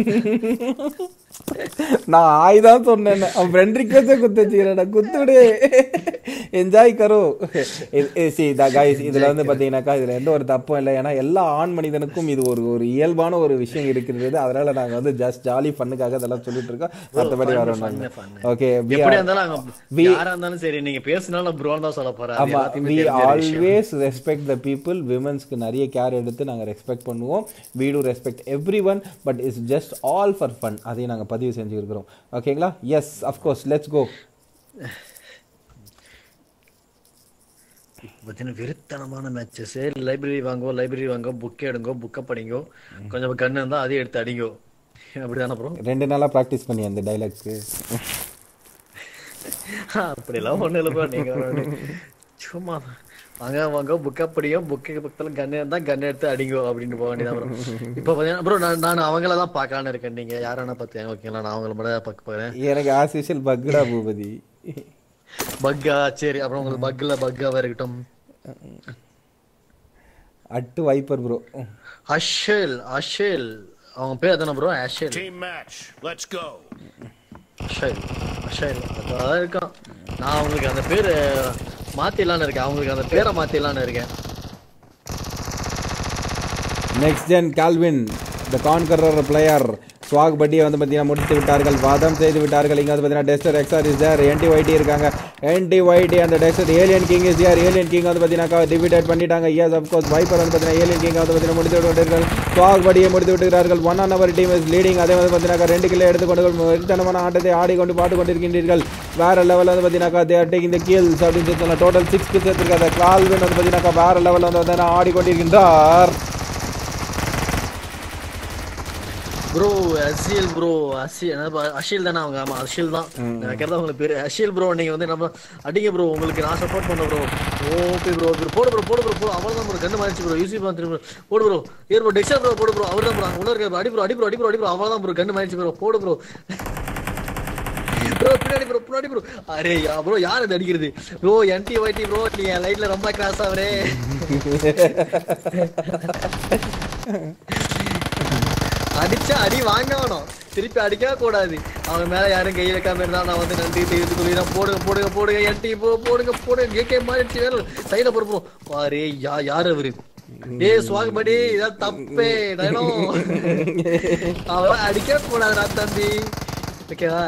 நான் ஆய் தான் சொன்னேன் அவன் ஃப்ரெண்ட் ரிக்வெஸ்டே குத்து வச்சுக்கிறேன் குத்துடு என்ஜாய் கரோ சி த கைஸ் இதுல வந்து பாத்தீங்கன்னாக்கா இதுல எந்த ஒரு தப்பும் இல்லை ஏன்னா எல்லா ஆண் மனிதனுக்கும் இது ஒரு ஒரு இயல்பான ஒரு விஷயம் இருக்கிறது அதனால நாங்க வந்து ஜஸ்ட் ஜாலி ஃபன்னுக்காக இதெல்லாம் சொல்லிட்டு இருக்கோம் மற்றபடி வரோம் நாங்க ஓகே எப்படி இருந்தாலும் அவங்க யாரா இருந்தாலும் சரி நீங்க பேசினாலும் ப்ரோன்னு தான் சொல்ல போறேன் அது ஆமா எல்லாத்தையுமே வி தெரிஞ்ச ஒரு விஷயம். ஆல்வேஸ் ரெஸ்பெக்ட் த பீப்புள் விமன்ஸ்க்கு நிறைய கேர் எடுத்து நாங்கள் ரெஸ்பெக்ட் பண்ணுவோம் we do respect every one but it's just all for fun அதையும் நாங்கள் பதிவு செஞ்சுருக்கிறோம் ஓகேங்களா எஸ் அஃப்கோர்ஸ் லெட்ஸ் கோ பார்த்தீங்கன்னா வெறித்தனமான மேட்சஸ் லைப்ரரி வாங்கோ லைப்ரரி வாங்கோ புக் எடுங்கோ புக்கை படிங்கோ கொஞ்சம் கண்ணு இருந்தா அதையும் எடுத்து அடிங்கோ அப்படிதானே ப்ரோ ரெண்டு நாளாக ப்ராக்டிஸ் பண்ணி அந்த டைலாக்ஸ்க்கு அப்படிலாம் ஒண்ணு இல்லை ப்ரோ நீங்க வேற சும்மா வாங்க வாங்க புக்கை படியும் புக்கு பக்கத்துல கண்ணு இருந்தா கண்ணு எடுத்து அடிங்கோ அப்படின்னு போக வேண்டியதான் ப்ரோ இப்போ பார்த்தீங்கன்னா ப்ரோ நான் நான் அவங்கள தான் பார்க்கலான்னு இருக்கேன் நீங்க யாரான பார்த்தீங்க ஓகேங்களா நான் அவங்கள மட்டும் தான் பார்க்க போறேன் எனக்கு ஆஸ் யூஷுவல் பக்குடா பூபதி பக்கா சரி அப்புறம் உங்களுக்கு பக்ல பக்காவா இருக்கட்டும் அட்டு வைப்பர் ப்ரோ அஷேல் அஷேல் அவங்க பேர் அதானே ப்ரோ அஷேல் Team match. Let's go. அஷேல் அஷேல் அதான் இருக்கான் நான் அவங்களுக்கு அந்த பேர் மாத்திடலான்னு இருக்கேன் அவங்களுக்கு அந்த பேரை மாத்திடலான்னு இருக்கேன் next gen Calvin the conqueror player swag பட்டியை வந்து பார்த்தீங்கன்னா முடித்து விட்டார்கள் வாதம் செய்து விட்டார்கள் இங்கே வந்து பார்த்தீங்கன்னா டெஸ்டர் எக்ஸார் இஸ் தேர் என்டி ஒய்டி இருக்காங்க என்டி ஒய்டி அந்த டெஸ்டர் ஏலியன் கிங் இஸ் யார் ஏலியன் கிங் வந்து பார்த்தீங்கன்னா டிவிடேட் பண்ணிட்டாங்க எஸ் அப்கோர்ஸ் வைப்பர் வந்து பார்த்தீங்கன்னா ஏலியன் கிங் வந்து பார்த்தீங்கன்னா முடித்து விட்டார்கள் ஸ்வாக் படியை முடித்து விட்டுகிறார்கள் one on our team is leading அதே வந்து பார்த்தீங்கன்னா ரெண்டு கிலோ எடுத்துக்கொண்டு வெறித்தனமான ஆட்டத்தை ஆடிக்கொண்டு பாட்டு கொண்டிருக்கின்றீர்கள் வேற லெவலில் வந்து பார்த்தீங்கன்னா தேர் டேக்கிங் த கீல்ஸ் அப்படின்னு சொல்லி சொன்னால் டோட்டல் சிக்ஸ் கில்ஸ் எடுத்திருக்காங்க கால்வின் வந்து பார்த்தீங்கன்னா வேற லெவலில் வந்து பார்த்தீங்கன்னா ஆடிக்கொண்டிருக்கின்றார் ப்ரோ அசியல் ப்ரோ அசியல் அஷில் தானே அவங்க ஆமா அஷில் தான் கேட்டா உங்களுக்கு பேரு அஷில் ப்ரோ நீங்க வந்து நம்ம அடிங்க ப்ரோ உங்களுக்கு நான் சப்போர்ட் பண்ண ப்ரோ ஓகே ப்ரோ போடு ப்ரோ போடு ப்ரோ போ அவர் தான் ப்ரோ கண்ணு மாறிச்சு ப்ரோ யூசி பார்த்து ப்ரோ போடு ப்ரோ ஏர் ப்ரோ டெக்ஸர் ப்ரோ போடு ப்ரோ அவர் தான் ப்ரோ அங்க உள்ள இருக்க அடி ப்ரோ அடி ப்ரோ அடி ப்ரோ அடி ப்ரோ அவர் தான் ப்ரோ கண்ணு மாறிச்சு ப்ரோ போடு ப்ரோ ப்ரோ பின்னாடி ப்ரோ பின்னாடி ப்ரோ அரே ப்ரோ யார் அது அடிக்கிறது ப்ரோ என்டி ஒய்டி ப்ரோ நீ என் லைட்ல ரொம்ப கிராஸ் ஆவரே அடிச்சா அடி வாங்கணும் திருப்பி அடிக்கவே கூடாது அவங்க மேல யாரும் கை வைக்காம இருந்தா நான் வந்து நன்றி தெரிவித்து கொள்கிறேன் போடுங்க போடுங்க போடுங்க என்டி போ போடுங்க போடுங்க கேக்கே மாறிடுச்சு வேற சைட போடுறோம் பாரு யா யார் அவரு ஏய் சுவாக் படி இதான் தப்பே நானோ அவன் அடிக்கவே கூடாதுடா தம்பி ஓகேவா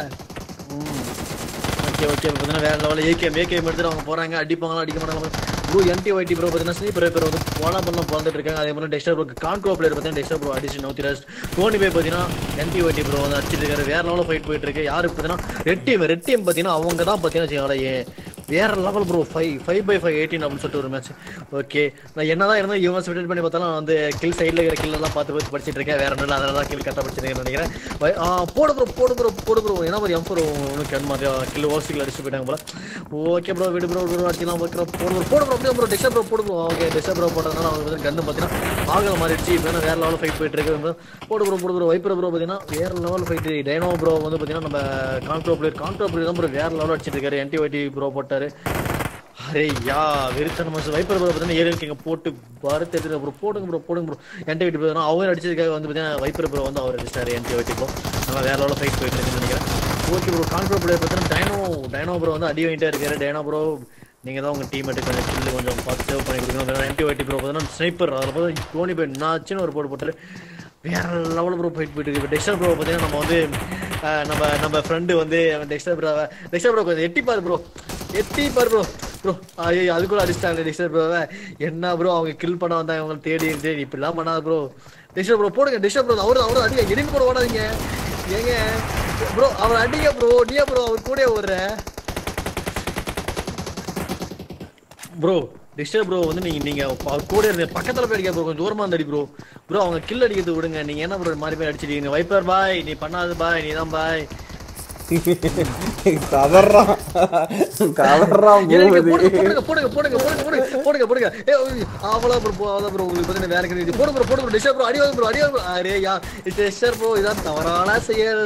ஓகே ஓகே பார்த்தீங்கன்னா வேற லெவலில் ஏகேஎம் ஏகேஎம் எடுத்துட்டு அவங்க போறாங்க அடிப்பாங்களா அடிக்க மாட்டாங்களா ப்ரோ என்டி ஒய்டி ப்ரோ பார்த்தீங்கன்னா ஸ்னீப்பர் பேர் வந்து போனா பண்ண பிறந்துட்டு இருக்காங்க அதே மாதிரி டெஸ்டர் ப்ரோ கான்க்ரோ பிளேயர் பார்த்தீங்கன்னா டெஸ்டர் ப்ரோ அடிச்சு நோத்தி ரஸ்ட் டோனி பே பார்த்தீங்கன்னா என்டி ஒய்டி ப்ரோ வந்து அடிச்சிட்டு இருக்காரு வேற லெவலில் ஃபைட் போயிட்டு இருக்கு யாரு பார்த்தீங்கன்னா ரெட் டீம் ரெட் டீம் பார்த்தீங்கன்னா அவங்க தான் பார்த்தீங்கன்னா ஏன் வேற level bro five five by five eighteen அப்படின்னு சொல்லிட்டு ஒரு மேட்ச் ஓகே நான் என்னதான் இருந்தாலும் இவங்க ஸ்பிட் பண்ணி பார்த்தாலும் நான் வந்து கில் சைடில் இருக்கிற kill எல்லாம் பார்த்து பார்த்து படிச்சிட்டு இருக்கேன் வேற ஒன்றும் அதனால தான் கில் கரெக்டாக படிச்சிருக்கேன் நினைக்கிறேன் வை- ஆ, போடு ப்ரோ போடு ப்ரோ போடு ப்ரோ ஏன்னா ஒரு எம் ஃபோர் உனக்கு அந்த மாதிரி கில் ஓசிக்கில் அடிச்சு போயிட்டாங்க போல ஓகே ப்ரோ விடு ப்ரோ ப்ரோ அடிக்கலாம் வைக்கிறோம் போடு ப்ரோ போடு ப்ரோ அப்படியே ப்ரோ டெக்ஸ்டர் ப்ரோ போடு ப்ரோ ஓகே டெக்ஸ்டர் ப்ரோ போட்டதுனால அவங்க வந்து கன்னு பார்த்தீங்கன்னா ஆகல மாறிடுச்சு இப்போ வேற லெவலில் ஃபைட் போயிட்டு இருக்கு போடு ப்ரோ போடு ப்ரோ வைப்பர் ப்ரோ பார்த்தீங்கன்னா வேற லெவல் ஃபைட் டைனோ ப்ரோ வந்து பார்த்தீங்கன்னா நம்ம கான்ட்ரோ பிளேயர் கான்ட்ரோ பிளேயர் தான் ப்ரோ வேற லெவல் அடிச்சிட்டு இருக்காரு என்டி ஒய்டி ப்ரோ போட்டாரு அரே யா வெறித்தனமா வைப்பர் ப்ரோ பார்த்தீங்கன்னா ஏரியல் கிங்க போட்டு பருத்து எடுத்து ப்ரோ போடுங்க ப்ரோ போடுங்க ப்ரோ என்டி வெட்டி ப்ரோ அவர் அடிச்சதுக்காக வந்து பார்த்தீங்கன்னா வைப்பர் ப்ரோ வந்து அவர் அடிச்சிட்டாரு என்டி வெட்டி ப்ரோ நம்ம வேற லெவலில் ஃபைட் போயிட்டு இருக்குன்னு நினைக்கிறேன் ஓகே ப்ரோ கான்ட்ரோ பிளேயர் பார்த்தீங்கன்னா டைனோ டைனோ ப்ரோ வந்து அடி வாங்கிட்டே இருக்காரு டைனோ ப்ரோ நீங்க தான் உங்க டீம் கொஞ்சம் கில்லு கொஞ்சம் பார்த்து சேவ் பண்ணி கொடுக்கணும் என்டி வெட்டி ப்ரோ பார்த்தீங்கன்னா ஸ்னைப்பர் அதில் பார்த்து தோனி போய் நாச்சுன்னு ஒரு போட்டு போட்டாரு வேற லெவல் ப்ரோ ஃபைட் போயிட்டு இருக்கு டெக்ஸ்டர் ப்ரோ பார்த்தீங்கன்னா நம்ம வந்து அஹ், நம்ம நம்ம ஃப்ரெண்டு வந்து டெக்ஸ்டர் ப்ரோ டெக்ஸ்டர் ப்ரோ கொஞ்சம் எட்டி பாரு ப்ரோ எட்டி பாரு ப்ரோ ப்ரோ ஐயோ அதுக்குள்ள அடிச்சிட்டாங்க டெக்ஸ்டர் ப்ரோ என்ன ப்ரோ அவங்க கில் பண்ண வந்தாங்க அவங்க தேடி தேடி இப்படிலாம் பண்ணாத ப்ரோ டெக்ஸ்டர் ப்ரோ போடுங்க டெக்ஸ்டர் ப்ரோ அவரு அவரு அடிங்க எடிட் போட ஓடாதீங்க ஏங்க ப்ரோ அவர் அடிங்க ப்ரோ நீயே ப்ரோ அவர் கூட ஓடுற ப்ரோ டிஸ்டர் ப்ரோ வந்து நீங்க நீங்க அவர் கூட இருந்த பக்கத்துல போய் அடிக்க ப்ரோ கொஞ்சம் தூரமா இருந்து அடி ப்ரோ ப்ரோ அவங்க கில் அடிக்கிறது விடுங்க நீங்க என்ன ப்ரோ மாதிரி போய் அடிச்சிட்டீங்க வைப்பர் பாய் நீ பண்ணாத பாய் நீ தான் பாய் கதறான் கதறான் போடுங்க பூபதி போடுங்க போடுங்க போடுங்க போடுங்க போடுங்க போடுங்க போடுங்க ஏ அவ்வளோ ப்ரோ போ அவ்வளோ ப்ரோ உங்களுக்கு வந்து வேற கிடையாது போடு ப்ரோ போடு ப்ரோ டிஸ்டர் ப்ரோ அடிவாங்க ப்ரோ அடிவாங்க ப்ரோ அரே யா டிஸ்டர் ப்ரோ இதான் தவறான செயல்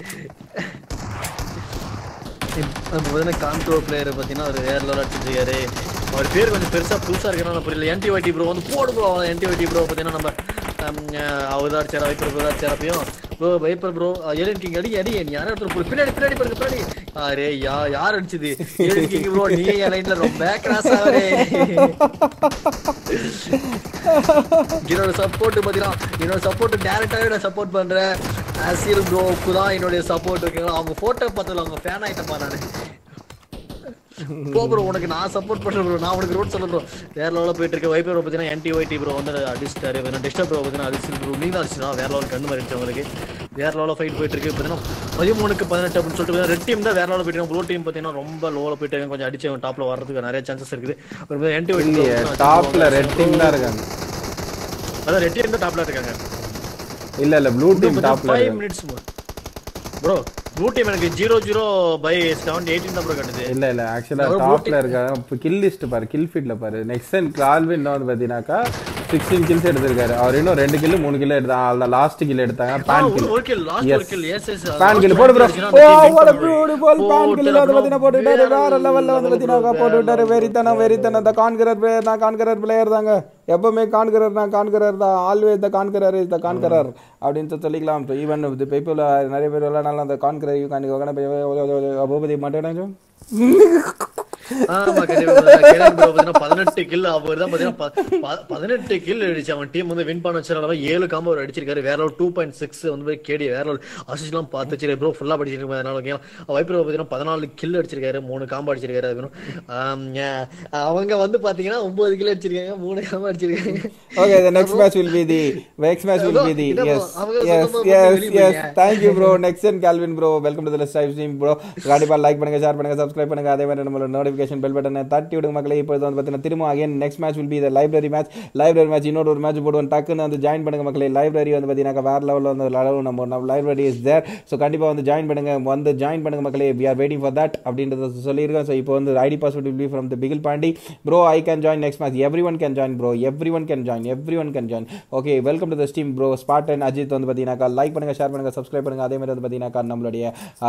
முதல்ல கான்ட்ரோ பிளேயர் பார்த்தீங்கன்னா அவர் வேற லெவல் அடிச்சிருக்காரு அவர் பேர் கொஞ்சம் பெருசா புதுசா இருக்கனால புரியல என்டி வைட்டி ப்ரோ வந்து போடு ப்ரோ என்டி வைட்டி ப்ரோ பார்த்தீங்கன்னா நம்ம அவர் தான் அடிச்சாரா வைப்பர் ப்ரோ தான் அடிச்சாரப்பையும் bro viper bro alien king அடி அடி நீ யாரும் ஒருத்தர் போடு. பின்னாடி பின்னாடி பாருங்க பின்னாடி அரே யா யார் அடிச்சது ஏழன் கிங் ப்ரோ நீ என் லைன்ல ரொம்ப கிராஸ் ஆவரே என்னோட சப்போர்ட் பாத்தீங்கன்னா என்னோட சப்போர்ட் டேரக்டாவே நான் சப்போர்ட் பண்றேன் அசில் ப்ரோக்கு தான் என்னுடைய சப்போர்ட் இருக்குங்களா அவங்க போட்டோ பார்த்ததுல அவங்க ஃபேன் ஆயிட்டப்பா நானு போ ப்ரோ உனக்கு நான் சப்போர்ட் பண்றேன் ப்ரோ நான் உனக்கு ரோட் சொல்ல ப்ரோ வேற லெவலில் போயிட்டு இருக்க வைப்பர் பார்த்தீங்கன்னா என்டி ஒய்டி ப்ரோ வந்து அடிச்சிட்டாரு டெஸ்டர் ப்ரோ பார்த்தீங்கன்னா அடிச்சு ப்ரோ நீங்க தான் அடிச்சுனா வேற லெவல் கண்ணு மாறிடுச்சு அவங்களுக்கு வேற லெவலில் ஃபைட் போயிட்டு இருக்கு பார்த்தீங்கன்னா பதிமூணுக்கு பதினெட்டு அப்படின்னு சொல்லிட்டு ரெட் டீம் தான் வேற லெவலில் போயிட்டு ப்ரோ டீம் பார்த்தீங்கன்னா ரொம்ப லோவில் போயிட்டு இருக்காங்க. கொஞ்சம் அடிச்சு டாப்ல வர்றதுக்கு நிறைய சான்சஸ் இருக்குது அப்புறம் என்டி ஒய்டி டாப்ல ரெட் டீம் தான் இருக்காங்க அதான் ரெட் டீம் தான் டாப்ல இருக்காங்க இல்ல இல்ல ப்ளூ டீம் டாப்ல ஃபைவ் இருக்காங்க மினிட்ஸ் ப்ரோ ப்ளூ டீம் எனக்கு zero zero by seven eighteen தான் ப்ரோ கட்டுது இல்ல இல்ல ஆக்சுவலா டாப்ல இருக்க கில் லிஸ்ட் பாரு கில் ஃபீட்ல பாரு நெக்ஸ்ட் கால்வின் வந்து பாத்தீங்கன்னாக்கா சிக்ஸ்டீன் கில்ஸ் எடுத்திருக்காரு அவர் இன்னும் ரெண்டு கில்லு மூணு கில்லு எடுத்தாங்க லாஸ்ட் கில் எடுத்தாங்க பேன் கில் ஒரு கில் லாஸ்ட் ஒரு kill yes yes pan kill போடு bro oh what a beautiful pan kill வந்து பாத்தீங்கன்னா போட்டு விட்டாரு வேற லெவல்ல வந்து பாத்தீங்கன்னா போட்டு விட்டாரு வெறித்தனம் வெறித்தனம் த கான்கரர் பிளேயர் தான் கான்கரர் பிளேயர் தாங்க எப்பவுமே கான்கரர் தான் கான்கரர் தான் always the conqueror is the conqueror அப்படின்னு சொல்லிக்கலாம் ஈவன் இது பீப்புள் நிறைய பேர் விளையாடனால அந்த கான்கரர் யூ கான் பூபதி மட்டும் ஆமா கண்டிப்பா brother. கேரன் bro பாத்தீங்கன்னா பதினெட்டு கில் அவர் தான் பாத்தீங்கன்னா ப- ப- பதினெட்டு கில் அடிச்சு அவன் டீம் வந்து வின் பண்ண வச்சனால ஏழு காம்போ அவர் அடிச்சிருக்காரு வேற லெவல் டூ பாயிண்ட் சிக்ஸ் வந்து கேடி வேற லெவல் அசிஸ்ட் எல்லாம் பார்த்து வச்சிருக்காரு ப்ரோ ஃபுல்லா படிச்சிருக்காரு அதனால okay. வைப்பர் பாத்தீங்கன்னா பதினாலு கில் அடிச்சிருக்காரு மூணு காம்போ அடிச்சிருக்காரு அதுக்கப்புறம் ஆம், yeah. அவங்க வந்து பாத்தீங்கன்னா ஒன்பது கில் அடிச்சிருக்காங்க மூணு காம்போ அடிச்சிருக்காங்க Okay, the next match will be the next match will be the இதோ, yes அவங்க yes சொந்தமா yes வந்து வெளிய yes போறீங்க. thank you bro next and Calvin bro welcome to the live stream bro கண்டிப்பா லைக் பண்ணுங்க share பண்ணுங்க subscribe பண்ணுங்க அதே மாதிரி நம்மளோட நோட்டிஃபிகேஷன் பெல் பட்டனை தட்டி விடுங்க மக்களே இப்போ வந்து பார்த்தீங்கன்னா திரும்ப again next match will be the library match library match இன்னொரு ஒரு மேட்ச் போடுவோம் டக்குன்னு வந்து ஜாயின் பண்ணுங்க மக்களே லைப்ரரி வந்து பார்த்தீங்கன்னா வேற லெவலில் வந்து அளவு நம்ம நம்ம லைப்ரரி இஸ் தேர் ஸோ கண்டிப்பா வந்து ஜாயின் பண்ணுங்க வந்து ஜாயின் பண்ணுங்க மக்களே we are waiting for that அப்படின்றத சொல்லியிருக்கோம் ஸோ இப்போ வந்து ID password will be from the Bigil Pandi bro I can join next match every one can join bro every one can join every one can join okay welcome to the steam bro spot and Ajith வந்து பார்த்தீங்கன்னாக்கா like பண்ணுங்க share பண்ணுங்க subscribe பண்ணுங்க அதே மாதிரி வந்து பார்த்தீங்கன்னாக்கா நம்மளுடைய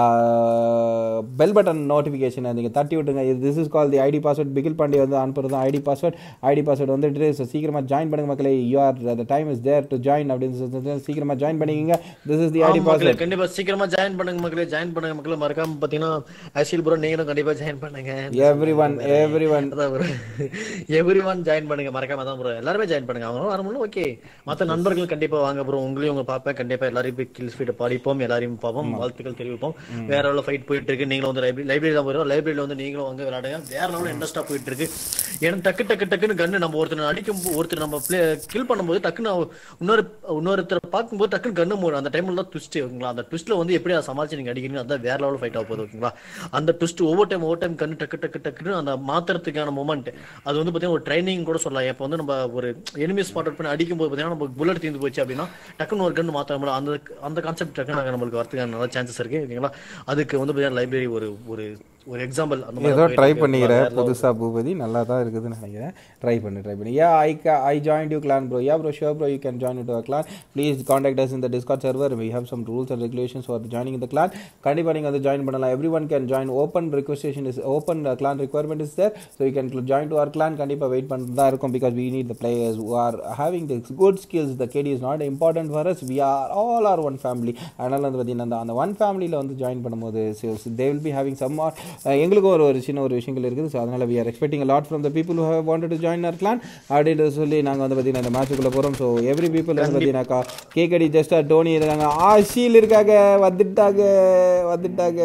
பெல் பட்டன் நோட்டிஃபிகேஷன் நீங்கள் தட்டி விட்டுங்க this is call the ID password Bigil Pandi வந்து அனுப்புறது தான் ஐடி பாஸ்வேர்ட் ஐடி பாஸ்வேர்ட் வந்துட்டு ஸோ சீக்கிரமாக ஜாயின் பண்ணுங்க மக்களே you are the time is there to join அப்படின்னு சொல்லி சீக்கிரமாக ஜாயின் பண்ணிக்கிங்க திஸ் இஸ் தி ஐடி ஆமா மக்களே, பாஸ்வேர்ட் கண்டிப்பா சீக்கிரமா ஜாயின் பண்ணுங்க மக்களே ஜாயின் பண்ணுங்க மக்களே மறக்காம பாத்தீங்கன்னா அசில் ப்ரோ நீங்களும் கண்டிப்பா ஜாயின் பண்ணுங்க every one every one every one join பண்ணுங்க மறக்காம தான் ப்ரோ எல்லாருமே ஜாயின் பண்ணுங்க அவங்க வரணும் ஓகே மத்த நண்பர்கள் கண்டிப்பா வாங்க ப்ரோ உங்களையும் உங்க பாப்பேன் கண்டிப்பா எல்லாரையும் போய் கில் ஸ்பீட் படிப்போம் எல்லாரையும் பார்ப்போம் வாழ்த்துக்கள் தெரிவிப்போம் வேற லெவலில் ஃபைட் போயிட்டு இருக்கு நீங்களும் வந்து லைப்ரரி லைப்ரரி தான் போயிடும் லைப்ரரியில வந்து நீங்களும் வந்து விளையாடுங்க வேற லெவலில் இன்ட்ரெஸ்டா போயிட்டு இருக்கு ஏன்னா டக்கு டக்கு டக்குன்னு கண்ணு நம்ம ஒருத்தர் அடிக்கும் போ- ஒருத்தர் நம்ம பிளே கில் பண்ணும்போது டக்குன்னு அவ- இன்னொரு இன்னொருத்தர் பார்க்கும்போது டக்குன்னு கண்ணு மூடும் அந்த டைம்ல தான் ட்விஸ்ட் ஓகேங்களா அந்த ட்விஸ்ட்ல வந்து எப்படி அதை சமாளிச்சு நீங்க அடிக்கிறீங்க அதான் வேற லெவலில் ஃபைட் ஆக போகுது ஓகேங்களா அந்த ட்விஸ்ட் ஒவ்வொரு டைம் ஒவ்வொரு டைம் கண்ணு டக்கு டக்கு டக்குன்னு அந்த மாத்துறதுக்கான மூமெண்ட் அது வந்து பாத்தீங்கன்னா ஒரு ட்ரைனிங் கூட சொல்லலாம் இப்போ வந்து நம்ம ஒரு எனிமி ஸ்பாட் பண்ணி அடிக்கும் போது பாத்தீங்கன்னா நம்ம புல்லட் தீர்ந்து போச்சு அப்படின்னா டக்குன்னு ஒரு கண்ணு மாத்த முடியல அந்த அந்த கான்செப்ட் டக்குன்னு நம்மளுக்கு வரதுக்கான நல்ல சான்சஸ் இருக்கு ஓகேங்களா அதுக்கு வந்து பாத்தீங்கன்னா லைப்ரரி ஒரு ஒரு ஒரு எக்ஸாம்பிள் அந்த மாதிரி ஏதோ போயிட்டு ட்ரை இருக்கு. பண்ணிக்கிற வேற level. புதுசா பூபதி நல்லா தான் இருக்குதுன்னு நினைக்கிறேன் ட்ரை பண்ணு ட்ரை பண்ணு yeah I I join you clan bro yeah bro sure bro you can join to clan please contact us இந்த Discord server we have some rules and regulations for joining இந்த clan கண்டிப்பாக நீங்கள் வந்து join பண்ணலாம் every one can join open requisition is open clan requirement is there so you can join to our clan கண்டிப்பாக wait பண்ணிட்டு தான் இருக்கும் because we need the players who are having the good skills the KD is not important for us we are all are one family அதனால் வந்து பார்த்தீங்கன்னா அந்த அந்த one ஃபேமிலியில் வந்து ஜாயின் பண்ணும்போது they will be having some are எங்களுக்கும் ஒரு ஒரு சின்ன ஒரு விஷயங்கள் இருக்குது ஸோ அதனால் we are expecting lot from the people who have wanted to join our clan அப்படின்றது சொல்லி நாங்கள் வந்து பார்த்தீங்கன்னா இந்த மேட்சுக்குள்ளே போகிறோம் ஸோ எவ்ரி பீப்புள் வந்து பார்த்தீங்கன்னாக்கா கேக்கடி ஜஸ்டா டோனி இருக்காங்க ஆஷீல் இருக்காங்க வந்துட்டாங்க வந்துட்டாங்க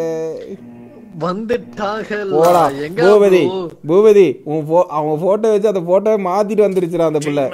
வந்துட்டாகல போடா எங்க பூபதி bro? பூபதி உன் போ அவன் போட்டோ வச்சு அந்த போட்டோவை மாத்திட்டு வந்துருச்சுடா அந்த பிள்ளை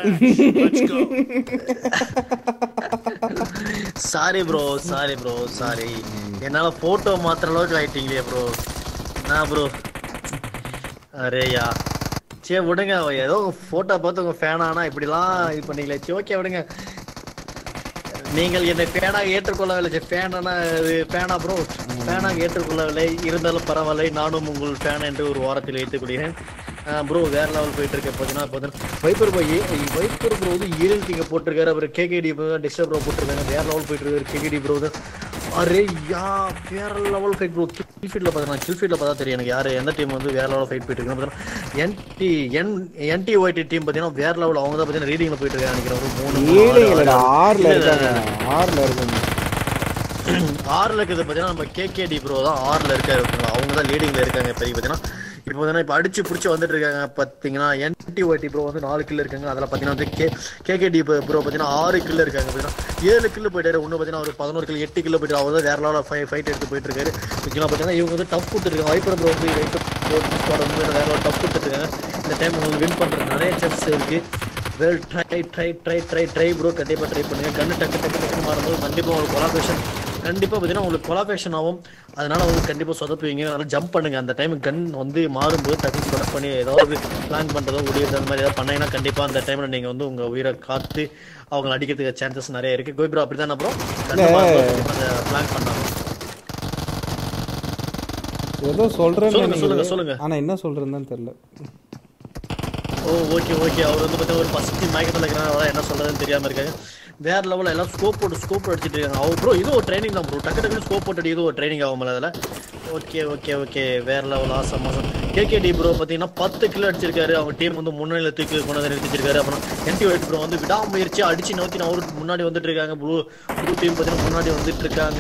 sorry bro sorry bro sorry என்னால போட்டோ மாத்துற அளவுக்கு ஆயிட்டீங்களே ப்ரோ நான் ப்ரோ அரேயா சே விடுங்க அவன் ஏதோ போட்டோ பார்த்து உங்க ஃபேனானா இப்படிலாம் இது பண்ணீங்களே சரி ஓகே விடுங்க நீங்கள் என்னை ஃபேனாக ஏற்றுக்கொள்ளவில்லை ஃபேனானா இது ஃபேனா ப்ரோ ஃபேனாக ஏற்றுக்கொள்ளவில்லை இருந்தாலும் பரவாயில்லை நானும் உங்கள் ஃபேன் என்று ஒரு வாரத்தில் வைத்துக் கொள்கிறேன் ப்ரோ வேற லெவல் போயிட்டு இருக்கு பார்த்தீங்கன்னா பார்த்தீங்கன்னா வைப்பர் ப்ரோ வைப்பர் ப்ரோ வந்து ஏழு திங்க போட்டிருக்காரு அப்புறம் கேகேடி டிஸ்டர்ப் ப்ரோ போட்டிருக்காங்க வேற லெவல் போயிட்டு இருக்காரு கேகேடி ப்ரோ அரே யா வேற லெவல் ஃபைட் ப்ரோ கில் ஃபீல்டில் பார்த்தா கில் ஃபீல்டில் பார்த்தா தெரியும் எனக்கு யார் எந்த டீம் வந்து வேற லெவல் ஃபைட் போயிட்டு இருக்குன்னு பார்த்தீங்கன்னா என்டி என் என்டி ஒய்டி டீம் பார்த்தீங்கன்னா வேற லெவல் அவங்க தான் பார்த்தீங்கன்னா ரீடிங்கில் போயிட்டு இருக்காங்க நினைக்கிறேன் ஒரு மூணு மூணு, ஆறு, ஏழு இல்லடா ஆறு. ஆறுல இல்ல, இல்ல, இருக்காங்க ஆறுல இருக்காங்க ஆறுல இருக்கிறது பார்த்தீங்கன்னா நம்ம கேகேடி ப்ரோ தான் ஆறுல இருக்காரு ஓகேங்களா அவங்க தான் லீடிங்ல இருக்காங்க இப்போ பார்த்தீங்கன்னா இப்போ பார்த்தீங்கன்னா இப்போ அடிச்சு பிடிச்சி வந்துட்டு இருக்காங்க பார்த்தீங்கன்னா என்டி ஒய்டி ப்ரோ வந்து நாலு கில் இருக்காங்க அதில் பார்த்தீங்கன்னா வந்து கே கேகேடி ப்ரோ பார்த்தீங்கன்னா ஆறு கில் இருக்காங்க பார்த்தீங்கன்னா ஏழு கில் போயிட்டாரு ஒன்று பார்த்தீங்கன்னா ஒரு பதினோரு கில் எட்டு கில் போயிட்டு அவர் தான் வேற லெவலில் ஃபை ஃபைட் எடுத்து போயிட்டு இருக்காரு ஓகேங்களா பார்த்தீங்கன்னா இவங்க வந்து டஃப் கொடுத்துருக்காங்க வைப்பர் ப்ரோ வந்து ஸ்குவாட் வந்து வேற லெவல் டஃப் கொடுத்துருக்காங்க இந்த டைம் உங்களுக்கு வின் பண்ணுறது நிறைய சான்ஸ் இருக்கு well try try try try try bro கண்டிப்பாக ட்ரை பண்ணுங்க கண்ணு டக்கு டக்கு டக்கு மாறும்போது கண்டிப்பாக உங்களுக்கு கொலாபரேஷன் கண்டிப்பாக பார்த்தீங்கன்னா உங்களுக்கு கொலாபரேஷன் ஆகும் அதனால வந்து கண்டிப்பாக சொதப்புவீங்க அதனால ஜம்ப் பண்ணுங்க அந்த டைம் கன் வந்து மாறும்போது டக்கு சொடப் பண்ணி ஏதாவது பிளான் பண்ணுறதோ முடியுது அந்த மாதிரி ஏதாவது பண்ணீங்கன்னா கண்டிப்பாக அந்த டைமில் நீங்கள் வந்து உங்கள் உயிரை காத்து அவங்களை அடிக்கிறதுக்கு சான்சஸ் நிறைய இருக்குது கோய் ப்ரோ அப்படி தானே ப்ரோ கண்டிப்பாக அந்த பிளான் பண்ணாங்க ஏதோ சொல்றேன்னு சொல்லுங்க, சொல்லுங்க, நினைக்கிறேன். சொல்லுங்க. ஆனா என்ன சொல்றேன்னு தெரியல ஓ ஓகே ஓகே அவர் வந்து பார்த்தா ஒரு ஃபர்ஸ்ட் மயக்கத்தில் இருக்கிறாங்க அதான் என்ன சொல்றதுன்னு தெரியாம இருக்காங்க வேற லெவலில் எல்லாம் ஸ்கோப் போட்டு ஸ்கோப் போட்டு அடிச்சிட்டு இருக்காங்க அவர் ப்ரோ இது ஒரு ட்ரைனிங் தான் ப்ரோ டக்கு டக்குனு ஸ்கோப் போட்டு அடிக்கிறது ஒரு ட்ரைனிங் ஆகும்ல அதில் ஓகே ஓகே ஓகே வேற லெவல் ஆசம் மாசம் கேகேடி ப்ரோ பார்த்தீங்கன்னா பத்து கிலோ அடிச்சிருக்காரு அவங்க டீம் வந்து முன்னணியில் தூக்கி கொண்டு வந்து நிறுத்திச்சிருக்காரு அப்புறம் என்டி ஒயிட் ப்ரோ வந்து விடாமுயற்சி அடிச்சு நோக்கி அவருக்கு முன்னாடி வந்துட்டு இருக்காங்க ப்ளூ ப்ளூ டீம் பார்த்தீங்கன்னா முன்னாடி வந்துட்டு இருக்காங்க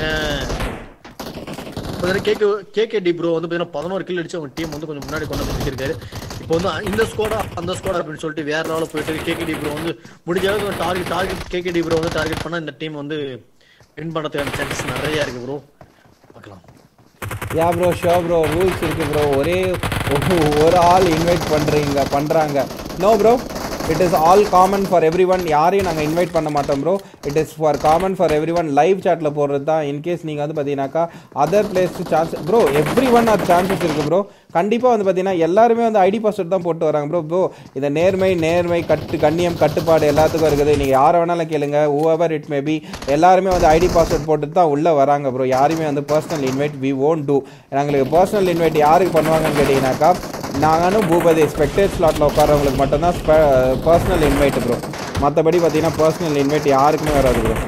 கேகே கேகேடி ப்ரோ வந்து பார்த்தீங்கன்னா பதினோரு கில் அடிச்சு அவங்க டீம் வந்து கொஞ்சம் முன்னாடி கொண்டு வந்து வச்சிருக்காரு இப்போ வந்து இந்த ஸ்கோடா அந்த ஸ்கோடா அப்படின்னு சொல்லிட்டு வேற லெவலில் போயிட்டு கேகேடி ப்ரோ வந்து முடிஞ்ச அளவுக்கு டார்கெட் டார்கெட் கேகேடி ப்ரோ வந்து டார்கெட் பண்ணா இந்த டீம் வந்து வின் பண்ணதுக்கான சான்சஸ் நிறைய இருக்கு ப்ரோ பார்க்கலாம் yeah bro show bro rules இருக்கு ப்ரோ ஒரே ஒரு- ஒரு ஆள் இன்வைட் பண்றீங்க பண்றாங்க no bro it is all common for everyone யாரையும் நாங்கள் இன்வைட் பண்ண மாட்டோம் bro it is for common for everyone live சாட்டில் போடுறது தான் இன்கேஸ் நீங்கள் வந்து பார்த்தீங்கன்னாக்கா other place chance bro every everyone அது சான்சஸ் இருக்குது ப்ரோ கண்டிப்பாக வந்து பார்த்தீங்கன்னா எல்லாருமே வந்து ஐடி பாஸ்வேர்ட் தான் போட்டு வராங்க ப்ரோ ப்ரோ இந்த நேர்மை நேர்மை கட்டு கண்ணியம் கட்டுப்பாடு எல்லாத்துக்கும் இருக்குது நீங்கள் யாரை வேணாலும் கேளுங்க whoever இட் மே பி எல்லாருமே வந்து ஐடி பாஸ்வேர்ட் போட்டு தான் உள்ளே வராங்க ப்ரோ யாருமே வந்து personal invite we won't do எங்களுக்கு பர்சனல் இன்வைட் யாருக்கு பண்ணுவாங்கன்னு கேட்டிங்கனாக்கா நாங்களும் பூபதி ஸ்பெக்டேட் ஸ்லாட்டில் உட்காரவங்களுக்கு மட்டும்தான் பர்சனல் இன்வைட் ப்ரோ மற்றபடி பார்த்தீங்கன்னா பர்சனல் இன்வைட் யாருக்குமே வராது ப்ரோ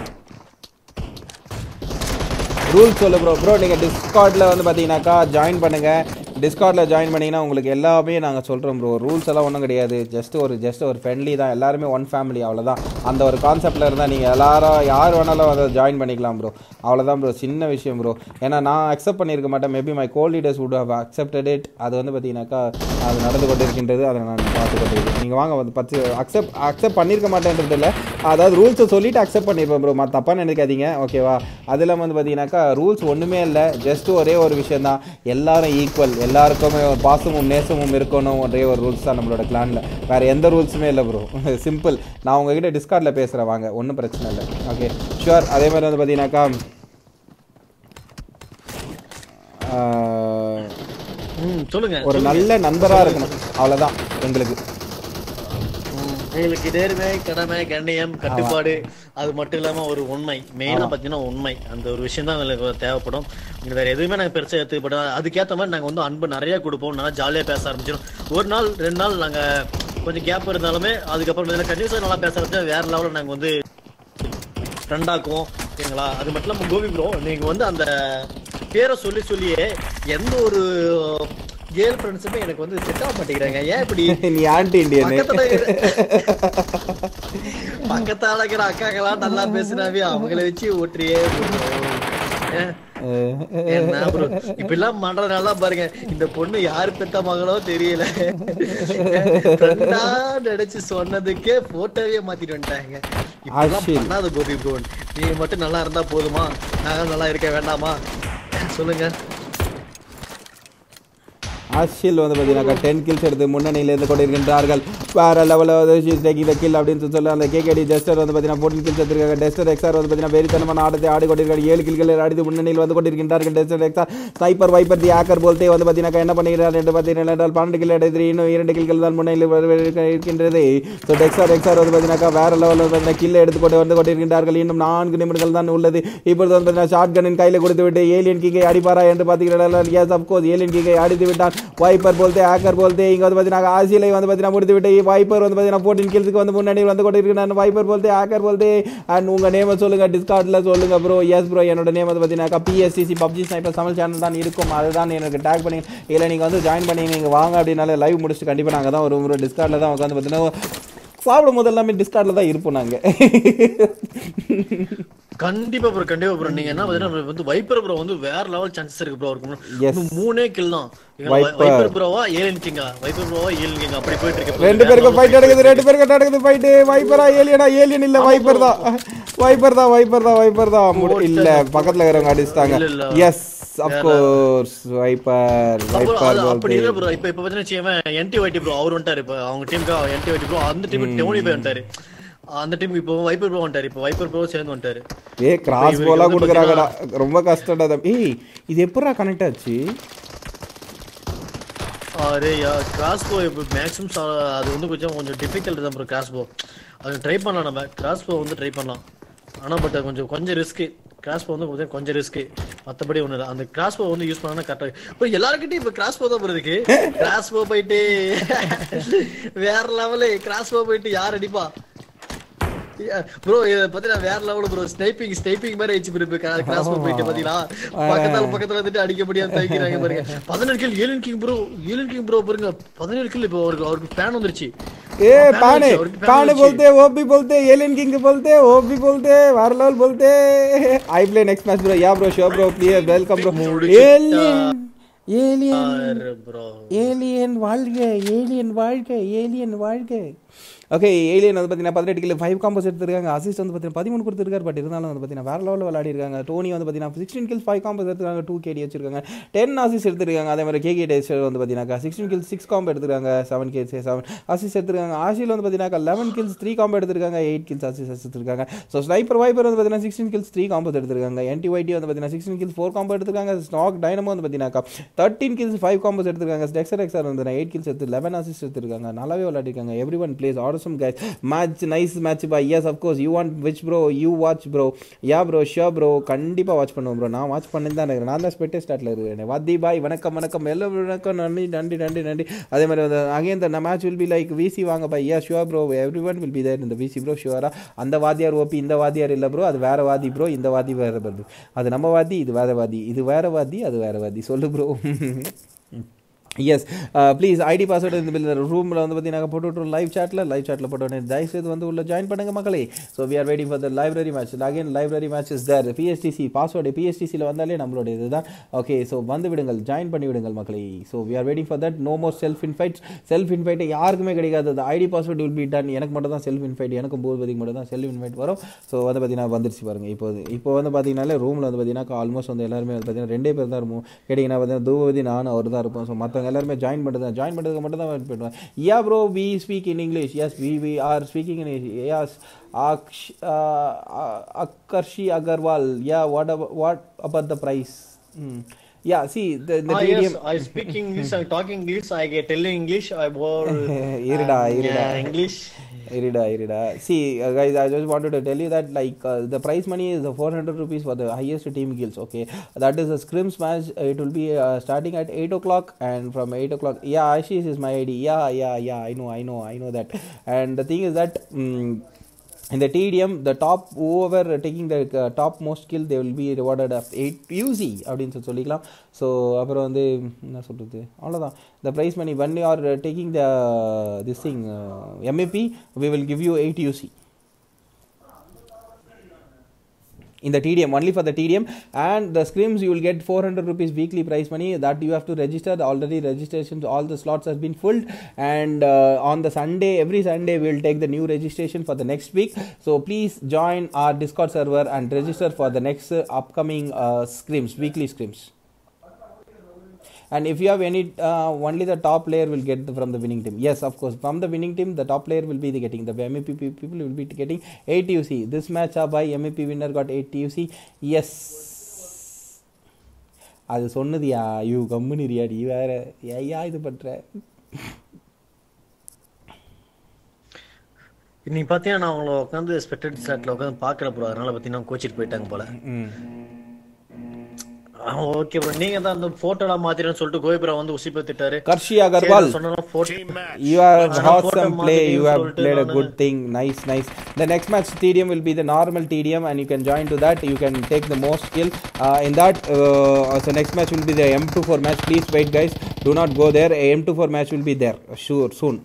ரூல்ஸ் சொல்லு ப்ரோ ப்ரோ நீங்கள் டிஸ்கார்டில் வந்து பார்த்தீங்கன்னாக்கா ஜாயின் பண்ணுங்கள் டிஸ்கார்டில் ஜாயின் பண்ணிங்கன்னா உங்களுக்கு எல்லாமே நாங்கள் சொல்கிறோம் ப்ரோ ரூல்ஸ் எல்லாம் ஒன்றும் கிடையாது ஜஸ்ட் ஒரு ஜஸ்ட் ஒரு ஃப்ரெண்ட்லி தான் எல்லாருமே ஒன் ஃபேமிலி அவ்வளோதான் அந்த ஒரு கான்செப்டில் இருந்தால் நீங்கள் எல்லாரும் யார் வேணாலும் அதை ஜாயின் பண்ணிக்கலாம் ப்ரோ அவ்வளோதான் ப்ரோ சின்ன விஷயம் ப்ரோ ஏன்னா நான் அக்செப்ட் பண்ணியிருக்க மாட்டேன் maybe my co leaders would have accepted it அது வந்து பார்த்தீங்கன்னாக்கா அது நடந்து கொண்டு இருக்கின்றது அதை நான் பார்த்து கொண்டு இருக்கேன் நீங்கள் வாங்க வந்து பத்து அக்செப்ட் அக்செப்ட் பண்ணியிருக்க மாட்டேன்றது இல்லை அதாவது ரூல்ஸை சொல்லிட்டு அக்செப்ட் பண்ணியிருப்பேன் ப்ரோ மற்ற தப்பாக நினைக்காதீங்க ஓகேவா அது இல்லாமல் வந்து பார்த்தீங்கன்னாக்கா ரூல்ஸ் ஒன்றுமே இல்லை ஜஸ்ட் ஒரே ஒரு விஷயம் தான் எல்லாரும் ஈக்குவல் எல்லாருக்குமே ஒரு பாசமும் நேசமும் இருக்கணும் ஒரே ஒரு ரூல்ஸ் தான் நம்மளோட கிளானில் வேறு எந்த ரூல்ஸுமே இல்லை ப்ரோ சிம்பிள் நான் உங்ககிட்ட டிஸ்கார்டில் பேசுகிறேன் வாங்க ஒன்றும் பிரச்சனை இல்லை ஓகே ஷுவர் அதே மாதிரி வந்து பார்த்தீங்கன்னாக்கா ஆஹ், ம் சொல்லுங்க ஒரு நல்ல நண்பராக இருக்கணும் அவ்வளோதான் எங்களுக்கு ம், எங்களுக்கு நேர்மை கடமை கண்ணியம் கட்டுப்பாடு அது மட்டும் இல்லாம ஒரு உண்மை மெயினா பாத்தீங்கன்னா உண்மை அந்த ஒரு விஷயம் தான் எங்களுக்கு தேவைப்படும் இங்க வேற எதுவுமே நாங்க பெருசா எடுத்துக்கப்படும் அதுக்கேத்த மாதிரி நாங்க வந்து அன்பு நிறைய கொடுப்போம் நல்லா ஜாலியா பேச ஆரம்பிச்சிடும் ஒரு நாள் ரெண்டு நாள் நாங்க கொஞ்சம் கேப் இருந்தாலுமே அதுக்கப்புறம் கண்டிப்பா நல்லா பேச ஆரம்பிச்சா வேற லெவலில் நாங்க வந்து ஃப்ரெண்டாக்குவோம் ஓகேங்களா அது மட்டும் இல்லாம கோபி ப்ரோ நீங்க வந்து அந்த பேரை சொல்லி சொல்லியே எந்த ஒரு கேர்ள் ஃப்ரெண்ட்ஸுமே எனக்கு வந்து செட் ஆக மாட்டேங்கிறாங்க ஏன் இப்படி நீ ஆன்டி இண்டியனு பக்கத்துல பக்கத்தால இருக்கிற அக்காக்கெல்லாம் நல்லா பேசுனாவே அவங்கள வச்சு ஓட்டுறியே ஏன்? என்ன bro? இப்படிலாம் பண்றதுனால பாருங்க இந்த பொண்ணு யாரு பெத்த மகளோ தெரியல ஃப்ரெண்டா நினைச்சு சொன்னதுக்கே போட்டோவே மாத்திட்டு வந்துட்டாங்க இப்படிலாம் ஆஷில். பண்ணாத கோபி ப்ரோ நீங்க மட்டும் நல்லா இருந்தா போதுமா நாங்க நல்லா இருக்க வேண்டாமா சொல்லுங்க ஆஷில் வந்து பார்த்தீங்கன்னாக்கா டென் கில்ஸ் எடுத்து முன்னணியில் இருந்து கொண்டிருக்கின்றார்கள் வேற லெவலில் ஷீஸ் டேக்கிங் த கில் அப்படின்னு சொல்லி அந்த கேகேடி டெஸ்டர் வந்து பார்த்தீங்கன்னா ஃபோர்டீன் கில்ஸ் எடுத்திருக்காங்க டெஸ்டர் எக்ஸார் வந்து பார்த்தீங்கன்னா வெறித்தனமான ஆட்டத்தை ஆடி கொண்டிருக்காங்க ஏழு கில்கள் அடித்து முன்னணியில் வந்து கொண்டிருக்கின்றார்கள் டெஸ்டர் எக்ஸார் ஸ்னைப்பர் வைப்பர் தி ஆக்கர் போல்தே வந்து பார்த்தீங்கன்னா என்ன பண்ணுகிறார் என்று பார்த்தீங்கன்னா என்றால் பன்னெண்டு கில் எடுத்து இன்னும் இரண்டு கில்கள் தான் முன்னணியில் வரு- வரு- இருக்கின்றது ஸோ டெக்ஸார் எக்ஸார் வந்து பார்த்தீங்கன்னா வேற லெவலில் வந்து பார்த்தீங்கன்னா கில்லை எடுத்துக்கொண்டு வந்து கொண்டிருக்கின்றார்கள் இன்னும் நான்கு நிமிடங்கள் தான் உள்ளது இப்பொழுது வந்து பார்த்தீங்கன்னா ஷார்ட் கனின் கையில் கொடுத்து விட்டு ஏலியன் கிங்கை அடிப்பாரா என்று பார்த்தீங்கன்னா எஸ் அப்கோர்ஸ் ஏலியன் கிங்கை அடித்து விட்டான் வைப்பர் போல்தே ஆக்கர் போல்தே இங்க வந்து பார்த்தீங்கன்னா ஆசிலை வந்து பார்த்தீங்கன்னா முடித்து விட்டு வைப்பர் வந்து பார்த்தீங்கன்னா ஃபோர்டீன் கில்ஸுக்கு வந்து முன்னாடி வந்து கொண்டிருக்கிறான் வைப்பர் போல்தே ஆக்கர் போல்தே அண்ட் உங்க நேமை சொல்லுங்க டிஸ்கார்ட்ல சொல்லுங்க ப்ரோ எஸ் ப்ரோ என்னோட நேம் வந்து பார்த்தீங்கன்னா பிஎஸ்சிசி பப்ஜி ஸ்னைப்பர் சமையல் சேனல் தான் இருக்கும் அதுதான் எனக்கு டேக் பண்ணி இல்லை நீங்கள் வந்து ஜாயின் பண்ணி நீங்கள் வாங்க அப்படின்னாலே லைவ் முடிச்சுட்டு கண்டிப்பாக நாங்கள் தான் ஒரு ப்ரோ டிஸ்கார்டில் தான் உட்காந்து பார்த்தீங்கன்னா சாப்பிடும் போது எல்லாமே டிஸ்கார்டில் தான் இருப்போம் நாங்கள் கண்டிப்பா ப்ரோ கண்டிப்பா ப்ரோ நீங்க என்ன பாத்தீங்கன்னா வந்து வைப்பர் ப்ரோ வந்து வேற லெவல் சான்சஸ் இருக்கு ப்ரோ Yes. இருக்கு மூணே கில் தான் Viper. வைப்பர் ப்ரோவா ஏலியன் கிங்கா வைப்பர் ப்ரோவா ஏலியன் கிங்கா அப்படி போயிட்டு இருக்கு ரெண்டு பேருக்கும் ஃபைட் நடக்குது ரெண்டு பேருக்கும் நடக்குது ஃபைட்டு வைப்பரா ஏலியனா ஏலியன் இல்ல வைப்பர் தான் வைப்பர் தான் வைப்பர் தான் வைப்பர் தான் முடி- இல்ல பக்கத்துல இருக்கிறவங்க அடிச்சிட்டாங்க இல்ல, இல்ல. எஸ் அப்கோர்ஸ் வைப்பர் அப்புறம் வைப்பர் அது அப்படி இல்ல ப்ரோ இப்ப இப்ப பாத்தீங்கன்னா என்டி வைட்டி ப்ரோ அவர் வந்துட்டாரு இப்ப அவங்க டீமுக்கு என்டி வைட்டி ப்ரோ அந்த டீம் டெவனி போய் வந்துட்டாரு அந்த டீம் இப்போ வைப்பர் ப்ரோ வந்துட்டாரு இப்போ வைப்பர் ப்ரோ சேர்ந்து வந்துட்டாரு ஏ கிராஸ் இவருக்கு போலாம் வந்து கொடுக்குறாங்கடா ரொம்ப கஷ்டம்டா தம்பி ஏய் இது எப்படா கனெக்ட் ஆச்சு அரே யா கிராஸ் போ இப்போ மேக்ஸிமம் அது வந்து கொஞ்சம் கொஞ்சம் டிஃபிகல்ட் தான் ப்ரோ கிராஸ் போ அது ட்ரை பண்ணலாம் நம்ம கிராஸ் போ வந்து ட்ரை பண்ணலாம் ஆனா பட் கொஞ்சம் கொஞ்சம் ரிஸ்க் கிராஸ் வந்து பார்த்தீங்கன்னா கொஞ்சம் ரிஸ்க் மத்தபடி ஒண்ணு இல்ல அந்த கிராஸ் வந்து யூஸ் பண்ணா கரெக்டா இப்போ எல்லாருக்கிட்டையும் இப்ப கிராஸ் தான் போறதுக்கு கிராஸ் போயிட்டு வேற லெவலு கிராஸ் போயிட்டு யார் அடிப்பா ப்ரோ இத பத்தி நான் வேற லெவல் ப்ரோ ஸ்னைப்பிங் ஸ்னைப்பிங் மாதிரி ஆயிடுச்சு ப்ரோ கிராஸ் போயிட்டு பாத்தீங்களா பக்கத்துல பக்கத்துல வந்துட்டு அடிக்க முடியாம தவிக்கிறாங்க பாருங்க பதினேழு கில் ஏழு கிங் ப்ரோ ஏழு கிங் ப்ரோ பாருங்க பதினேழு கில் இப்போ அவருக்கு அவருக்கு ஃபேன் வந்துருச்சு ए fan पाने வந்துருச்சு, அவருக்கு fan पाने வந்துருச்சு. बोलते वो भी बोलते एलियन किंग बोलते वो भी बोलते वारलाल बोलते I play next match bro ya bro show bro please welcome bro Alien Alien bro Alien வாழ்க ஏலியன் வாழ்க ஏலியன் வாழ்க ஓகே ஏலியன் வந்து பார்த்தீங்கன்னா பதினெட்டு கிலோ ஃபைவ் காம்பஸ் எடுத்திருக்காங்க அசிஸ்ட் வந்து பார்த்தீங்கன்னா பதிமூணு கொடுத்துருக்காரு பட் இருந்தாலும் வந்து பார்த்தீங்கன்னா வேற லெவலில் விளையாடி இருக்காங்க டோனி வந்து பார்த்தீங்கன்னா சிக்ஸ்டீன் கில்ஸ் ஃபைவ் காம்பஸ் எடுத்துருக்காங்க டூ கேடி வச்சிருக்காங்க டென் அசிஸ்ட் எடுத்திருக்காங்க அதே மாதிரி கேகே டேஸ்டர் வந்து பார்த்தீங்கன்னா சிக்ஸ்டீன் கில்ஸ் சிக்ஸ் காம்போ எடுத்திருக்காங்க செவன் கேஸ் செவன் அசிஸ்ட் எடுத்திருக்காங்க ஆஷில் வந்து பார்த்தீங்கன்னா லெவன் கில்ஸ் த்ரீ காம்போ எடுத்திருக்காங்க எயிட் கில்ஸ் அசிஸ்ட் எடுத்திருக்காங்க ஸோ ஸ்னைப்பர் வைப்பர் வந்து பார்த்தீங்கன்னா சிக்ஸ்டீன் கில்ஸ் த்ரீ காம்பஸ் எடுத்திருக்காங்க என்டி ஒய்டி வந்து பார்த்தீங்கன்னா சிக்ஸ்டீன் கில்ஸ் ஃபோர் காம்போ எடுத்திருக்காங்க ஸ்டாக் டைனமோ வந்து பார்த்தீங்கன்னா தேர்ட்டின் கில்ஸ் ஃபைவ் காம்பஸ் எடுத்திருக்காங்க டெக்ஸர் எக்ஸர் வந்து எயிட் கில்ஸ் எடுத்து லெவன் அசிஸ்ட் எடுத்திருக்காங்க நல்லாவே விளையாடிருக்காங்க everyone plays awesome case match nice match பா yes of course you want which bro you watch bro yeah bro sure bro கண்டிப்பாக வாட்ச் பண்ணுவோம் ப்ரோ நான் வாட்ச் பண்ணி தான் இருக்கிறேன் நான் தான் ஸ்பெட்டே ஸ்டார்ட்டில் இருக்கேன் வாத்தி பாய் வணக்கம் வணக்கம் எல்லாம் வணக்கம் நன்றி நன்றி நன்றி நன்றி அதே மாதிரி வந்து again the match will be like VC வாங்க பா ya sure bro every everyone will be there இந்த விசி ப்ரோ ஷுவரா அந்த வாத்தியார் ஓபி இந்த வாத்தியார் இல்லை ப்ரோ அது வேற வாதி ப்ரோ இந்த வாதி வேற ப்ரோ அது நம்ம வாதி இது வேற வாதி இது வேற வாதி அது வேற வாதி சொல்லு bro yes please ID password இந்த பில் ரூமில் வந்து பார்த்தீங்கன்னா போட்டு விட்ருவோம் லைவ் சாட்டில் லைவ் சாட்டில் போட்டு உடனே தயவுசெய்து வந்து உள்ள ஜாயின் பண்ணுங்க மக்களே so we are waiting for the library match again library match is there PSTC password பிஎஸ்டிசியில் வந்தாலே நம்மளோட இதுதான் ஓகே ஸோ வந்து விடுங்கள் ஜாயின் பண்ணி விடுங்கள் மக்களே so we are waiting for that no more self invite self invite யாருக்குமே கிடைக்காது அந்த ID password will be done எனக்கு மட்டும் தான் செல்ஃப் இன்ஃபைட் எனக்கும் பூபதிக்கு மட்டும் தான் செல்ஃப் இன்ஃபைட் வரும் ஸோ வந்து பார்த்தீங்கன்னா வந்துருச்சு பாருங்க இப்போ இப்போ வந்து பார்த்தீங்கன்னாலே ரூமில் வந்து பார்த்தீங்கன்னா ஆல்மோஸ்ட் வந்து எல்லாருமே வந்து பார்த்தீங்கன்னா ரெண்டே பேர் தான் இருப்போம் கேட்டிங்கன்னா பார்த்தீங்கன்னா தூபதி நானும் அவர் தான் இருப்போம் ஸோ மற்றவங்க எல்லாருமே ஜாயின் பண்ணுறது ஜாயின் பண்ணுறதுக்கு மட்டும் தான் வெயிட் பண்ணுவேன் ya bro we speak in English yes we we are speaking in yes அக்ஷ் Aakarshi Agarwal ya what what about the prize ya see the the Ah, TDM yes, I speak English, I talk English, I get tell English, I bore இருடா um, இருடா yeah, English. இருடா இருடா see uh, guys i just wanted to tell you that like uh, the prize money is the 400 rupees for the highest team kills okay that is a scrims match it will be uh, starting at 8 o'clock and from 8 o'clock yeah ashish is my id yeah yeah yeah i know i know i know that and the thing is that mm in the TDM, the top whoever taking the uh, top most kill they will be rewarded of 8 UC அப்படின்னு சொல்லி சொல்லிக்கலாம் so அப்புறம் வந்து என்ன சொல்கிறது அவ்வளோதான் the prize money when you are uh, taking the this thing uh, MAP we will give you 8 UC in the TDM only for the TDM and the scrims you will get 400 rupees weekly prize money that you have to register already registrations all the slots has been filled and uh, on the Sunday every Sunday we will take the new registration for the next week so please join our Discord server and register for the next uh, upcoming uh, scrims weekly scrims and if you have any uh, only the top player will get the, from the winning team yes of course from the winning team the top player will be the getting the map pe- people will be getting 8 uc this match up by map winner got 8 uc yes அது சொன்னதியா ஐயோ கம்முனிரியா நீ வேற ஏயா இது பண்ற இன்னைக்கு பாத்தீங்கன்னா நான் உங்களை உட்காந்து ஸ்பெக்டட் ஸ்லாட்ல உட்காந்து பாக்குற ப்ரோ அதனால பாத்தீங்கன்னா கோச்சிட்டு போயிட்டாங்க போல ம் ஓகே ப்ரோ நீங்க தான் அந்த போட்டோலாம் மாத்திரன்னு சொல்லிட்டு கோபிரா வந்து உசி பத்திட்டாரு கர்ஷி அகர்வால் சொன்னா போட்டோ You are ஆனா photo awesome play. You have மாத்திட்டேன்னு played a சொல்லிட்டு good thing. Nice, nice. The next match TDM will be the normal TDM, and you can join to that. You can take the most skill uh, in that. Uh, so next match will be the M24 match. Please wait, guys. Do not go there. A M24 match will be there. Sure, soon.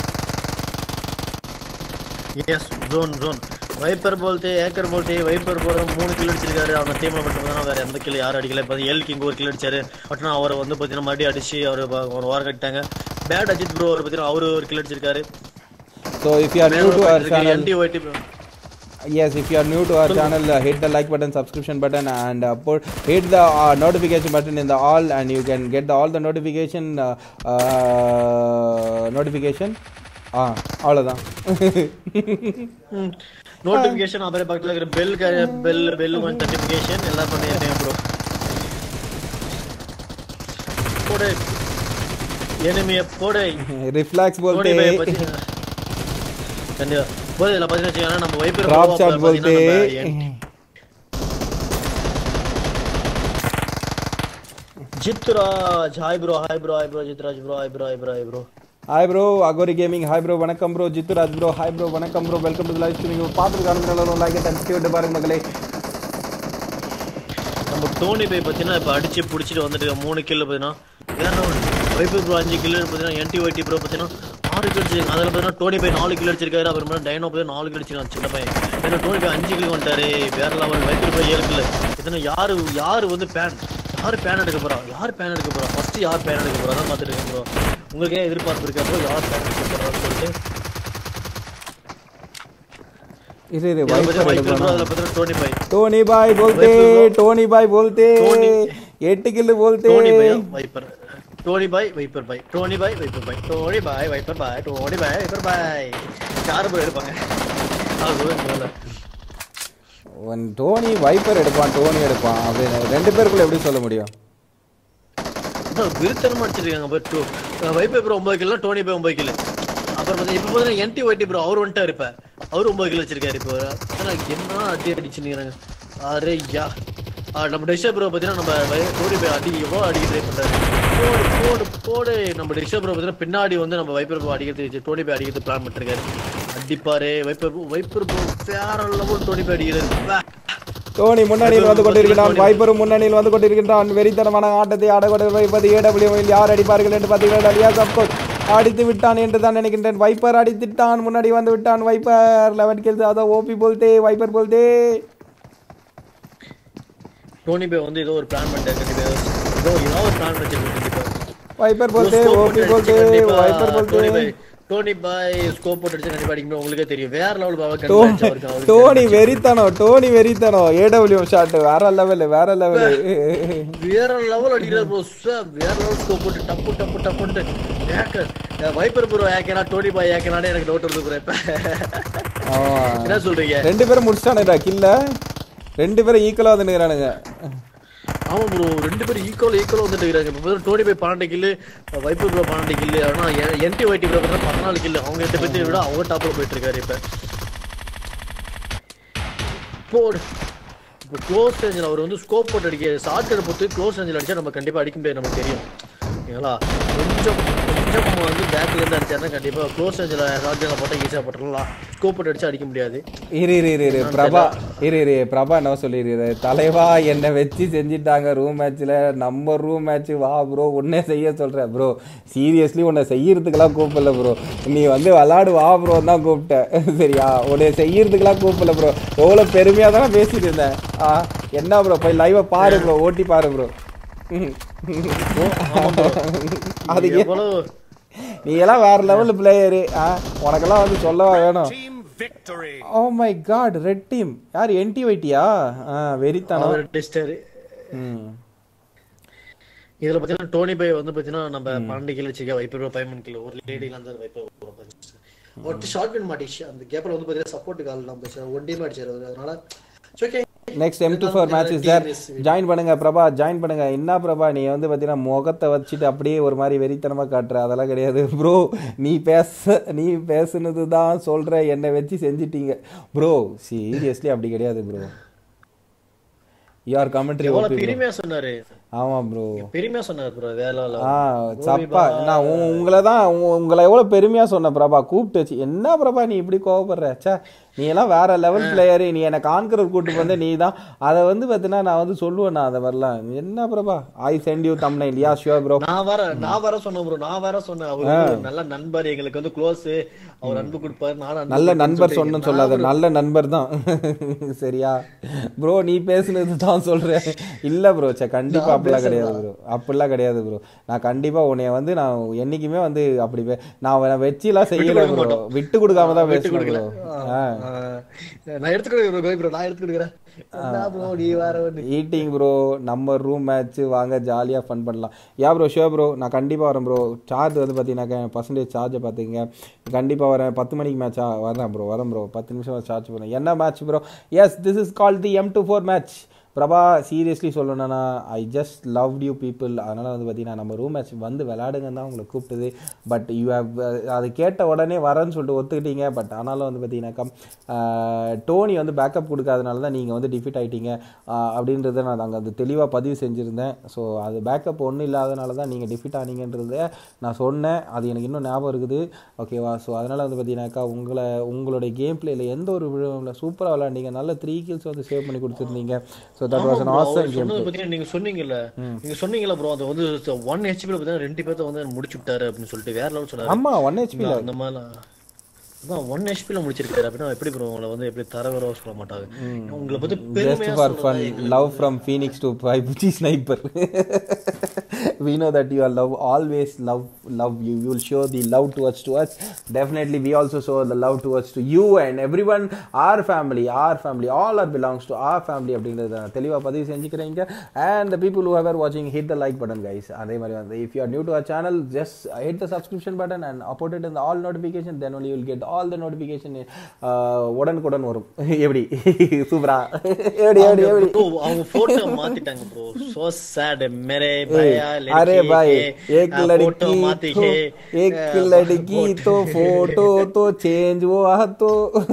Yes John John Viper போல்ட்டு hacker போல்ட்டு Viper போல மூணு kilo அடிச்சிருக்காரு அவங்க டீம்ல மட்டும் தான் வேற எந்த கிலோ யாரும் அடிக்கல இப்போ எல் கிங் ஒரு கிலோ அடிச்சாரு பட் அவரை வந்து பார்த்தீங்கன்னா மறுபடியும் அடிச்சு அவர் ஒரு வாரம் கட்டிட்டாங்க பேட் அஜித் ப்ரோ அவர் பார்த்தீங்கன்னா அவரு ஒரு கிலோ அடிச்சிருக்காரு So if you are new to our channel, NT YT yes, if you are new to our channel, uh, hit the like button, subscription button, and uh, put hit the uh, notification button in the all, and you can get the all the notification uh, uh, notification. ஆ அவ்வளோதான் notification அப்புறம் பக்கத்துல இருக்கிற bell bell bell கொஞ்சம் notification எல்லாம் பண்ணிருக்கேன் bro போடு எனிமிய போடு ரிஃப்ளாக்ஸ் போடி போல்ते பை பத்தி கண்டிப்பா போது இதுல பாத்தீங்கன்னா வச்சுக்கோங்களேன், நம்ம வைப்பர் ड्रॉप शॉट बोलते Jithraj hi bro hi bro hi bro Jithraj bro hi bro hi bro hi bro hi bro Aghori gaming hi bro வணக்கம் bro Jithuraj bro hi bro வணக்கம் bro welcome to live streaming பார்த்துருக்காங்க லைக் அண்ட் பாருங்க மக்களே நம்ம Dhoni by பார்த்தீங்கன்னா இப்போ அடிச்சு பிடிச்சிட்டு வந்துட்டு மூணு கில்லு பார்த்தீங்கன்னா ஏன்னா வைப்பு ப்ரோ அஞ்சு கில்லு பார்த்தீங்கன்னா என்டி ஒய்டி ப்ரோ பார்த்தீங்கன்னா ஆறு கிலோ அடிச்சிருக்காங்க அதில் பார்த்தீங்கன்னா டோனி பை நாலு கிலோ அடிச்சிருக்காரு அப்புறமா டைனோ போய் நாலு கிலோ அடிச்சிருக்காங்க சின்ன பையன் ஏன்னா டோனி பை அஞ்சு கிலோ வந்துட்டாரு வேற லெவல் வைப்பு பை ஏழு கிலோ இதனா யாரு யாரு வந்து பேன் யார் பேன் எடுக்க போறா யார் பேன் எடுக்க போறா ஃபர்ஸ்ட் யார் பேன் எடுக்க போறா தான் பார்த்துட்டு இருக்கேன் ப்ரோ உங்களுக்கு ஏன் எதிர்பார்ப்பு இருக்கா ப்ரோ யார் பேன் எடுக்க போறான்னு சொல்லிட்டு இது இது இதுல வைப்பர் பார்த்தீங்கன்னா வைப்பு ப்ரோ எடுக்கணும் அதில் பார்த்தீங்கன்னா டோனி பை टोनी भाई बोलते टोनी भाई बोलते टोनी- எட்டு கில்லு बोलते டோனி பை வைப்பர் டோனி பாய் வைப்பர் பாய் டோனி பாய் வைப்பர் பாய் டோனி பாய் வைப்பர் பாய் டோனி பாய் வைப்பர் பாய் யாரு போய் எடுப்பாங்க அது முதல்ல ஒன் டோனி வைப்பர் எடுப்பான் டோனி எடுப்பான் அப்படின்னு ரெண்டு பேருக்குள்ள எப்படி சொல்ல முடியும் விருத்தனமா அடிச்சிருக்காங்க பட் டூ வைப்பர் ப்ரோ ஒன்பது கிலோ டோனி பாய் ஒன்பது கிலோ அப்புறம் பார்த்தா இப்போ பார்த்தீங்கன்னா என்டி ஒய்டி ப்ரோ அவர் வந்துட்டாரு இப்ப அவரு ஒன்பது கிலோ வச்சிருக்காரு இப்போ ஆனா என்ன அடி அடிச்சுன்னு அரே யா ஆ, நம்ம டிஷா ப்ரோ பார்த்தீங்கன்னா நம்ம வை- டோனி பாய் அடி எவ்வளோ அடிக்க ட்ரை பண்றாரு போடு போடு போடு நம்ம டிஷா ப்ரோ பார்த்தீங்கன்னா பின்னாடி வந்து நம்ம வைப்பர் ப்ரோ அடிக்கிறது டோனி பாய் அடிக்கிறது பிளான் பண்ணிருக்காரு அடிப்பாரு வைப்பர் வைப்பர் ப்ரோ வேற லெவல் டோனி பாய் அடிக்கிறது வா. டோனி முன்னணியில் வந்து கொண்டிருக்கிறான் வைப்பரும் முன்னணியில் வந்து கொண்டிருக்கின்றான் வெறித்தனமான ஆட்டத்தை ஆடக்கூடிய வைப்பது ஏடபிள்யூவில் யார் அடிப்பார்கள் என்று பார்த்தீங்கன்னா அலியாஸ் அப்கோர்ஸ் அடித்து விட்டான் என்று தான் நினைக்கின்றேன் வைப்பர் அடித்துட்டான் முன்னாடி வந்து விட்டான் வைப்பர் லெவன் கில்ஸ் அதான் ஓபி போல்தே வைப்பர் போல்தே டோனி பாய் வந்து ஏதோ ஒரு பிளான் பண்ணிட்டாரு கண்டிப்பா ஏதோ ஏதோ ஒரு பிளான் வச்சிருக்காரு கண்டிப்பா வைப்பர் போல்தே Scope ஓபி போட்டு போல்தே அடிச்சு கண்டிப்பா வைப்பர் டோனி போல்தே பாய் டோனி பாய் ஸ்கோப் போட்டு அடிச்சு கண்டிப்பா அடிக்கணும் உங்களுக்கே தெரியும் வேற லெவல் பாவா டோ- கண்டிப்பா அவருக்கு அவருக்கு டோனி வெறித்தனம் டோனி வெறித்தனம் ஏடபிள்யூ ஷாட் வேற லெவல் வேற லெவல் வேற லெவல் அடிக்கிறார் ப்ரோ வேற லெவல் ஸ்கோப் போட்டு டப்பு டப்பு டப்புன்ட்டு ஏக்கர் வைப்பர் ப்ரோ ஏக்கனா டோனி பாய் ஏக்கனானே எனக்கு டவுட் வருது ப்ரோ இப்ப ஆமா என்ன சொல்றீங்க ரெண்டு பேரும் முடிச்சிட்டானுடா கில்ல ரெண்டு பேரும் ஈக்குவலா வந்து நிக்கிறானுங்க ஆமா ப்ரோ ரெண்டு பேரும் ஈக்குவல் ஈக்குவல் வந்துட்டு இருக்காங்க இப்போ பார்த்தா டோனி பாய் பன்னெண்டு கில்லு வைப்பர் ப்ரோ பன்னெண்டு கில்லு ஆனா என்டி ஒய்டி ப்ரோ பார்த்தா பதினாலு கில்லு அவங்க எட்டு பேர்த்தையும் விட அவங்க டாப்ல போயிட்டு இருக்காரு இப்ப போடு இப்போ க்ளோஸ் ரேஞ்சில் அவர் வந்து ஸ்கோப் போட்டு அடிக்க ஷார்ட் கட் பொறுத்து க்ளோஸ் ரேஞ்சில் அடிச்சா நம்ம கண்டிப்பா அடிக்க முடியாது நமக்கு தெரியும் ஓகேங்களா கொஞ்சம் கொஞ்சம் வந்து பேக்ல இருந்து அடிச்சாருன்னா கண்டிப்பா க்ளோஸ் ரேஞ்சில் ஷார்ட் கட் போட்டால் ஈஸியாக போட்டுடலாம் ஸ்கோப் போட்டு அடிச்சா அடிக்க முடியாது இரு இரு இரு இரு பிரபா இரு இரு பிரபா என்ன சொல்லிடுற தலைவா என்னை வச்சு செஞ்சிட்டாங்க ரூம் மேட்ச்ல நம்ம ரூம் மேட்ச் வா ப்ரோ உன்னை செய்ய சொல்றேன் ப்ரோ சீரியஸ்லி உன்னை செய்யறதுக்கெல்லாம் கூப்பிடல ப்ரோ நீ வந்து விளாடு வா ப்ரோ தான் கூப்பிட்டேன் சரியா உன்னை செய்யறதுக்கெல்லாம் கூப்பிடல ப்ரோ எவ்வளோ பெருமையா தானே பேசிட்டு இருந்தேன் ஆ என்ன ப்ரோ போய் லைவை பாரு ப்ரோ ஓட்டி பாரு ப்ரோ அது ஏன் எவ்வளவு நீ எல்லாம் வேற லெவல் பிளேயரு ஆ உனக்கெல்லாம் வந்து சொல்லவா வேணும் Team victory. Oh my god red team யார் என்டி வைட்டியா ஆ வெறித்தனம் அவர் டிஸ்டர் ம் இதுல பாத்தீங்கன்னா டோனி பை வந்து பாத்தீங்கன்னா நம்ம பன்னெண்டு கிலோ வச்சிருக்க வைப்பர் பைமன் கிலோ ஒரு லேடில இருந்து வைப்பர் ஒரு ஷார்ட் பின் மாட்டிச்சு அந்த கேப்ல வந்து பாத்தீங்கன்னா சப்போர்ட் கால் நம்ம ஒன் டீம் அடிச்சாரு அவரு. அதனால okay next M two four match is there join பண்ணுங்க பிரபா ஜாயின் பண்ணுங்க என்ன பிரபா நீ வந்து பார்த்தீங்கன்னா முகத்தை வச்சுட்டு அப்படியே ஒரு மாதிரி வெறித்தனமாக காட்டுற அதெல்லாம் கிடையாது ப்ரோ நீ பேச நீ பேசுனது தான் சொல்கிற என்னை வச்சு செஞ்சிட்டீங்க ப்ரோ சீரியஸ்லி அப்படி கிடையாது ப்ரோ யார் கமெண்ட்ரி எவ்வளவு பெருமையா சொன்னாரு ஆமாம் ப்ரோ பெருமையா சொன்னாரு ப்ரோ வேலை ஆ சப்பா நான் உ- உங்களை தான் உ- உங்களை எவ்வளோ பெருமையாக சொன்னேன் பிரபா கூப்பிட்டு வச்சு என்ன பிரபா நீ இப்படி கோவப்படுற ச்சே நீ எல்லாம் வேற லெவல் பிளேயரு நீ என்னை கான்கரர் கூட்டு வந்து நீ தான் அதை வந்து பார்த்தீங்கன்னா நான் வந்து சொல்லுவேன் நான் அதை வரலாம் என்ன பிரபா ஐ சென்ட் யூ தம்னை யா ஷியோர் ப்ரோ நான் வர நான் வர சொன்னேன் ப்ரோ நான் வர சொன்னேன் அவர் வந்து ஒரு நல்ல நண்பர் எங்களுக்கு வந்து க்ளோஸ் அவர் அன்பு கொடுப்பாரு நான் அன்பு நல்ல கொடுப்பேன்னு நண்பர் சொல்லிட்டு சொன்னு சொல்லாத நல்ல நண்பர் தான் சரியா ப்ரோ நீ பேசுனது தான் சொல்றேன் இல்ல ப்ரோ சே கண்டிப்பா அப்படிலாம் கிடையாது ப்ரோ அப்படிலாம் கிடையாது ப்ரோ நான் கண்டிப்பா உன்னைய வந்து நான் என்னைக்குமே வந்து அப்படி பே- நான் உன்னை வச்சுலாம் செய்யல ப்ரோ விட்டு கொடுக்காம தான் பேசுறேன் ப்ரோ ஆ, நான் எடுத்துக்கிறேன் ப்ரோ நான் எடுத்துக்கிறேன் என்ன ப்ரோ நீ வேற ஒண்ணு ஈட்டிங் ப்ரோ நம்ம ரூம் மேட்ச் வாங்க ஜாலியாக ஃபன் பண்ணலாம் யா ப்ரோ ஷோ ப்ரோ நான் கண்டிப்பாக வரேன் ப்ரோ சார்ஜ் வந்து பார்த்தீங்கன்னாக்கா பர்சன்டேஜ் சார்ஜை பார்த்துங்க கண்டிப்பாக வரேன் பத்து மணிக்கு மேட்சா வரேன் ப்ரோ வரேன் ப்ரோ பத்து நிமிஷம் சார்ஜ் பண்ணேன் என்ன match bro yes this is call the M two four match Prabha seriously சொல்லணும்னா I just love you people அதனால் வந்து பார்த்தீங்கன்னா நம்ம ரூம் மேட்ச் வந்து விளையாடுங்கன்னு தான் உங்களை கூப்பிட்டது பட் யூ ஹவ் அது கேட்ட உடனே வரேன்னு சொல்லிட்டு ஒத்துக்கிட்டீங்க பட் ஆனாலும் வந்து பார்த்தீங்கன்னாக்கா ஆஹ், டோனி வந்து பேக்கப் கொடுக்காதனால தான் நீங்கள் வந்து டிஃபீட் ஆகிட்டீங்க அப்படின்றத நான் அங்கே அது தெளிவாக பதிவு செஞ்சுருந்தேன் ஸோ அது பேக்கப் ஒன்றும் இல்லாதனால தான் நீங்கள் டிஃபீட் ஆனீங்கன்றத நான் சொன்னேன் அது எனக்கு இன்னும் ஞாபகம் இருக்குது ஓகேவா ஸோ அதனால் வந்து பார்த்தீங்கன்னாக்கா உங்களை உங்களுடைய கேம் பிளேயில் எந்த ஒரு விழுவில் சூப்பராக விளையாண்டீங்க நல்ல த்ரீ கில்ஸ் வந்து சேவ் பண்ணி கொடுத்துருந்தீங்க so that was an bro, awesome அவர் கேம் சொன்னது பாத்தீங்கன்னா நீங்க சொன்னீங்கல்ல நீங்க சொன்னீங்கல்ல ப்ரோ அது வந்து ஒன் ஹெச்பில பாத்தீங்கன்னா ரெண்டு பேர்த்த வந்து முடிச்சு விட்டாரு அப்படின்னு சொல்லிட்டு வேற லெவல் சொன்னாரு ஆமாம் ஒன் ஹெச்பியில் அந்த மாதிரிலாம் அதான் ஒன் ஹெச்பில முடிச்சிருக்காரு அப்படின்னா எப்படி ப்ரோ உங்களை வந்து எப்படி தரவரவா சொல்ல மாட்டாங்க உங்களை பத்தி ஜஸ்ட் பெருமையா ஃபார் ஃபன் சொல்றது லவ் ஃப்ரம் ஃபீனிக்ஸ் டு பைபுச்சி sniper we know that you are love always love love you you will show the love towards to us definitely we also show the love towards to you and everyone our family our family all are belongs to our family அப்படின்றத நான் தெளிவாக பதிவு செஞ்சுக்கிறீங்க and the people who are watching hit the like button guys அதே மாதிரி வந்து if you are new to our channel just hit the subscription button and put it in the all notification then only you will get all the notification uh, உடனுக்குடன் வரும் எப்படி சூப்பரா எப்படி எப்படி எப்படி Bro, அவங்க போட்டோ மாத்திட்டாங்க ப்ரோ சோ சேட் மேரே பயா अरे भाई एक लड़की போட்டோ மாத்தி तो एक लड़की तो फोटो तो चेंज हुआ तो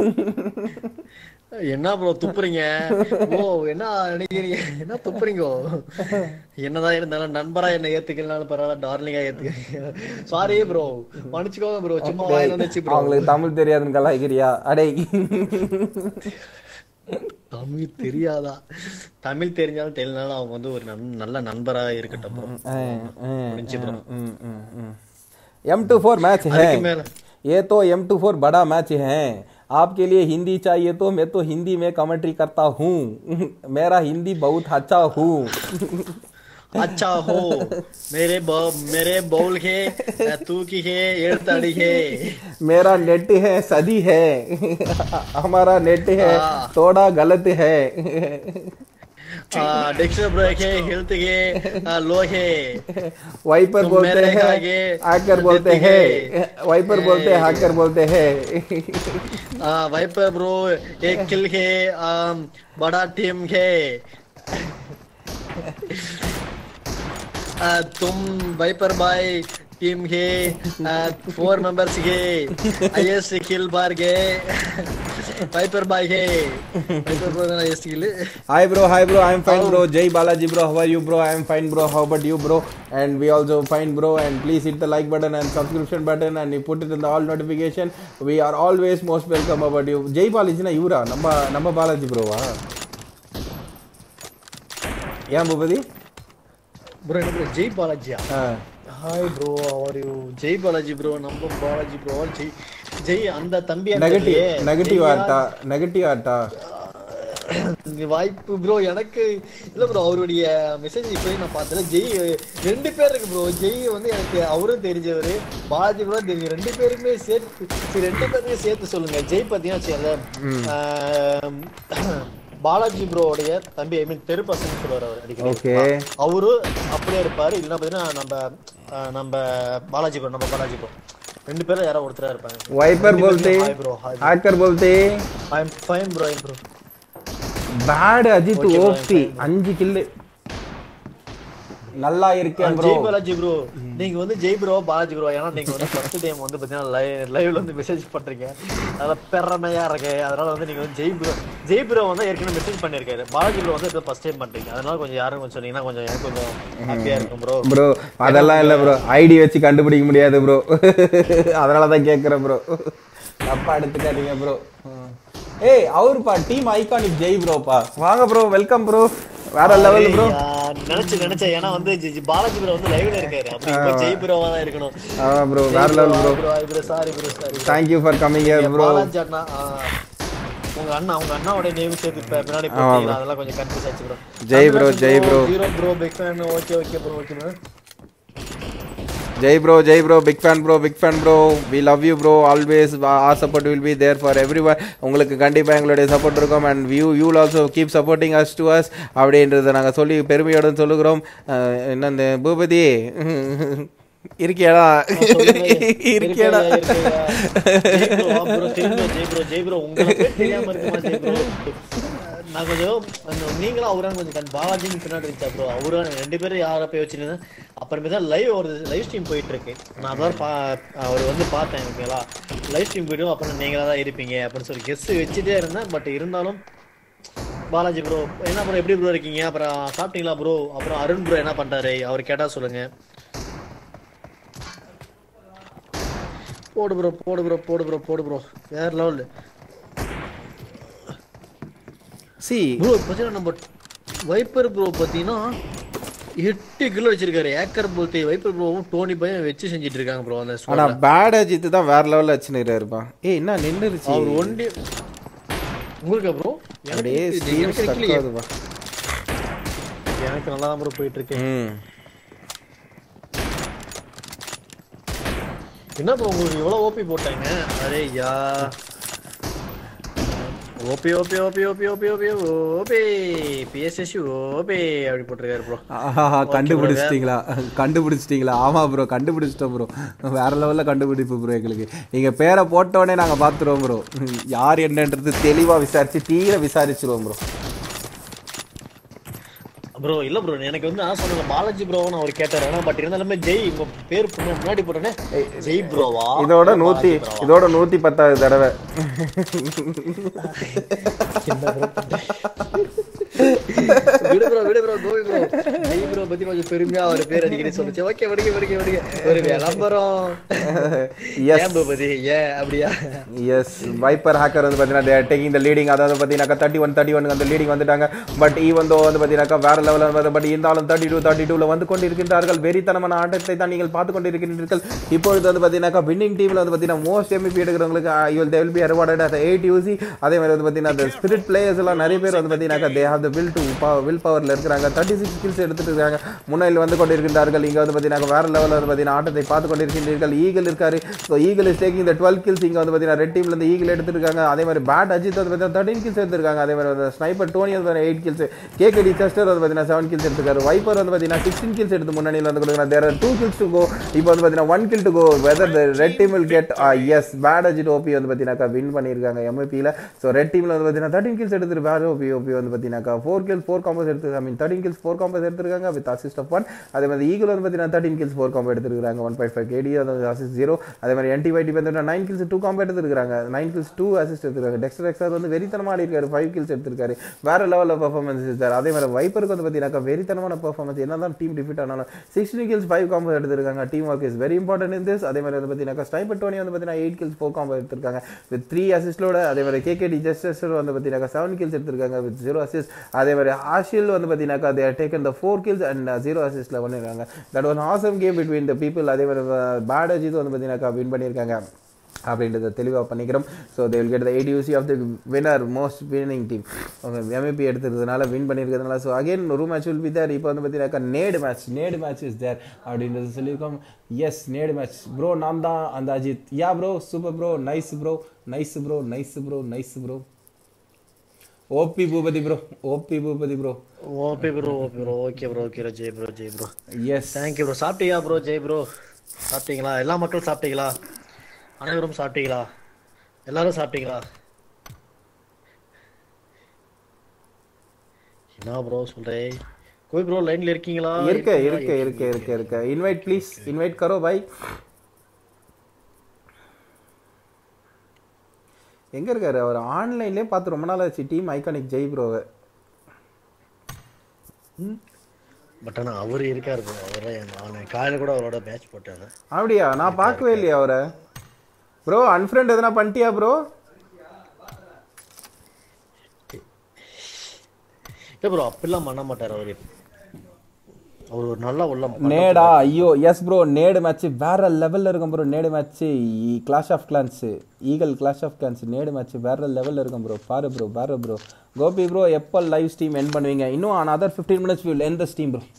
என்ன ப்ரோ துப்புறீங்க ஓ என்ன நினைக்கிறீங்க என்ன துப்புறீங்க என்னதான் இருந்தாலும் நண்பரா என்ன ஏத்துக்கலனாலும் பரவாயில்ல டார்லிங்கா ஏத்துக்க சாரி ப்ரோ மன்னிச்சுக்கோங்க ப்ரோ சும்மா வாயில வந்துச்சு ப்ரோ அவங்களுக்கு தமிழ் தெரியாதுன்னு கலாய்க்கிறியா அடே தமிழ் தெரியாதா தமிழ் தெரிஞ்சாலும் தெரியலனாலும் அவங்க வந்து ஒரு நன்- நல்ல நண்பரா இருக்கட்டும் bro. முடிஞ்சு bro. M two four match है அதுக்கு மேல ये तो एम टू फोर बड़ा मैच है आपके लिए हिंदी चाहिए तो मैं तो हिंदी में कमेंट्री करता हूँ मेरा हिंदी बहुत अच्छा हूँ अच्छा हो मेरे ब- मेरे बॉल के तू की है एड़तड़ी है मेरा नेट है सदी है हमारा नेट है हाँ। थोड़ा गलत है डिक्शनरी ब्रेक है हेल्थ के लो है वाइपर तुम बोलते मेरे हैं आगे हैकर बोलते देते हैं हैं। वाइपर बोलते हैं हैकर बोलते हैं वाइपर ब्रो एक किल है आम, बड़ा टीम है आ, तुम वाइपर बाय टीम है फोर मेंबर्स है हाईएस्ट किल बार गए वाइपर बाय है Viper bro highest kill Hi bro, hi bro, I'm fine bro. Jai Balaji bro, how are you bro? I'm fine bro. How about you bro? And we also fine bro. And please hit the like button and subscription button and you put it in the all notification. We are always most welcome about you. Jai Balaji na இவரா நம்ம நம்ம பாலாஜி ப்ரோவா ஏன் Bhupathi bro என்ன bro Jai பாலாஜியா ஆ. Hi bro how are you Jai Balaji bro நம்ம Balaji bro Jai Jai அந்த தம்பி நெகட்டிவ் நெகட்டிவ் ஆட்டா நெகட்டிவ் ஆட்டா வாய்ப்பு ப்ரோ எனக்கு இல்ல ப்ரோ அவருடைய மெசேஜ் இப்போ நான் பார்த்தேன் ஜெய் ரெண்டு பேர் இருக்கு ப்ரோ ஜெய் வந்து எனக்கு அவரும் தெரிஞ்சவர் பாலாஜி ப்ரோ தெரியும் ரெண்டு பேருமே சேர்த்து சரி, ரெண்டு பேருமே சேர்த்து சொல்லுங்க ஜெய் பார்த்தீங்கன்னா வச்சுக்கோங்களேன், பாலாஜி ப்ரோடைய தம்பி ஐ மீன் தெரு பசங்க சொல்லுவார் அவர் அடிக்கடி ஓகே அவரு அப்படியே இருப்பாரு இல்லைன்னா பாத்தீங்கன்னா நம்ம அஹ், நம்ம பாலாஜி ப்ரோ நம்ம பாலாஜி ப்ரோ ரெண்டு பேரும் யாரோ ஒருத்தரா இருப்பாங்க वाइपर बोलते ஹாய் ப்ரோ ஹாய் हैकर बोलते I am fine bro bro bad Ajith Okay bro, OP அஞ்சு கில்லு நல்லா இருக்கேன் ப்ரோ ஜெய் பாலாஜி ப்ரோ நீங்க வந்து ஜெய் ப்ரோ பாலாஜி ப்ரோ ஏன்னா நீங்க வந்து ஃபர்ஸ்ட் டைம் வந்து பாத்தீங்கன்னா லைவ்ல வந்து மெசேஜ் பண்றீங்க அதனால பெருமையா இருக்கு அதனால வந்து நீங்க வந்து ஜெய் ப்ரோ ஜெய் ப்ரோ வந்து ஏற்கனவே மெசேஜ் பண்ணிருக்காரு பாலாஜி ப்ரோ வந்து இப்போ ஃபர்ஸ்ட் டைம் பண்றீங்க அதனால கொஞ்சம் யாரும் கொஞ்சம் சொன்னீங்கன்னா கொஞ்சம் எனக்கு கொஞ்சம் ஹாப்பியா இருக்கும் ப்ரோ ப்ரோ அதெல்லாம் இல்ல ப்ரோ ஐடி வச்சு கண்டுபிடிக்க முடியாது ப்ரோ அதனால தான் கேட்குறேன் ப்ரோ தப்பா எடுத்துக்காதீங்க ப்ரோ ஏய் அவருப்பா டீம் ஐகானிக் ஜெய் ப்ரோப்பா வாங்க ப்ரோ வெல்கம் ப்ரோ வேற லெவல் ப்ரோ நினைச்சு நினைச்சேன் ஏன்னா வந்து ஜி- ஜி- பாலாஜி ப்ரோ வந்து லைவ்ல இருக்காரு அப்படி இப்போ ஜெய் ப்ரோவா தான் இருக்கணும் ஆமா ப்ரோ வேற level bro bro bro sorry bro sorry thank you for coming here bro Balaji அண்ணா ஆ, உங்க அண்ணா உங்க அண்ணாவோட நேம் சேர்த்து இப்ப பின்னாடி போட்டீங்களா அதெல்லாம் கொஞ்சம் கன்ஃபியூஸ் ஆச்சு bro Jai bro, Jai bro. Zero bro big fan okay okay bro okay bro Jai bro Jai bro big fan bro big fan bro we love you bro always are support will be there for every உங்களுக்கு கண்டிப்பாக எங்களுடைய support இருக்கும் and you you also keep supporting us to us அப்படின்றத நாங்கள் சொல்லி பெருமையுடன் சொல்லுகிறோம் அஹ், என்ன இந்த பூபதி இருக்கியாடா இருக்கியாடா Jai bro Jai bro Jai bro உங்களை தெரியாம இருக்குமா ஜெய் ப்ரோ நான் கொஞ்சம் அந்த நீங்களும் அவரும் கொஞ்சம் கண் பாலாஜின்னு பின்னாடி இருந்துச்சா ப்ரோ அவரும் ரெண்டு பேரும் யாரை போய் வச்சிருந்தேன் அப்புறமே தான் லைவ் ஒரு லைவ் ஸ்ட்ரீம் போயிட்டு இருக்கு நான் அதான் பா அவர் வந்து பார்த்தேன் ஓகேங்களா லைவ் ஸ்ட்ரீம் போயிட்டு அப்புறம் நீங்களா தான் இருப்பீங்க அப்படின்னு சொல்லி கெஸ் வச்சுட்டே இருந்தேன் பட் இருந்தாலும் பாலாஜி ப்ரோ என்ன ப்ரோ எப்படி ப்ரோ இருக்கீங்க அப்புறம் சாப்பிட்டீங்களா ப்ரோ அப்புறம் அருண் ப்ரோ என்ன பண்றாரு அவர் கேட்டா சொல்லுங்க போடு ப்ரோ போடு ப்ரோ போடு ப்ரோ போடு ப்ரோ வேற லெவல் சி ப்ரோ பார்த்தீங்கன்னா நம்ம வைப்பர் ப்ரோ பார்த்தீங்கன்னா எட்டு கிலோ வச்சிருக்காரு ஏக்கர் போல்த்தி வைப்பர் ப்ரோவும் டோனி பையன் வச்சு செஞ்சுட்டு இருக்காங்க ப்ரோ அந்த ஆனா squad ல. பேட் அஜித் தான் வேற லெவல்ல வச்சுன்னு இருப்பான் ஏய் என்ன நின்னுருச்சு அவர் ஒன்டி உங்களுக்கு ப்ரோ அப்படியே ஸ்டீம் ஸ்டக் ஆகுதுப்பா எனக்கு நல்லா தான் ப்ரோ போயிட்டு இருக்கு ம் என்ன ப்ரோ உங்களுக்கு இவ்வளவு ஓபி போட்டாங்க அரே யா OP OP OP OP OP OP OP PSS OP அப்படி போட்டிருக்காரு ப்ரோ ஆஹா கண்டுபிடிச்சிட்டீங்களா கண்டுபிடிச்சிட்டீங்களா ஆமா ப்ரோ கண்டுபிடிச்சிட்டோம் ப்ரோ வேற லெவல்ல கண்டுபிடிப்பு ப்ரோ எங்களுக்கு நீங்க பேரை போட்டோடனே நாங்க பாத்துருவோம் ப்ரோ யார் என்னன்றது தெளிவா விசாரிச்சு தீர விசாரிச்சிருவோம் ப்ரோ ப்ரோ இல்ல ப்ரோ எனக்கு வந்து நான் சொன்னேன் பாலாஜி ப்ரோன்னு அவர் கேட்டாரு ஆனா பட் இருந்தாலுமே ஜெய் உங்க பேர் முன்ன- முன்னாடி போட்டோன்னே ஜெய் ப்ரோவா இதோட நூத்தி இதோட நூத்தி பத்தாவது தடவை விடு ப்ரோ விடு ப்ரோ கோவி ப்ரோ ஜெய் ப்ரோ பத்தி கொஞ்சம் பெருமையா அவர் பேர் அடிக்கடி சொல்லுச்சு ஓகே விடுங்க விடுங்க விடுங்க ஒரு விளம்பரம் எஸ் ஏன் பூபதி ஏன் அப்படியா எஸ் வைப்பர் ஹேக்கர் வந்து பார்த்தீங்கன்னா டேக்கிங் த லீடிங் அதாவது பார்த்தீங்கன்னா தேர்ட்டி ஒன் தேர்ட்டி ஒன் அந்த லீடிங் வந்துட்டாங்க பட் ஈவன் தோ வந்து பார்த்தீங்கன்னா வேற லெவலில் வந்து பட் இருந்தாலும் தேர்ட்டி டூ தேர்ட்டி டூவில் வந்து கொண்டிருக்கின்றார்கள் வெறித்தனமான ஆட்டத்தை தான் நீங்கள் பார்த்து கொண்டிருக்கின்றீர்கள் இப்பொழுது வந்து பார்த்தீங்கன்னா வின்னிங் டீமில் வந்து பார்த்தீங்கன்னா மோஸ்ட் எம்பிபி எடுக்கிறவங்களுக்கு you'll they will be awarded at eight UC அதே மாதிரி வந்து பார்த்தீங்கன்னா அந்த ஸ்பிரிட் பிளேயர்ஸ் எல்லாம் நிறைய பேர் வந்து பார்த்தீங்கன்னா they have the will to will பவரில் இருக்கிறாங்க தேர்ட்டி சிக்ஸ் ஸ்கில்ஸ் எடுத்துட்டு இருக்காங்க முன்னையில் வந்து கொண்டிருக்கின்றார்கள் இங்கே வந்து பார்த்தீங்கன்னா வேற லெவலில் வந்து பார்த்தீங்கன்னா ஆட்டத்தை பார்த்து கொண்டிருக்கின்றீர்கள் ஈகிள் இருக்காரு ஸோ ஈகிள் இஸ் டேக்கிங் இந்த டுவெல் கில்ஸ் இங்கே வந்து பார்த்தீங்கன்னா ரெட் டீம்ல இருந்து ஈகிள் எடுத்திருக்காங்க அதே மாதிரி பேட் அஜித் வந்து பார்த்தீங்கன்னா தேர்ட்டின் கில்ஸ் எடுத்திருக்காங்க அதே மாதிரி வந்து ஸ்னைப்பர் டோனி வந்து பார்த்தீங்கன்னா எயிட் கில்ஸ் கேகடி செஸ்டர் வந்து பார்த்தீங்கன்னா செவன் கில்ஸ் எடுத்திருக்காரு வைப்பர் வந்து பார்த்தீங்கன்னா சிக்ஸ்டீன் கில்ஸ் எடுத்து முன்னணியில் வந்து கொடுக்குறாங்க there two kills to go இப்போ வந்து பார்த்தீங்கன்னா one kill to go whether red team will get yes bad Ajith OP வந்து பார்த்தீங்கன்னா வின் பண்ணியிருக்காங்க எம்ஐபியில் ஸோ ரெட் டீமில் வந்து பார்த்தீங்கன்னா தேர்ட்டின் கில்ஸ் எடுத்துட்டு பேட் ஓபி ஓபி வந்து பார்த்தீங்கன்னா ஃபோர் கில்ஸ் ஃபோர் காம்பஸ் எடுத்து I mean thirteen kills four combos எடுத்திருக்காங்க வித் அசிஸ்ட் ஆஃப் ஒன் அதே மாதிரி ஈகிள் வந்து பார்த்தீங்கன்னா தேர்ட்டின் கில்ஸ் ஃபோர் காம்போ எடுத்திருக்காங்க ஒன் பாயிண்ட் ஃபைவ் கேடி வந்து அசிஸ்ட் ஜீரோ அதே மாதிரி என்டிவைடி வந்து நைன் கில்ஸ் டூ காம்போ எடுத்திருக்காங்க நைன் கில்ஸ் டூ அசிஸ்ட் எடுத்திருக்காங்க டெக்ஸ்டர் எக்ஸார் வந்து வெறித்தனமாக ஆடி இருக்காரு ஃபைவ் கில்ஸ் எடுத்திருக்காரு வேற லெவலில் பர்ஃபார்மன்ஸ் இருக்காரு அதே மாதிரி வைப்பருக்கு வந்து பார்த்தீங்கன்னா வெறித்தனமான பர்ஃபார்மன்ஸ் என்ன தான் டீம் டிஃபிட் ஆனாலும் சிக்ஸ்டீன் கில்ஸ் ஃபைவ் காம்போ எடுத்திருக்காங்க team work is very important in this அதே மாதிரி வந்து பார்த்தீங்கன்னா ஸ்னைப்பர் டோனி வந்து பார்த்தீங்கன்னா எயிட் கில்ஸ் ஃபோர் காம்போ எடுத்திருக்காங்க வித் த்ரீ அசிஸ்டோட அதே மாதிரி கேகேடி ஜஸ்டர் வந்து பார்த்தீங்கன்னா செவன் கில்ஸ் எடுத்திருக்காங்க வித் ஜீரோ அசிஸ்ட் அதே மாதிரி ஆஷில் வந்து பார்த்தீங்கன்னா they taken the four kills and zero அசிஸ்ட்ல பண்ணிருக்காங்க that was awesome game between the people அதே மாதிரி பேட் அஜித் வந்து பார்த்தீங்கன்னா வின் பண்ணியிருக்காங்க அப்படின்றத தெளிவாக பண்ணிக்கிறோம் so they will get the eight UC of the winner most winning team அவங்க எம்ஏபி எடுத்துறதுனால வின் பண்ணியிருக்கிறதுனால ஸோ அகைன் ஒரு மேட்ச் வில் பி தேர் இப்போ வந்து பார்த்தீங்கன்னாக்கா நேடு மேட்ச் நேடு மேட்ச் இஸ் தேர் அப்படின்றது சொல்லியிருக்கோம் எஸ் நேடு மேட்ச் ப்ரோ நான் தான் அந்த Ajith yeah bro super bro nice bro nice bro nice bro nice bro OP Boopathi bro OP Boopathi bro OP bro OP bro okay bro okay Jai bro Jai bro yes thank you bro சாப்பிட்டீங்களா bro Jai bro சாப்பிட்டீங்களா எல்லா மக்களும் சாப்பிட்டீங்களா அனைவரும் சாப்பிட்டீங்களா எல்லாரும் சாப்பிட்டீங்களா என்ன ப்ரோ சொல்றேன் கோய் ப்ரோ லைன்ல இருக்கீங்களா இருக்க இருக்க இருக்க இருக்க இருக்க இன்வைட் ப்ளீஸ் இன்வைட் கரோ பாய் எங்க இருக்காரு அவர் ஆன்லைன்லயே பார்த்து ரொம்ப நாள் ஆச்சு டீம் ஐகானிக் ஜெய் ப்ரோவை பட் ஆனா அவரு இருக்காரு ப்ரோ அவரே நான் காலையில கூட அவரோட மேட்ச் போட்டாங்க அப்படியா நான் பார்க்கவே இல்லையா அவரை ப்ரோ அன்ஃப்ரெண்ட் எதனா பண்ணிட்டியா ப்ரோ இல்ல ப்ரோ அப்படிலாம் பண்ண மாட்டாரு அவரு அவர் ஒரு நல்ல உள்ளம் நேடா ஐயோ எஸ் ப்ரோ நேடு மேட்ச் வேற லெவல்ல இருக்கும் bro nade match clash of clans Eagle clash of clans nade match வேற லெவல்ல இருக்கும் ப்ரோ பாரு ப்ரோ பாரு ப்ரோ கோபி ப்ரோ எப்போ லைவ் ஸ்ட்ரீம் என் பண்ணுவீங்க இன்னும் another fifteen minutes will எந்த ஸ்ட்ரீம் ப்ரோ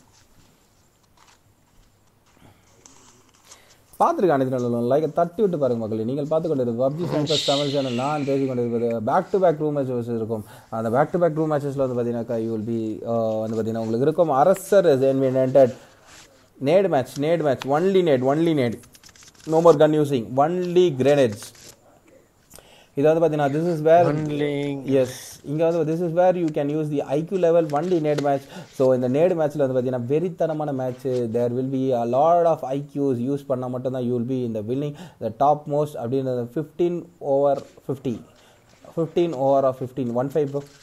பார்த்துருக்கான் இது லைக் தட்டி விட்டு பாருங்க மக்களே நீங்கள் பார்த்து கொண்டிருப்பது பப்ஜி ஃபோக்கஸ் தமிழ் சேனல் நான் பேசி கொண்டிருப்பது back to back room matches இருக்கும் அந்த பேக் டு பேக் ரூம் மேட்சஸில் வந்து பார்த்தீங்கன்னாக்கா யூ வில் பி வந்து பார்த்தீங்கன்னா உங்களுக்கு இருக்கும் அரசர் என்வினேட்டட் nade match nade match only nade only nade no more gun using only grenades இது வந்து பார்த்தீங்கன்னா this is where Handling. Yes இங்கே வந்து this is where you can use the IQ level only nade match so இந்த nade மேட்ச்சில் வந்து பார்த்தீங்கன்னா வெறித்தனமான match there will be a lot of IQs use பண்ணால் மட்டும்தான் யூ வில் பி இந்த வில்லிங் த டாப் மோஸ்ட் அப்படின்றது fifteen over fifty fifteen over of fifteen one five bro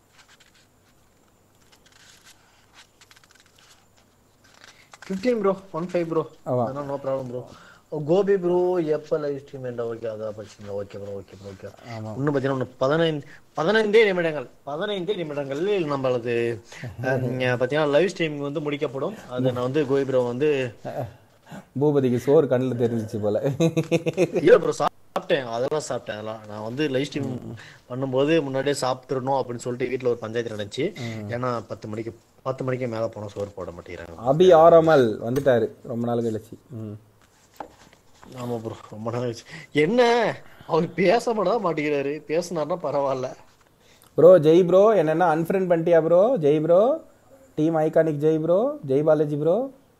fifteen bro one five bro ஆமா. அதெல்லாம் no problem bro Gopi bro எப்போ live stream என்ன okay அதான் படிச்சுங்க okay bro okay bro okay இன்னும் பார்த்தீங்கன்னா இன்னும் பதினைந்து பதினைந்தே நிமிடங்கள் பதினைந்தே நிமிடங்களில் நம்மளது அஹ், பார்த்தீங்கன்னா லைவ் ஸ்ட்ரீமிங் வந்து முடிக்கப்படும் அது நான் வந்து கோபி ப்ரோ வந்து பூபதிக்கு சோறு கண்ணில் தெரிஞ்சிச்சு போல இல்ல ப்ரோ சாப்பிட்டேன் அதெல்லாம் சாப்பிட்டேன் அதெல்லாம் நான் வந்து லைவ் ஸ்ட்ரீம் பண்ணும்போது முன்னாடியே சாப்பிட்டுறணும் அப்படின்னு சொல்லிட்டு வீட்ல ஒரு பஞ்சாயத்து நடந்துச்சு ஏன்னா பத்து மணிக்கு பத்து மணிக்கு மேல போனா சோறு போட மாட்டேங்கிறாங்க அபி ஆரமல் வந்துட்டாரு ரொம்ப நாள் கழிச்சு ம் ஆமா ப்ரோ ரொம்ப நாள் ஆச்சு என்ன அவர் பேச மட்டும் தான் மாட்டேங்கிறாரு பேசினார்னா பரவாயில்ல ப்ரோ ஜெய் ப்ரோ என்னென்ன அன்ஃப்ரெண்ட் பண்ணிட்டியா bro Jai bro team iconic Jai bro Jai Balaji bro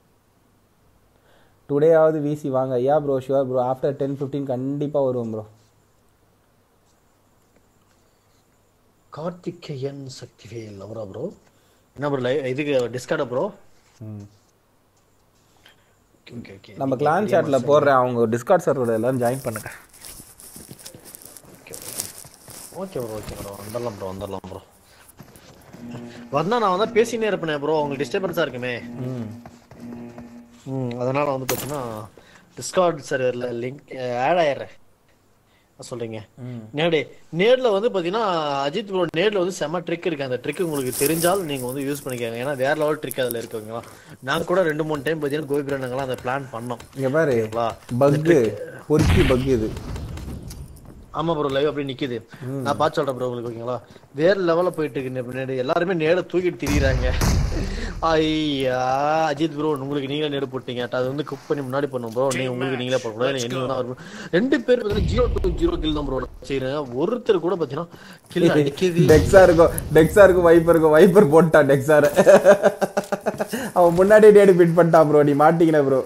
today ஆவது விசி வாங்க yeah bro sure bro after ten fifteen கண்டிப்பாக வருவோம் ப்ரோ கார்த்திகேயன் சக்திவேல் அவரா ப்ரோ என்ன ப்ரோ லைவ் இதுக்கு டிஸ்கார்டா ப்ரோ ஓகே ஓகே நம்ம கிளான் சாட்டில் போடுறேன் அவங்க டிஸ்கார்ட் சர்வரோட எல்லாரும் ஜாயின் பண்ணுங்க ஓகே ப்ரோ ஓகே ப்ரோ வந்துடலாம் ப்ரோ வந்துடலாம் ப்ரோ வந்தா நான் வந்து பேசினே இருப்பேனே ப்ரோ உங்களுக்கு டிஸ்டர்பன்ஸா இருக்குமே ம் ம் அதனால வந்து பார்த்தீங்கன்னா டிஸ்கார்ட் சர்வரில் லிங்க் ஆட் ஆயிடுறேன் என்ன சொல்றீங்க நேரடி நேர்ல வந்து பாத்தீங்கன்னா அஜித் ப்ரோ நேர்ல வந்து செம ட்ரிக் இருக்கு அந்த ட்ரிக் உங்களுக்கு தெரிஞ்சால் நீங்க வந்து யூஸ் பண்ணிக்கோங்க ஏன்னா வேற லெவல் ட்ரிக் அதுல இருக்குங்களா நான் கூட ரெண்டு மூணு டைம் பாத்தீங்கன்னா கோபிரனங்களாம் அந்த பிளான் பண்ணோம் இங்கே பாரு வா பக்கு பொறுக்கி பக்கு இது ஆமா ப்ரோ லைவ் அப்படியே நிக்குது நான் பார்த்து சொல்றேன் ப்ரோ உங்களுக்கு ஓகேங்களா வேற லெவல்ல போயிட்டு இருக்கு பின்னாடி எல்லாருமே நேர தூக்கிட்டு திரியுறாங்க ஐயா அஜித் ப்ரோ உங்களுக்கு நீங்களே நேடு போட்டீங்க அது வந்து குக் பண்ணி முன்னாடி பண்ணும் ப்ரோ நீங்க உங்களுக்கு நீங்களே போடக்கூடாது இல்லை என்ன வேணா வரும். ரெண்டு பேர் பார்த்தீங்கன்னா ஜீரோ டூ ஜீரோ கில் தான் ப்ரோ செய்யறேன் ஒருத்தர் கூட பார்த்தீங்கன்னா கில் அடிக்கவே டெக்ஸா இருக்கும் டெக்ஸா இருக்கும் வைப்பர் இருக்கும் வைப்பர் போட்டான் டெக்ஸார அவன் முன்னாடியே டேடி பிட் பண்ணிட்டான் ப்ரோ நீ மாட்டிக்கின ப்ரோ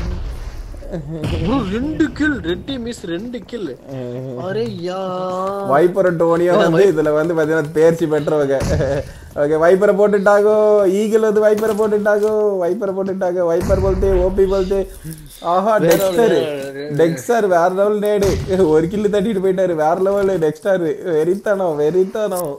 bro, ரெண்டு கில் ரெண்டு மிஸ் ரெண்டு கில் அரே யா வைப்பர் டோனியும் வந்து இதுல வந்து பாத்தீங்கன்னா தேர்ச்சி பெற்றவங்க ஓகே வைப்பரை போட்டுட்டாகோ ஈகிள் வந்து வைப்பரை போட்டுட்டாகோ வைப்பரை போட்டுட்டாங்க வைப்பர் போல்தே ஓபி போல்தே ஆஹா டெக்ஸ்டர் டெக்ஸ்டர் வேற லெவல் நேடு ஒரு கில்லு தட்டிட்டு போயிட்டாரு வேற லெவல் டெக்ஸ்டர் வெறித்தனம் வெறித்தனம்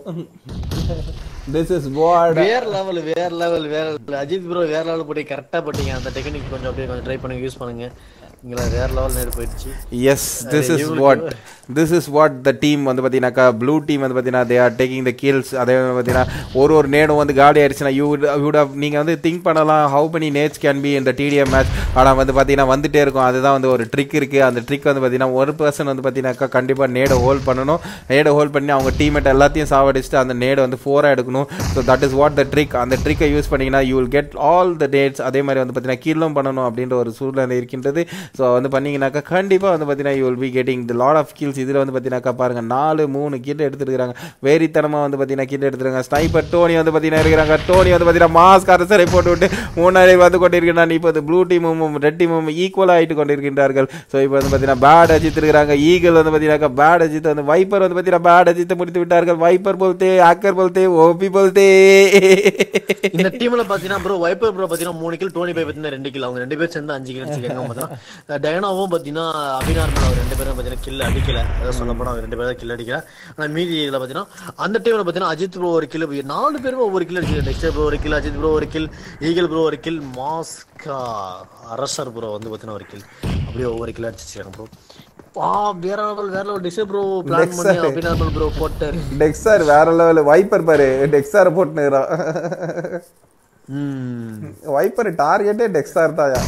திஸ் இஸ் வாட் வேற லெவல் வேற லெவல் வேற level. அஜித் ப்ரோ வேற லெவல் போட்டு கரெக்டா போட்டீங்க அந்த டெக்னிக் கொஞ்சம் அப்படியே கொஞ்சம் ட்ரை பண்ணுங்க யூஸ் பண்ணுங்க இங்களா வேற லெவல் நேடு போயிடுச்சு yes this is what this is what the team வந்து பார்த்தீங்கன்னாக்கா ப்ளூ டீம் வந்து பார்த்தீங்கன்னா they are taking the kills அதே மாதிரி பார்த்தீங்கன்னா ஒரு ஒரு நேடும் வந்து காலி ஆயிடுச்சுன்னா யூ வுட் நீங்கள் வந்து திங்க் பண்ணலாம் how many nades can be இந்த டிடிஎம் மேட்ச் ஆனால் வந்து பார்த்தீங்கன்னா வந்துட்டே இருக்கும் அதுதான் வந்து ஒரு ட்ரிக் இருக்குது அந்த ட்ரிக் வந்து பார்த்தீங்கன்னா ஒரு பர்சன் வந்து பார்த்தீங்கன்னாக்கா கண்டிப்பாக நேடை ஹோல்ட் பண்ணணும் நேடை ஹோல்ட் பண்ணி அவங்க டீம்மேட் எல்லாத்தையும் சாவடிச்சுட்டு அந்த நேடை வந்து ஃபோராக எடுக்கணும் so that is what the trick அந்த ட்ரிக்கை யூஸ் பண்ணிங்கன்னா you will get all the dates அதே மாதிரி வந்து பார்த்தீங்கன்னா கீழும் பண்ணணும் அப்படின்ற ஒரு சூழ்நிலை இருக்கின்றது ஸோ வந்து பண்ணீங்கன்னாக்கா கண்டிப்பாக வந்து பார்த்தீங்கன்னா you will be getting the lot of kills இதில் வந்து பார்த்தீங்கன்னாக்கா பாருங்க நாலு மூணு கில் எடுத்துருக்காங்க வேரித்தனமாக வந்து பார்த்தீங்கன்னா கில் எடுத்துருக்காங்க ஸ்னைப்பர் டோனி வந்து பார்த்தீங்கன்னா இருக்கிறாங்க டோனி வந்து பார்த்தீங்கன்னா மாஸ்க் அரசரை போட்டு விட்டு மூணாறு வந்து கொண்டிருக்கிறான் இப்போ வந்து ப்ளூ டீமும் ரெட் டீமும் ஈக்குவலாக ஆகிட்டு கொண்டிருக்கின்றார்கள் ஸோ இப்போ வந்து பார்த்தீங்கன்னா பேட் அஜித் இருக்கிறாங்க ஈகிள் வந்து பார்த்தீங்கன்னா பேட் அஜித் வந்து வைப்பர் வந்து பார்த்தீங்கன்னா பேட் அஜித்தை முடித்து விட்டார்கள் வைப்பர் போல்தே ஆக்கர் போல்தே ஓபி போல்தே இந்த டீம்ல பாத்தீங்கன்னா ப்ரோ வைப்பர் ப்ரோ பாத்தீங்கன்னா மூணு கில் டோனி பை பாத்தீங்கன்னா ரெண்டு கில் அவங்க ரெண்டு பேரும் சேர்ந்து அஞ்சு கில் வச்சுக்காங்க பாத்தீங்கன்னா டயனாவும் பாத்தீங்கன்னா அபிநார்மல் அவர் ரெண்டு பேரும் பாத்தீங்கன்னா கில் அடிக்கல அதான் சொல்ல போனா அவங்க ரெண்டு பேரும் கில் அடிக்கல ஆனா மீதி இதுல பாத்தீங்கன்னா அந்த டீம்ல பாத்தீங்கன்னா அஜித் ப்ரோ ஒரு கில் நாலு பேரும் ஒவ்வொரு கில் அடிச்சு நெக்ஸ்ட் ப்ரோ ஒரு கில் அஜித் ப்ரோ ஒரு கில் ஈகிள் ப்ரோ ஒரு கில் மாஸ்கா அரசர் ப்ரோ வந்து பாத்தீங்கன்னா ஒரு கில் அப்படியே ஒவ்வொரு கில் அடிச்சிருக்காங்க ப்ரோ ஆ வேற லெவல் வேற லெவல் டிசே ப்ரோ பிளான் பண்ணி அபிநார்மல் ப்ரோ போட்டாரு டெக்ஸார் வேற லெவல் வைப்பர் பாரு டெக்ஸாரை போட்டுனுறான் ம் வைப்பர் டார்கெட்டே டெக்ஸார் தாயா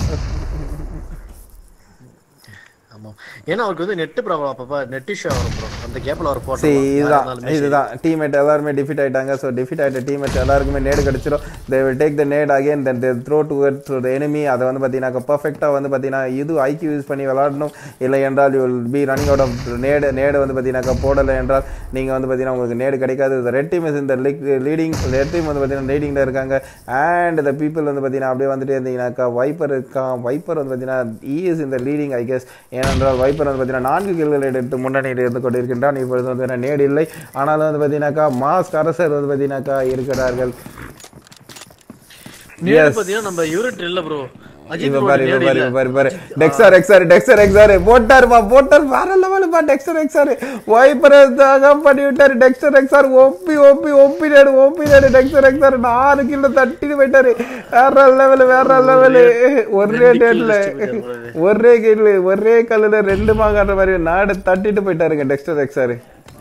ஆமா ஏன்னா அவருக்கு வந்து நெட் ப்ராப்ளம் அப்பப்ப நெட் இஷ்யூ வரும் ப்ரோ அந்த கேப்ல அவர் போட்டு சரி இதுதான் இதுதான் டீம்மேட் எல்லாருமே டிஃபிட் ஆயிட்டாங்க ஸோ டிஃபிட் ஆயிட்ட டீம்மேட் எல்லாருக்குமே நேடு கிடைச்சிரும் they will take the nade again then they throw to to the enemy அதை வந்து பார்த்தீங்கன்னா பர்ஃபெக்டாக வந்து பார்த்தீங்கன்னா இது ஐக்யூ யூஸ் பண்ணி விளாடணும் இல்லை என்றால் you will be running out of nade nade வந்து பார்த்தீங்கன்னாக்கா போடலை என்றால் நீங்கள் வந்து பார்த்தீங்கன்னா உங்களுக்கு நேடு கிடைக்காது ரெட் டீம் இஸ் இந்த லீடிங் ரெட் டீம் வந்து பார்த்தீங்கன்னா லீடிங்கில் இருக்காங்க அண்ட் த பீப்புள் வந்து பார்த்தீங்கன்னா அப்படியே வந்துட்டே இருந்தீங்கன்னாக்கா வைப்பர் இருக்கான் வைப்பர் வந்து பார்த்தீங்கன்னா இ இஸ் இந்த லீடிங் ஐ கெஸ் ஏனென்றால் வைப்பர் வந்து பார்த்தீங்கன்னா நான்கு கில்கள் எடுத்து முன்னணியில் இருந்து கொண்டிருக்கின்றார் கொண்டிருக்கின்றான் இப்பொழுது வந்து பார்த்தீங்கன்னா நேடு இல்லை ஆனாலும் வந்து பார்த்தீங்கன்னாக்கா மாஸ்க் அரசர் வந்து பார்த்தீங்கன்னாக்கா இருக்கிறார்கள் நேடு பாத்தீங்கன்னா நம்ம யூரிட் இல்ல ப்ரோ அஜித் இப்ப bro பாரு இப்ப நேடு பாரு இல்ல இப்ப பாரு பாரு டெக்ஸார் எக்ஸார் டெக்ஸார் எக்ஸார் போட்டாருப்பா போட்டார் வேற லெவலுப்பா டெக்ஸார் எக்ஸார் வைப்பர் பண்ணி விட்டாரு டெக்ஸார் எக்ஸார் ஒப்பி ஒப்பி ஒப்பி நேடு ஒப்பி நேடு டெக்ஸார் எக்ஸார் நாலு கிலோ தட்டிட்டு போயிட்டாரு வேற லெவல் வேற லெவல் ஒரே டேட்ல ஒரே கில்லு ஒரே கல்லுல ரெண்டு மாங்கான்ற மாதிரி நாடு தட்டிட்டு போயிட்டாருங்க டெக்ஸ்டர் எக்ஸார்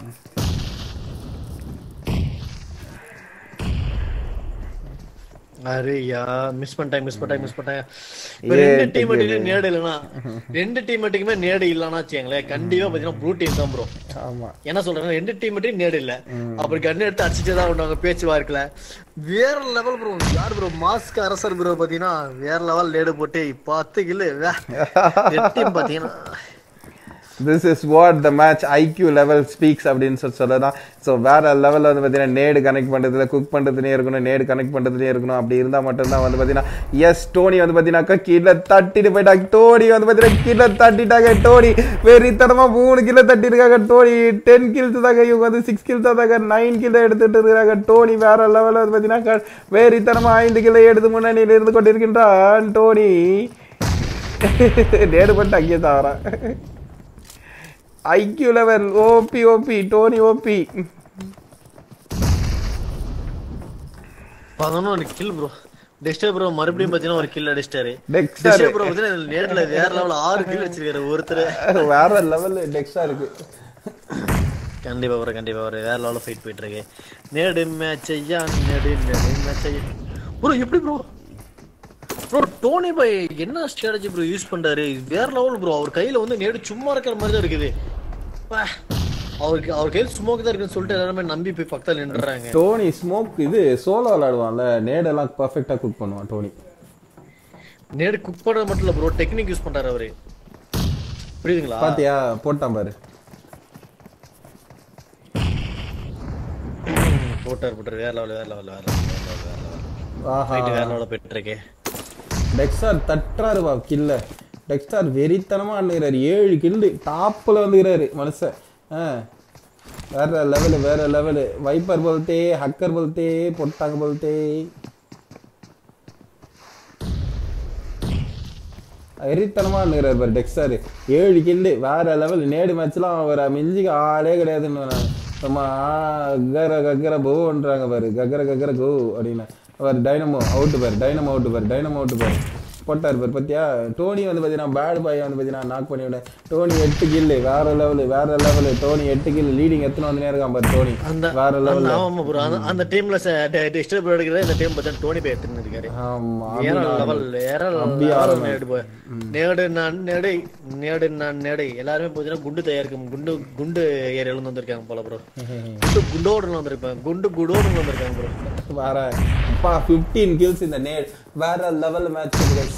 அரே யா மிஸ் பண்ணிட்டேன் மிஸ் பண்ணிட்டேன் மிஸ் பண்ணிட்டேன் இப்ப ரெண்டு டீம் மட்டும் நேடு இல்லனா ரெண்டு டீம் மட்டுமே நேடு இல்லனா வச்சுங்களேன் கண்டிப்பா பாத்தீங்கன்னா ப்ளூ டீம் தான் ப்ரோ ஆமா என்ன சொல்றாங்க ரெண்டு டீம் மட்டும் நேடு இல்ல அப்புறம் கண்ணு எடுத்து அடிச்சுட்டே தான் உண்டாங்க பேச்சு வார்க்கல வேற லெவல் ப்ரோ யார் ப்ரோ மாஸ்க் அரசர் ப்ரோ பாத்தீங்கன்னா வேற லெவல் நேடு போட்டு பத்து கில்லு டீம் பாத்தீங்கன்னா this is what the match IQ level speaks அப்படின்னு சொல்லி சொல்லலாம் ஸோ வேற லெவலில் வந்து பார்த்தீங்கன்னா நேடு கனெக்ட் பண்ணுறதுல குக் பண்ணுறதுலேயே இருக்கணும் நேடு கனெக்ட் பண்ணுறதுலேயே இருக்கணும் அப்படி இருந்தால் மட்டும்தான் வந்து பார்த்தீங்கன்னா எஸ் டோனி வந்து பார்த்தீங்கன்னாக்கா கீழே தட்டிட்டு போயிட்டாங்க டோனி வந்து பார்த்தீங்கன்னா கீழே தட்டிட்டாங்க டோனி வெறித்தனமாக மூணு கிலோ தட்டிருக்காங்க டோனி டென் கில்ஸ் தாங்க இவங்க வந்து சிக்ஸ் கில்ஸ் தாங்க நைன் கிலோ எடுத்துட்டு இருக்காங்க டோனி வேற லெவலில் வந்து பார்த்தீங்கன்னா வேறித்தனமாக ஐந்து கிலோ எடுத்து முன்னணியில் இருந்து கொண்டிருக்கின்றான் டோனி நேடு பண்ணிட்டு அங்கேயே தாவறான் IQ level OP OP Tony OP பதினொன்று கில் ப்ரோ டெஸ்டர் ப்ரோ மறுபடியும் பாத்தீங்கன்னா ஒரு கில் அடிச்சிட்டாரு டெக்ஸ்டர் டெஸ்டர் ப்ரோ பாத்தீங்கன்னா நேர்ல வேற லெவல் ஆறு கில் வச்சிருக்காரு ஒருத்தர் வேற லெவல் டெக்ஸ்டா இருக்கு கண்டிப்பா வர கண்டிப்பா வர வேற லெவலில் ஃபைட் போயிட்டு இருக்கு நேடு மேட்ச் ஐயா நேடு நேடு மேட்ச் ஐயா ப்ரோ எப்படி ப்ரோ ப்ரோ டோனி பாய் என்ன ஸ்ட்ராட்டஜி ப்ரோ யூஸ் பண்றாரு இது வேற லெவல் ப்ரோ அவர் கையில வந்து நேடு சும்மா இருக்கிற மாதிரி தான் இருக்குது பா. அவருக்கு அவர் கையில் ஸ்மோக் தான் இருக்குன்னு சொல்லிட்டு எல்லாருமே நம்பி போய் பக்கத்துல நின்றுறாங்க டோனி ஸ்மோக் இது சோலோ விளையாடுவான்ல நேடெல்லாம் பர்ஃபெக்டா குக் பண்ணுவான் டோனி நேடு குக் பண்றது மட்டும் இல்ல ப்ரோ டெக்னிக் யூஸ் பண்றாரு அவரு புரியுதுங்களா பாத்தியா போட்டான் பாரு போட்டார் போட்டார் வேற லெவல் வேற லெவல் வேற லெவல் வேற லெவல் வேற லெவல் ஆஹா ஃபைட் வேற லெவலில் போயிட்டு இருக்கு டெக்ஸ்டார் தட்டுறாரு வா கில்ல டெக்ஸ்டார் வெறித்தனமா அண்ணுகிறாரு ஏழு கில்லு டாப்ல வந்துக்கிறாரு மனுஷன் ஆ. வேற லெவலு வேற லெவலு வைப்பர் போல்தே ஹக்கர் போல்தே பொட்டாங்க போல்தே வெறித்தனமா அண்ணுகிறாரு பாரு டெக்ஸ்டார் ஏழு கில்லு வேற லெவல் நேடு மேட்ச்லாம் அவர் மிஞ்சிக்கு ஆளே கிடையாதுன்னு நான் சும்மா ககர ககர போன்றாங்க பாரு ககர ககர கோ அப்படின்னு அவர் டைனமோ அவுட்டு பாரு டைனமோ அவுட்டு பாரு டைனமோ அவுட்டு பாரு போட்டார் பாரு பத்தியா டோனி வந்து பார்த்தீங்கன்னா பேட் பாய் வந்து பார்த்தீங்கன்னா நாக் பண்ணி விட டோனி எட்டு கில்லு வேற லெவலு வேற லெவலு டோனி எட்டு கில்லு லீடிங் எத்தனை வந்து இருக்கான் பாரு டோனி அந்த வேற அந்த லெவல்ல ஆமா ப்ரோ அந்த அந்த டீம்ல டிஸ்டர்ப் எடுக்கிற இந்த டீம் பார்த்தா டோனி பே எடுத்துன்னு இருக்காரு ஆமா வேற லெவல் வேற அப்படி level ஆடணும். நேடு போய் நேடு நான் நேடு நேடு நான் நேடு எல்லாருமே பார்த்தீங்கன்னா குண்டு தயாரிக்கும் குண்டு குண்டு ஏரியால இருந்து வந்திருக்காங்க போல ப்ரோ குண்டு குண்டோடு வந்திருப்பாங்க குண்டு குடோடு வந்திருக்காங்க ப்ரோ வேற அப்பா 15 கில்ஸ் இந்த நேட் வேற லெவல் மேட்ச்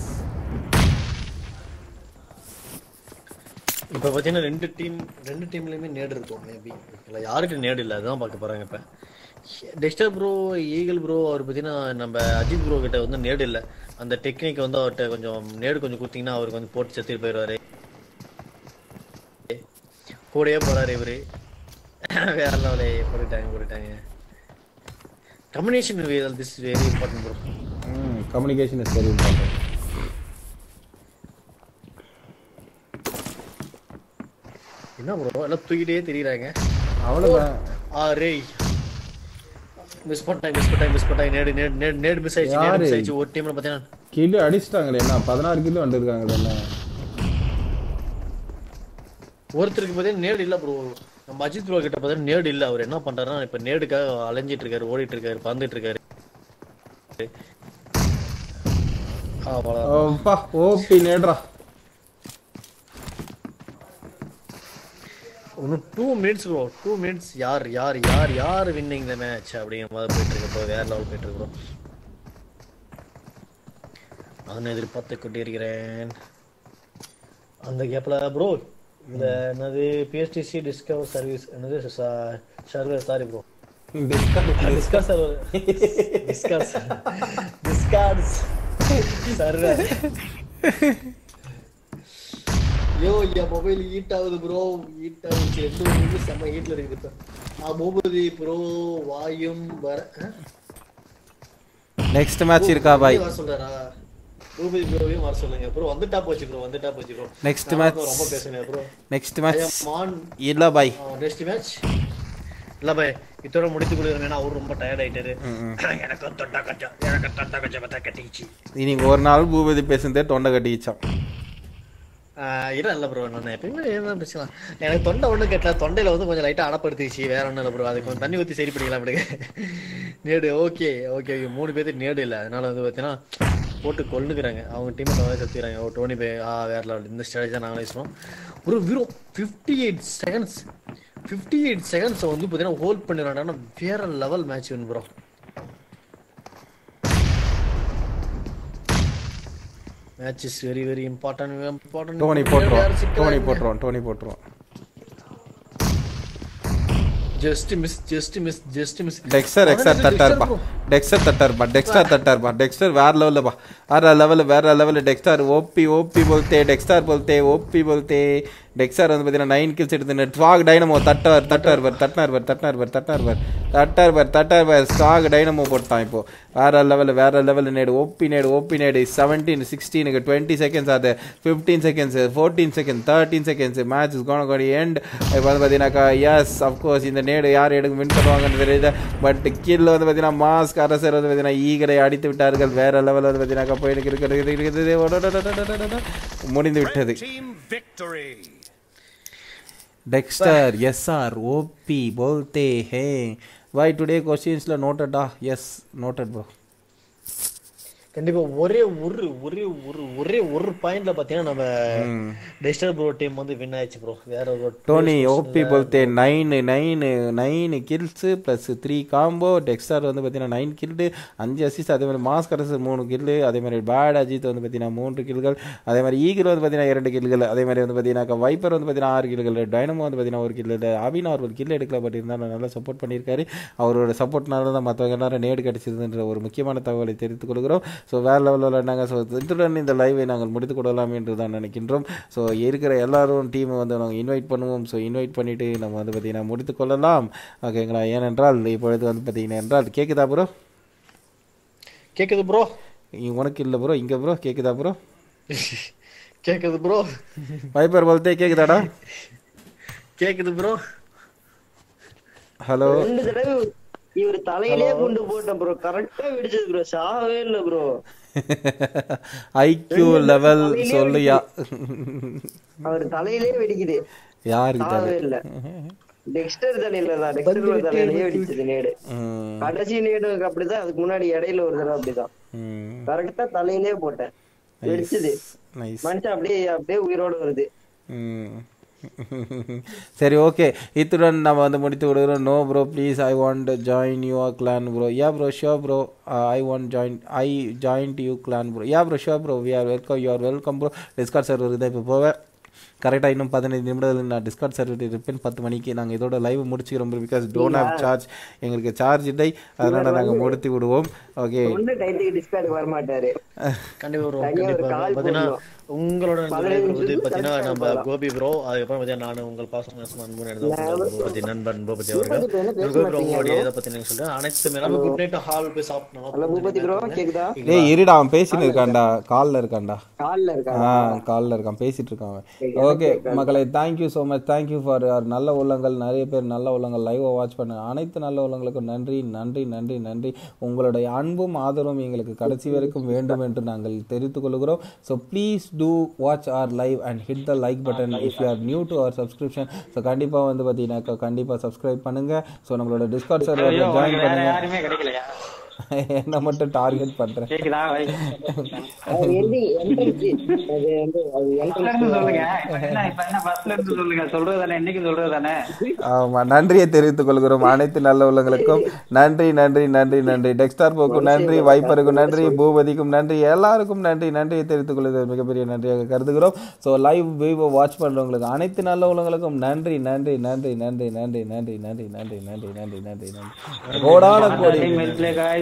இப்போ பார்த்தீங்கன்னா ரெண்டு டீம் ரெண்டு டீம்லயுமே நேடு இருக்கும் மேபி இல்லை யாருக்கு நேடு இல்லை அதுதான் பார்க்க போறாங்க இப்போ டெஸ்டர் ப்ரோ ஈகிள் ப்ரோ அவர் பார்த்தீங்கன்னா நம்ம அஜித் ப்ரோ கிட்ட வந்து நேடு இல்லை அந்த டெக்னிக் வந்து அவர்கிட்ட கொஞ்சம் நேடு கொஞ்சம் கொடுத்தீங்கன்னா அவருக்கு வந்து போட்டு செத்துட்டு போயிடுவாரு கூடயே போறாரு இவரு வேற லெவலே போட்டுட்டாங்க போட்டுட்டாங்க communication this very important bro communication is very important என்ன ப்ரோ எல்லாம் தூக்கிட்டே தெரியுறாங்க அவ்வளவுதான் அரே மிஸ் பண்ணிட்டேன் மிஸ் பண்ணிட்டேன் மிஸ் பண்ணிட்டேன் நேடு நேடு நேடு நேடு மிஸ் ஆயிடுச்சு நேடு மிஸ் ஆயிடுச்சு ஒரு டீம்ல பார்த்தீங்கன்னா கில்லு அடிச்சிட்டாங்களே என்ன பதினாறு கில்லு வந்துருக்காங்களே என்ன ஒருத்தருக்கு பார்த்தீங்கன்னா நேடு இல்ல ப்ரோ நம்ம அஜித் ப்ரோ கிட்ட பார்த்தீங்கன்னா நேடு இல்ல அவர் என்ன பண்றாருன்னா இப்ப நேடுக்காக அலைஞ்சிட்டு இருக்காரு ஓடிட்டு இருக்காரு பறந்துட்டு இருக்காரு அவ்வளவுதான். அப்பா ஓபி நேட்ரா இன்னும் two minutes bro two minutes யார் யார் யார் யார் வின்னிங் த மேட்ச் அப்படிங்கிற மாதிரி போயிட்டு இருக்கு ப்ரோ வேற லெவல் போயிட்டு இருக்கு ப்ரோ நான் எதிர்பார்த்து கொண்டிருக்கிறேன் அந்த கேப்ல ப்ரோ இந்த என்னது பிஎஸ்டிசி டிஸ்கவர் சர்வீஸ் என்னது server sorry bro Discord server Discord Discords server ஐயோ என் மொபைல் ஹீட் ஆகுது ப்ரோ ஹீட் ஆகுது ரெண்டு மணி செம்ம ஹீட்ல இருக்குது இப்ப ஆ பூபதி ப்ரோ வாயும் வர ஆ? நெக்ஸ்ட் மேட்ச் இருக்கா பாய் வர சொல்றாரா பூபதி ப்ரோவையும் வர சொல்லுங்க ப்ரோ வந்துட்டா போச்சு ப்ரோ வந்துட்டா போச்சு ப்ரோ Next நான் match. ரொம்ப பேசுனேன் ப்ரோ நெக்ஸ்ட் மேட்ச் மான் இல்ல பாய் நெக்ஸ்ட் மேட்ச் இல்ல பாய் இதோட முடித்து கொடுக்குறேன் ஏன்னா அவர் ரொம்ப டயர்ட் ஆயிட்டாரு எனக்கு தொண்டா கச்சா எனக்கு தொண்டா கச்சா பார்த்தா கட்டிச்சு இன்னைக்கு ஒரு நாள் பூபதி பேசுனதே தொண்டை கட்டிக்கிச்சான் இல்ல இல்ல ப்ரோ நான் எப்பயுமே என்ன பேசலாம் எனக்கு தொண்டை ஒண்ணும் கேட்டல தொண்டையில வந்து கொஞ்சம் லைட்டா அடப்படுத்துச்சு வேற ஒண்ணும் இல்ல ப்ரோ அதுக்கு கொஞ்சம் தண்ணி ஊத்தி சரி பண்ணிக்கலாம் விடுங்க நேடு ஓகே ஓகே மூணு பேருக்கு நேடு இல்ல அதனால வந்து பாத்தீங்கன்னா போட்டு கொள்ளுக்குறாங்க அவங்க டீம் தவிர சத்துறாங்க ஓ டோனி பே ஆ வேற லெவல் இந்த ஸ்ட்ராட்டஜி தான் நாங்களே சொல்லுவோம் ஒரு வெறும் fifty eight seconds fifty eight seconds வந்து பாத்தீங்கன்னா ஹோல்ட் பண்ணிடுறாங்கன்னா வேற லெவல் மேட்ச் வேணும் bro match is very very important important Tony போட்டுருவோம் டோனி போட்டுருவோம் டோனி போட்டுருவோம் just miss just miss just miss Dexter எக்ஸ்டர் தட்டாருப்பா டெக்ஸ்டர் தட்டாருப்பா டெக்ஸ்டர் தட்டாருப்பா டெக்ஸ்டர் வேற லெவலில் பா வேற லெவல் வேற லெவல் டெக்ஸ்டர் ஓபி ஓபி போல்தே டெக்ஸ்டார் போல்தே ஓபி போல்தே டெக்ஸ்டார் வந்து பார்த்தீங்கன்னா நைன் கில்ஸ் எடுத்து ஸ்வாக் டைனமோ தட்டார் தட்டார் வர் தட்டார் வர் தட்டார் வர் தட்டார் வர் தட்டார் வர் தட்டார் வர் ஸ்வாக் டைனமோ போட்டான் இப்போ வேற லெவல் வேற லெவல் நேடு OP nade OP nade seventeen சிக்ஸ்டீனுக்கு டுவெண்ட்டி செகண்ட்ஸ் அது fifteen seconds fourteen second thirteen seconds match is gonna கோடி எண்ட் இப்போ வந்து பார்த்தீங்கன்னாக்கா எஸ் அஃப்கோர்ஸ் இந்த நேடு யார் எடுக்க வின் பண்ணுவாங்கன்னு தெரியுது பட் கீழே வந்து பார்த்தீங்கன்னா மாஸ்க் அரசர் வந்து பார்த்தீங்கன்னா ஈகரை அடித்து விட்டார்கள் வேற லெவல் வந்து பார்த்தீங்கன்னாக்கா போயிருக்கு இருக்கிறது இருக்குது ஒடடடடடடடட. முடிந்து விட்டது Team victory. டெக்ஸ்டர் எஸ் ஆர் ஓபி போல்தே ஹே வை டுடே கொஸ்டின்ஸில் நோட்டடா எஸ் நோட்டட் ப்ரோ கண்டிப்பா ஒரே ஒரு ஒரே ஒரு ஒரே ஒரு பாயிண்ட்ல பாத்தீங்கன்னா நம்ம டெஸ்டர் ப்ரோ டீம் வந்து வின் ஆயிடுச்சு ப்ரோ வேற ஒரு டோனி ஓபி போல்தே nine nine nine kills plus three combo Dexter வந்து பார்த்தீங்கன்னா நைன் கில்டு அஞ்சு அசிஸ்ட் அதே மாதிரி மாஸ்க் அரசர் மூணு கில்லு அதே மாதிரி பேட் அஜித் வந்து பார்த்தீங்கன்னா மூன்று கில்கள் அதே மாதிரி ஈகிள் வந்து பார்த்தீங்கன்னா இரண்டு கில்கள் அதே மாதிரி வந்து பார்த்தீங்கன்னா வைப்பர் வந்து பார்த்தீங்கன்னா ஆறு கில்கள் டைனமோ வந்து பார்த்தீங்கன்னா ஒரு கில்லு அபினார் ஒரு கில் எடுக்கல பட் இருந்தாலும் நல்லா சப்போர்ட் பண்ணியிருக்காரு அவரோட சப்போர்ட்னால தான் மற்றவங்க எல்லாரும் நேடு கிடைச்சதுன்ற ஒரு முக்கியமான தகவலை தெரிவித்துக் கொள்கிறோம் ஸோ வேறு லெவலில் விளையாண்டாங்க ஸோ இத்துடன் இந்த லைவை நாங்கள் முடித்துக் கொள்ளலாம் என்று தான் நினைக்கின்றோம் ஸோ இருக்கிற எல்லாரும் டீமை வந்து நாங்கள் இன்வைட் பண்ணுவோம் ஸோ இன்வைட் பண்ணிவிட்டு நம்ம வந்து பார்த்தீங்கன்னா முடித்துக் கொள்ளலாம் ஓகேங்களா ஏனென்றால் இப்பொழுது வந்து பார்த்தீங்கன்னா என்றால் கேட்குதா ப்ரோ கேக்குது ப்ரோ உனக்கு இல்லை ப்ரோ இங்கே ப்ரோ கேட்குதா ப்ரோ கேக்குது ப்ரோ வைப்பர் போல்தே கேட்குதாடா கேக்குது ப்ரோ ஹலோ ரெண்டு தடவை இவர் தலையிலே கொண்டு போட்டேன் ப்ரோ கரெக்டா வெடிச்சது ப்ரோ சாகவே இல்ல ப்ரோ ஐக்யூ லெவல் சொல்லுயா அவர் தலையிலே வெடிக்குது யாருக்கு சாகவே தலை இல்ல டெக்ஸ்டர் தலையில தான் டெக்ஸ்டர் தலையிலேயே வெடிச்சது நேடு ம், கடைசி நேடு அப்படிதான் அதுக்கு முன்னாடி இடையில ஒரு தடவை அப்படிதான் ம், கரெக்டா தலையிலே போட்டேன் வெடிச்சது நைஸ் மனுஷன் அப்படியே அப்படியே உயிரோட வருது ம். சரி ஓகே இத்துடன் நம்ம வந்து முடித்து விடுகிறோம் no bro please I want join your clan bro yeah bro show bro I want join I join you clan bro yeah bro show bro we are welcome you are welcome bro Discord server தான் இப்போ போவேன் கரெக்டாக இன்னும் பதினைந்து நிமிடத்தில் நான் Discord server இருப்பேன் பத்து மணிக்கு நாங்கள் இதோட லைவ் முடிச்சுக்கிறோம் பிகாஸ் டோன்ட் ஹேவ் சார்ஜ் எங்களுக்கு சார்ஜ் இல்லை அதனால் நாங்கள் முடித்து விடுவோம் ஓகே ஒண்ணு டைத்துக்கு டிஸ்கார்டுக்கு வர மாட்டாரு கண்டிப்பா ப்ரோ தனியா ஒரு கண்டிப்பா call பாத்தீங்கன்னா போடணும். உங்களோட இந்த பதினைந்து live வந்து நிமிஷத்துக்கு பாத்தீங்கன்னா கழிச்சு நம்ம போடலாம். கோபி ப்ரோ அதுக்கப்புறம் பாத்தீங்கன்னா நான் உங்கள் பாசம் அன்பு நான் பூபதி நண்பன் பூபதி அவர்கள் பூபதி என்ன பேச கோபி ப்ரோ மாட்டீங்க உங்களுடைய இதை பத்தி நீங்க சொல்றேன் அனைத்து மேலும் குட் நைட் ஹால் போய் ஹலோ பூபதி ப்ரோ சாப்பிட்டோம் கேக்குதா டேய் இருடா அவன் பேசின்னு இருக்கான்டா காலில் இருக்கான்டா கால்ல இருக்கா ஆ காலில் இருக்கான் பேசிட்டு இருக்கான் அவன் ஓகே மக்களை thank you so much thank you for யார் நல்ல உள்ளங்கள் நிறைய பேர் நல்ல உள்ளங்கள் லைவை வாட்ச் பண்ணுங்க அனைத்து நல்ல உள்ளங்களுக்கும் நன்றி நன்றி நன்றி நன்றி உங்களுடைய அன்பும் ஆதரவும் எங்களுக்கு கடைசி வரைக்கும் வேண்டும் என்று நாங்கள் தெரிவித்துக் கொள்கிறோம் so please do watch our live and hit the like button if you are new to our subscription so கண்டிப்பாக வந்து பார்த்தீங்கன்னாக்கா கண்டிப்பாக சப்ஸ்கிரைப் பண்ணுங்க ஸோ நம்மளோட டிஸ்கார்ட் சர்வரில் ஜாயின் பண்ணுங்க யாருமே கிடைக்கலையா என்ன மட்டும் டார்கெட் பண்ணுறேன் கேக்குதா அது எந்த என்ட்ரன்ஸ் அது வந்து அது ஃபர்ஸ்ட்ல என்ட்ரன்ஸ் இருந்து சொல்லுங்க இப்ப என்ன இப்ப என்ன ஃபர்ஸ்ட்ல இருந்து சொல்லுங்க சொல்றது தானே என்னைக்கு சொல்றது தானே ஆமா நன்றியை தெரிவித்துக் கொள்கிறோம் அனைத்து நல்ல உள்ளங்களுக்கும் நன்றி நன்றி நன்றி நன்றி டெக்ஸ்டார் போக்கும் நன்றி வைப்பருக்கும் நன்றி பூபதிக்கும் நன்றி எல்லாருக்கும் நன்றி நன்றியை தெரிவித்துக் கொள்வது மிகப்பெரிய நன்றியாக கருதுகிறோம் ஸோ லைவ் விவோ வாட்ச் பண்றவங்களுக்கு அனைத்து நல்ல உள்ளங்களுக்கும் நன்றி நன்றி நன்றி நன்றி நன்றி நன்றி நன்றி நன்றி நன்றி நன்றி நன்றி நன்றி கோடான கோடி மெல்ட்லே காய்ஸ்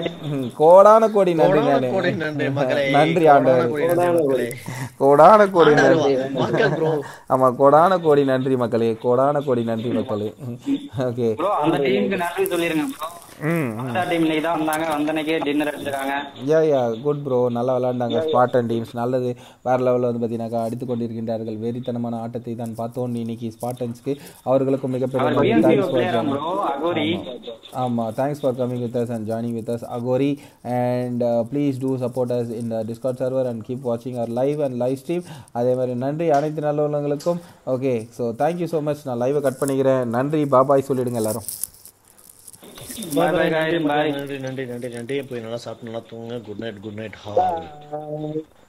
ம், கோடான கோடி நன்றி கோடான நானு. கோடி நன்றி மக்களே. நன்றி கோடான ஆண்டவர் கோடி நன்றி மக்களே. கோடான கோடி ஆண்டவர் நன்றி வா- மக்கள் bro. ஆமா கோடான கோடி நன்றி மக்களே கோடான கோடி நன்றி மக்களே ஓகே ப்ரோ அந்த டீமுக்கு நன்றி சொல்லிருங்க ப்ரோ ம் அந்த டீம் இன்னைக்கு தான் வந்தாங்க வந்தனைக்கே டின்னர் எடுத்துருக்காங்க யா யா குட் ப்ரோ நல்லா விளையாண்டாங்க ஸ்பாட்டன் டீம்ஸ் நல்லது வேற லெவலில் வந்து பார்த்தீங்கன்னாக்கா அடித்து கொண்டிருக்கின்றார்கள் வெறித்தனமான ஆட்டத்தை தான் பார்த்தோம் இன்னைக்கு ஸ்பாட்டன்ஸ்க்கு அவர்களுக்கும் மிகப்பெரிய பிஎன்சி தேங்க்ஸ் ஃபார் பிளேயரா ப்ரோ அகோரி ஆமாம் thanks for coming with us and joining with us Aghori and please do support us in the Discord server and keep வாட்சிங் our live and live stream அதே மாதிரி நன்றி அனைத்து நல்லவங்களுக்கும் okay so thank you so much நான் லைவை cut பண்ணிக்கிறேன் நன்றி பாபாய் சொல்லிடுங்க எல்லாரும் பாய் பாய் நன்றி பாய் நன்றி நன்றி நன்றி நன்றி போய் நல்லா சாப்பிட்டு நல்லா தூங்குங்க good night good night hi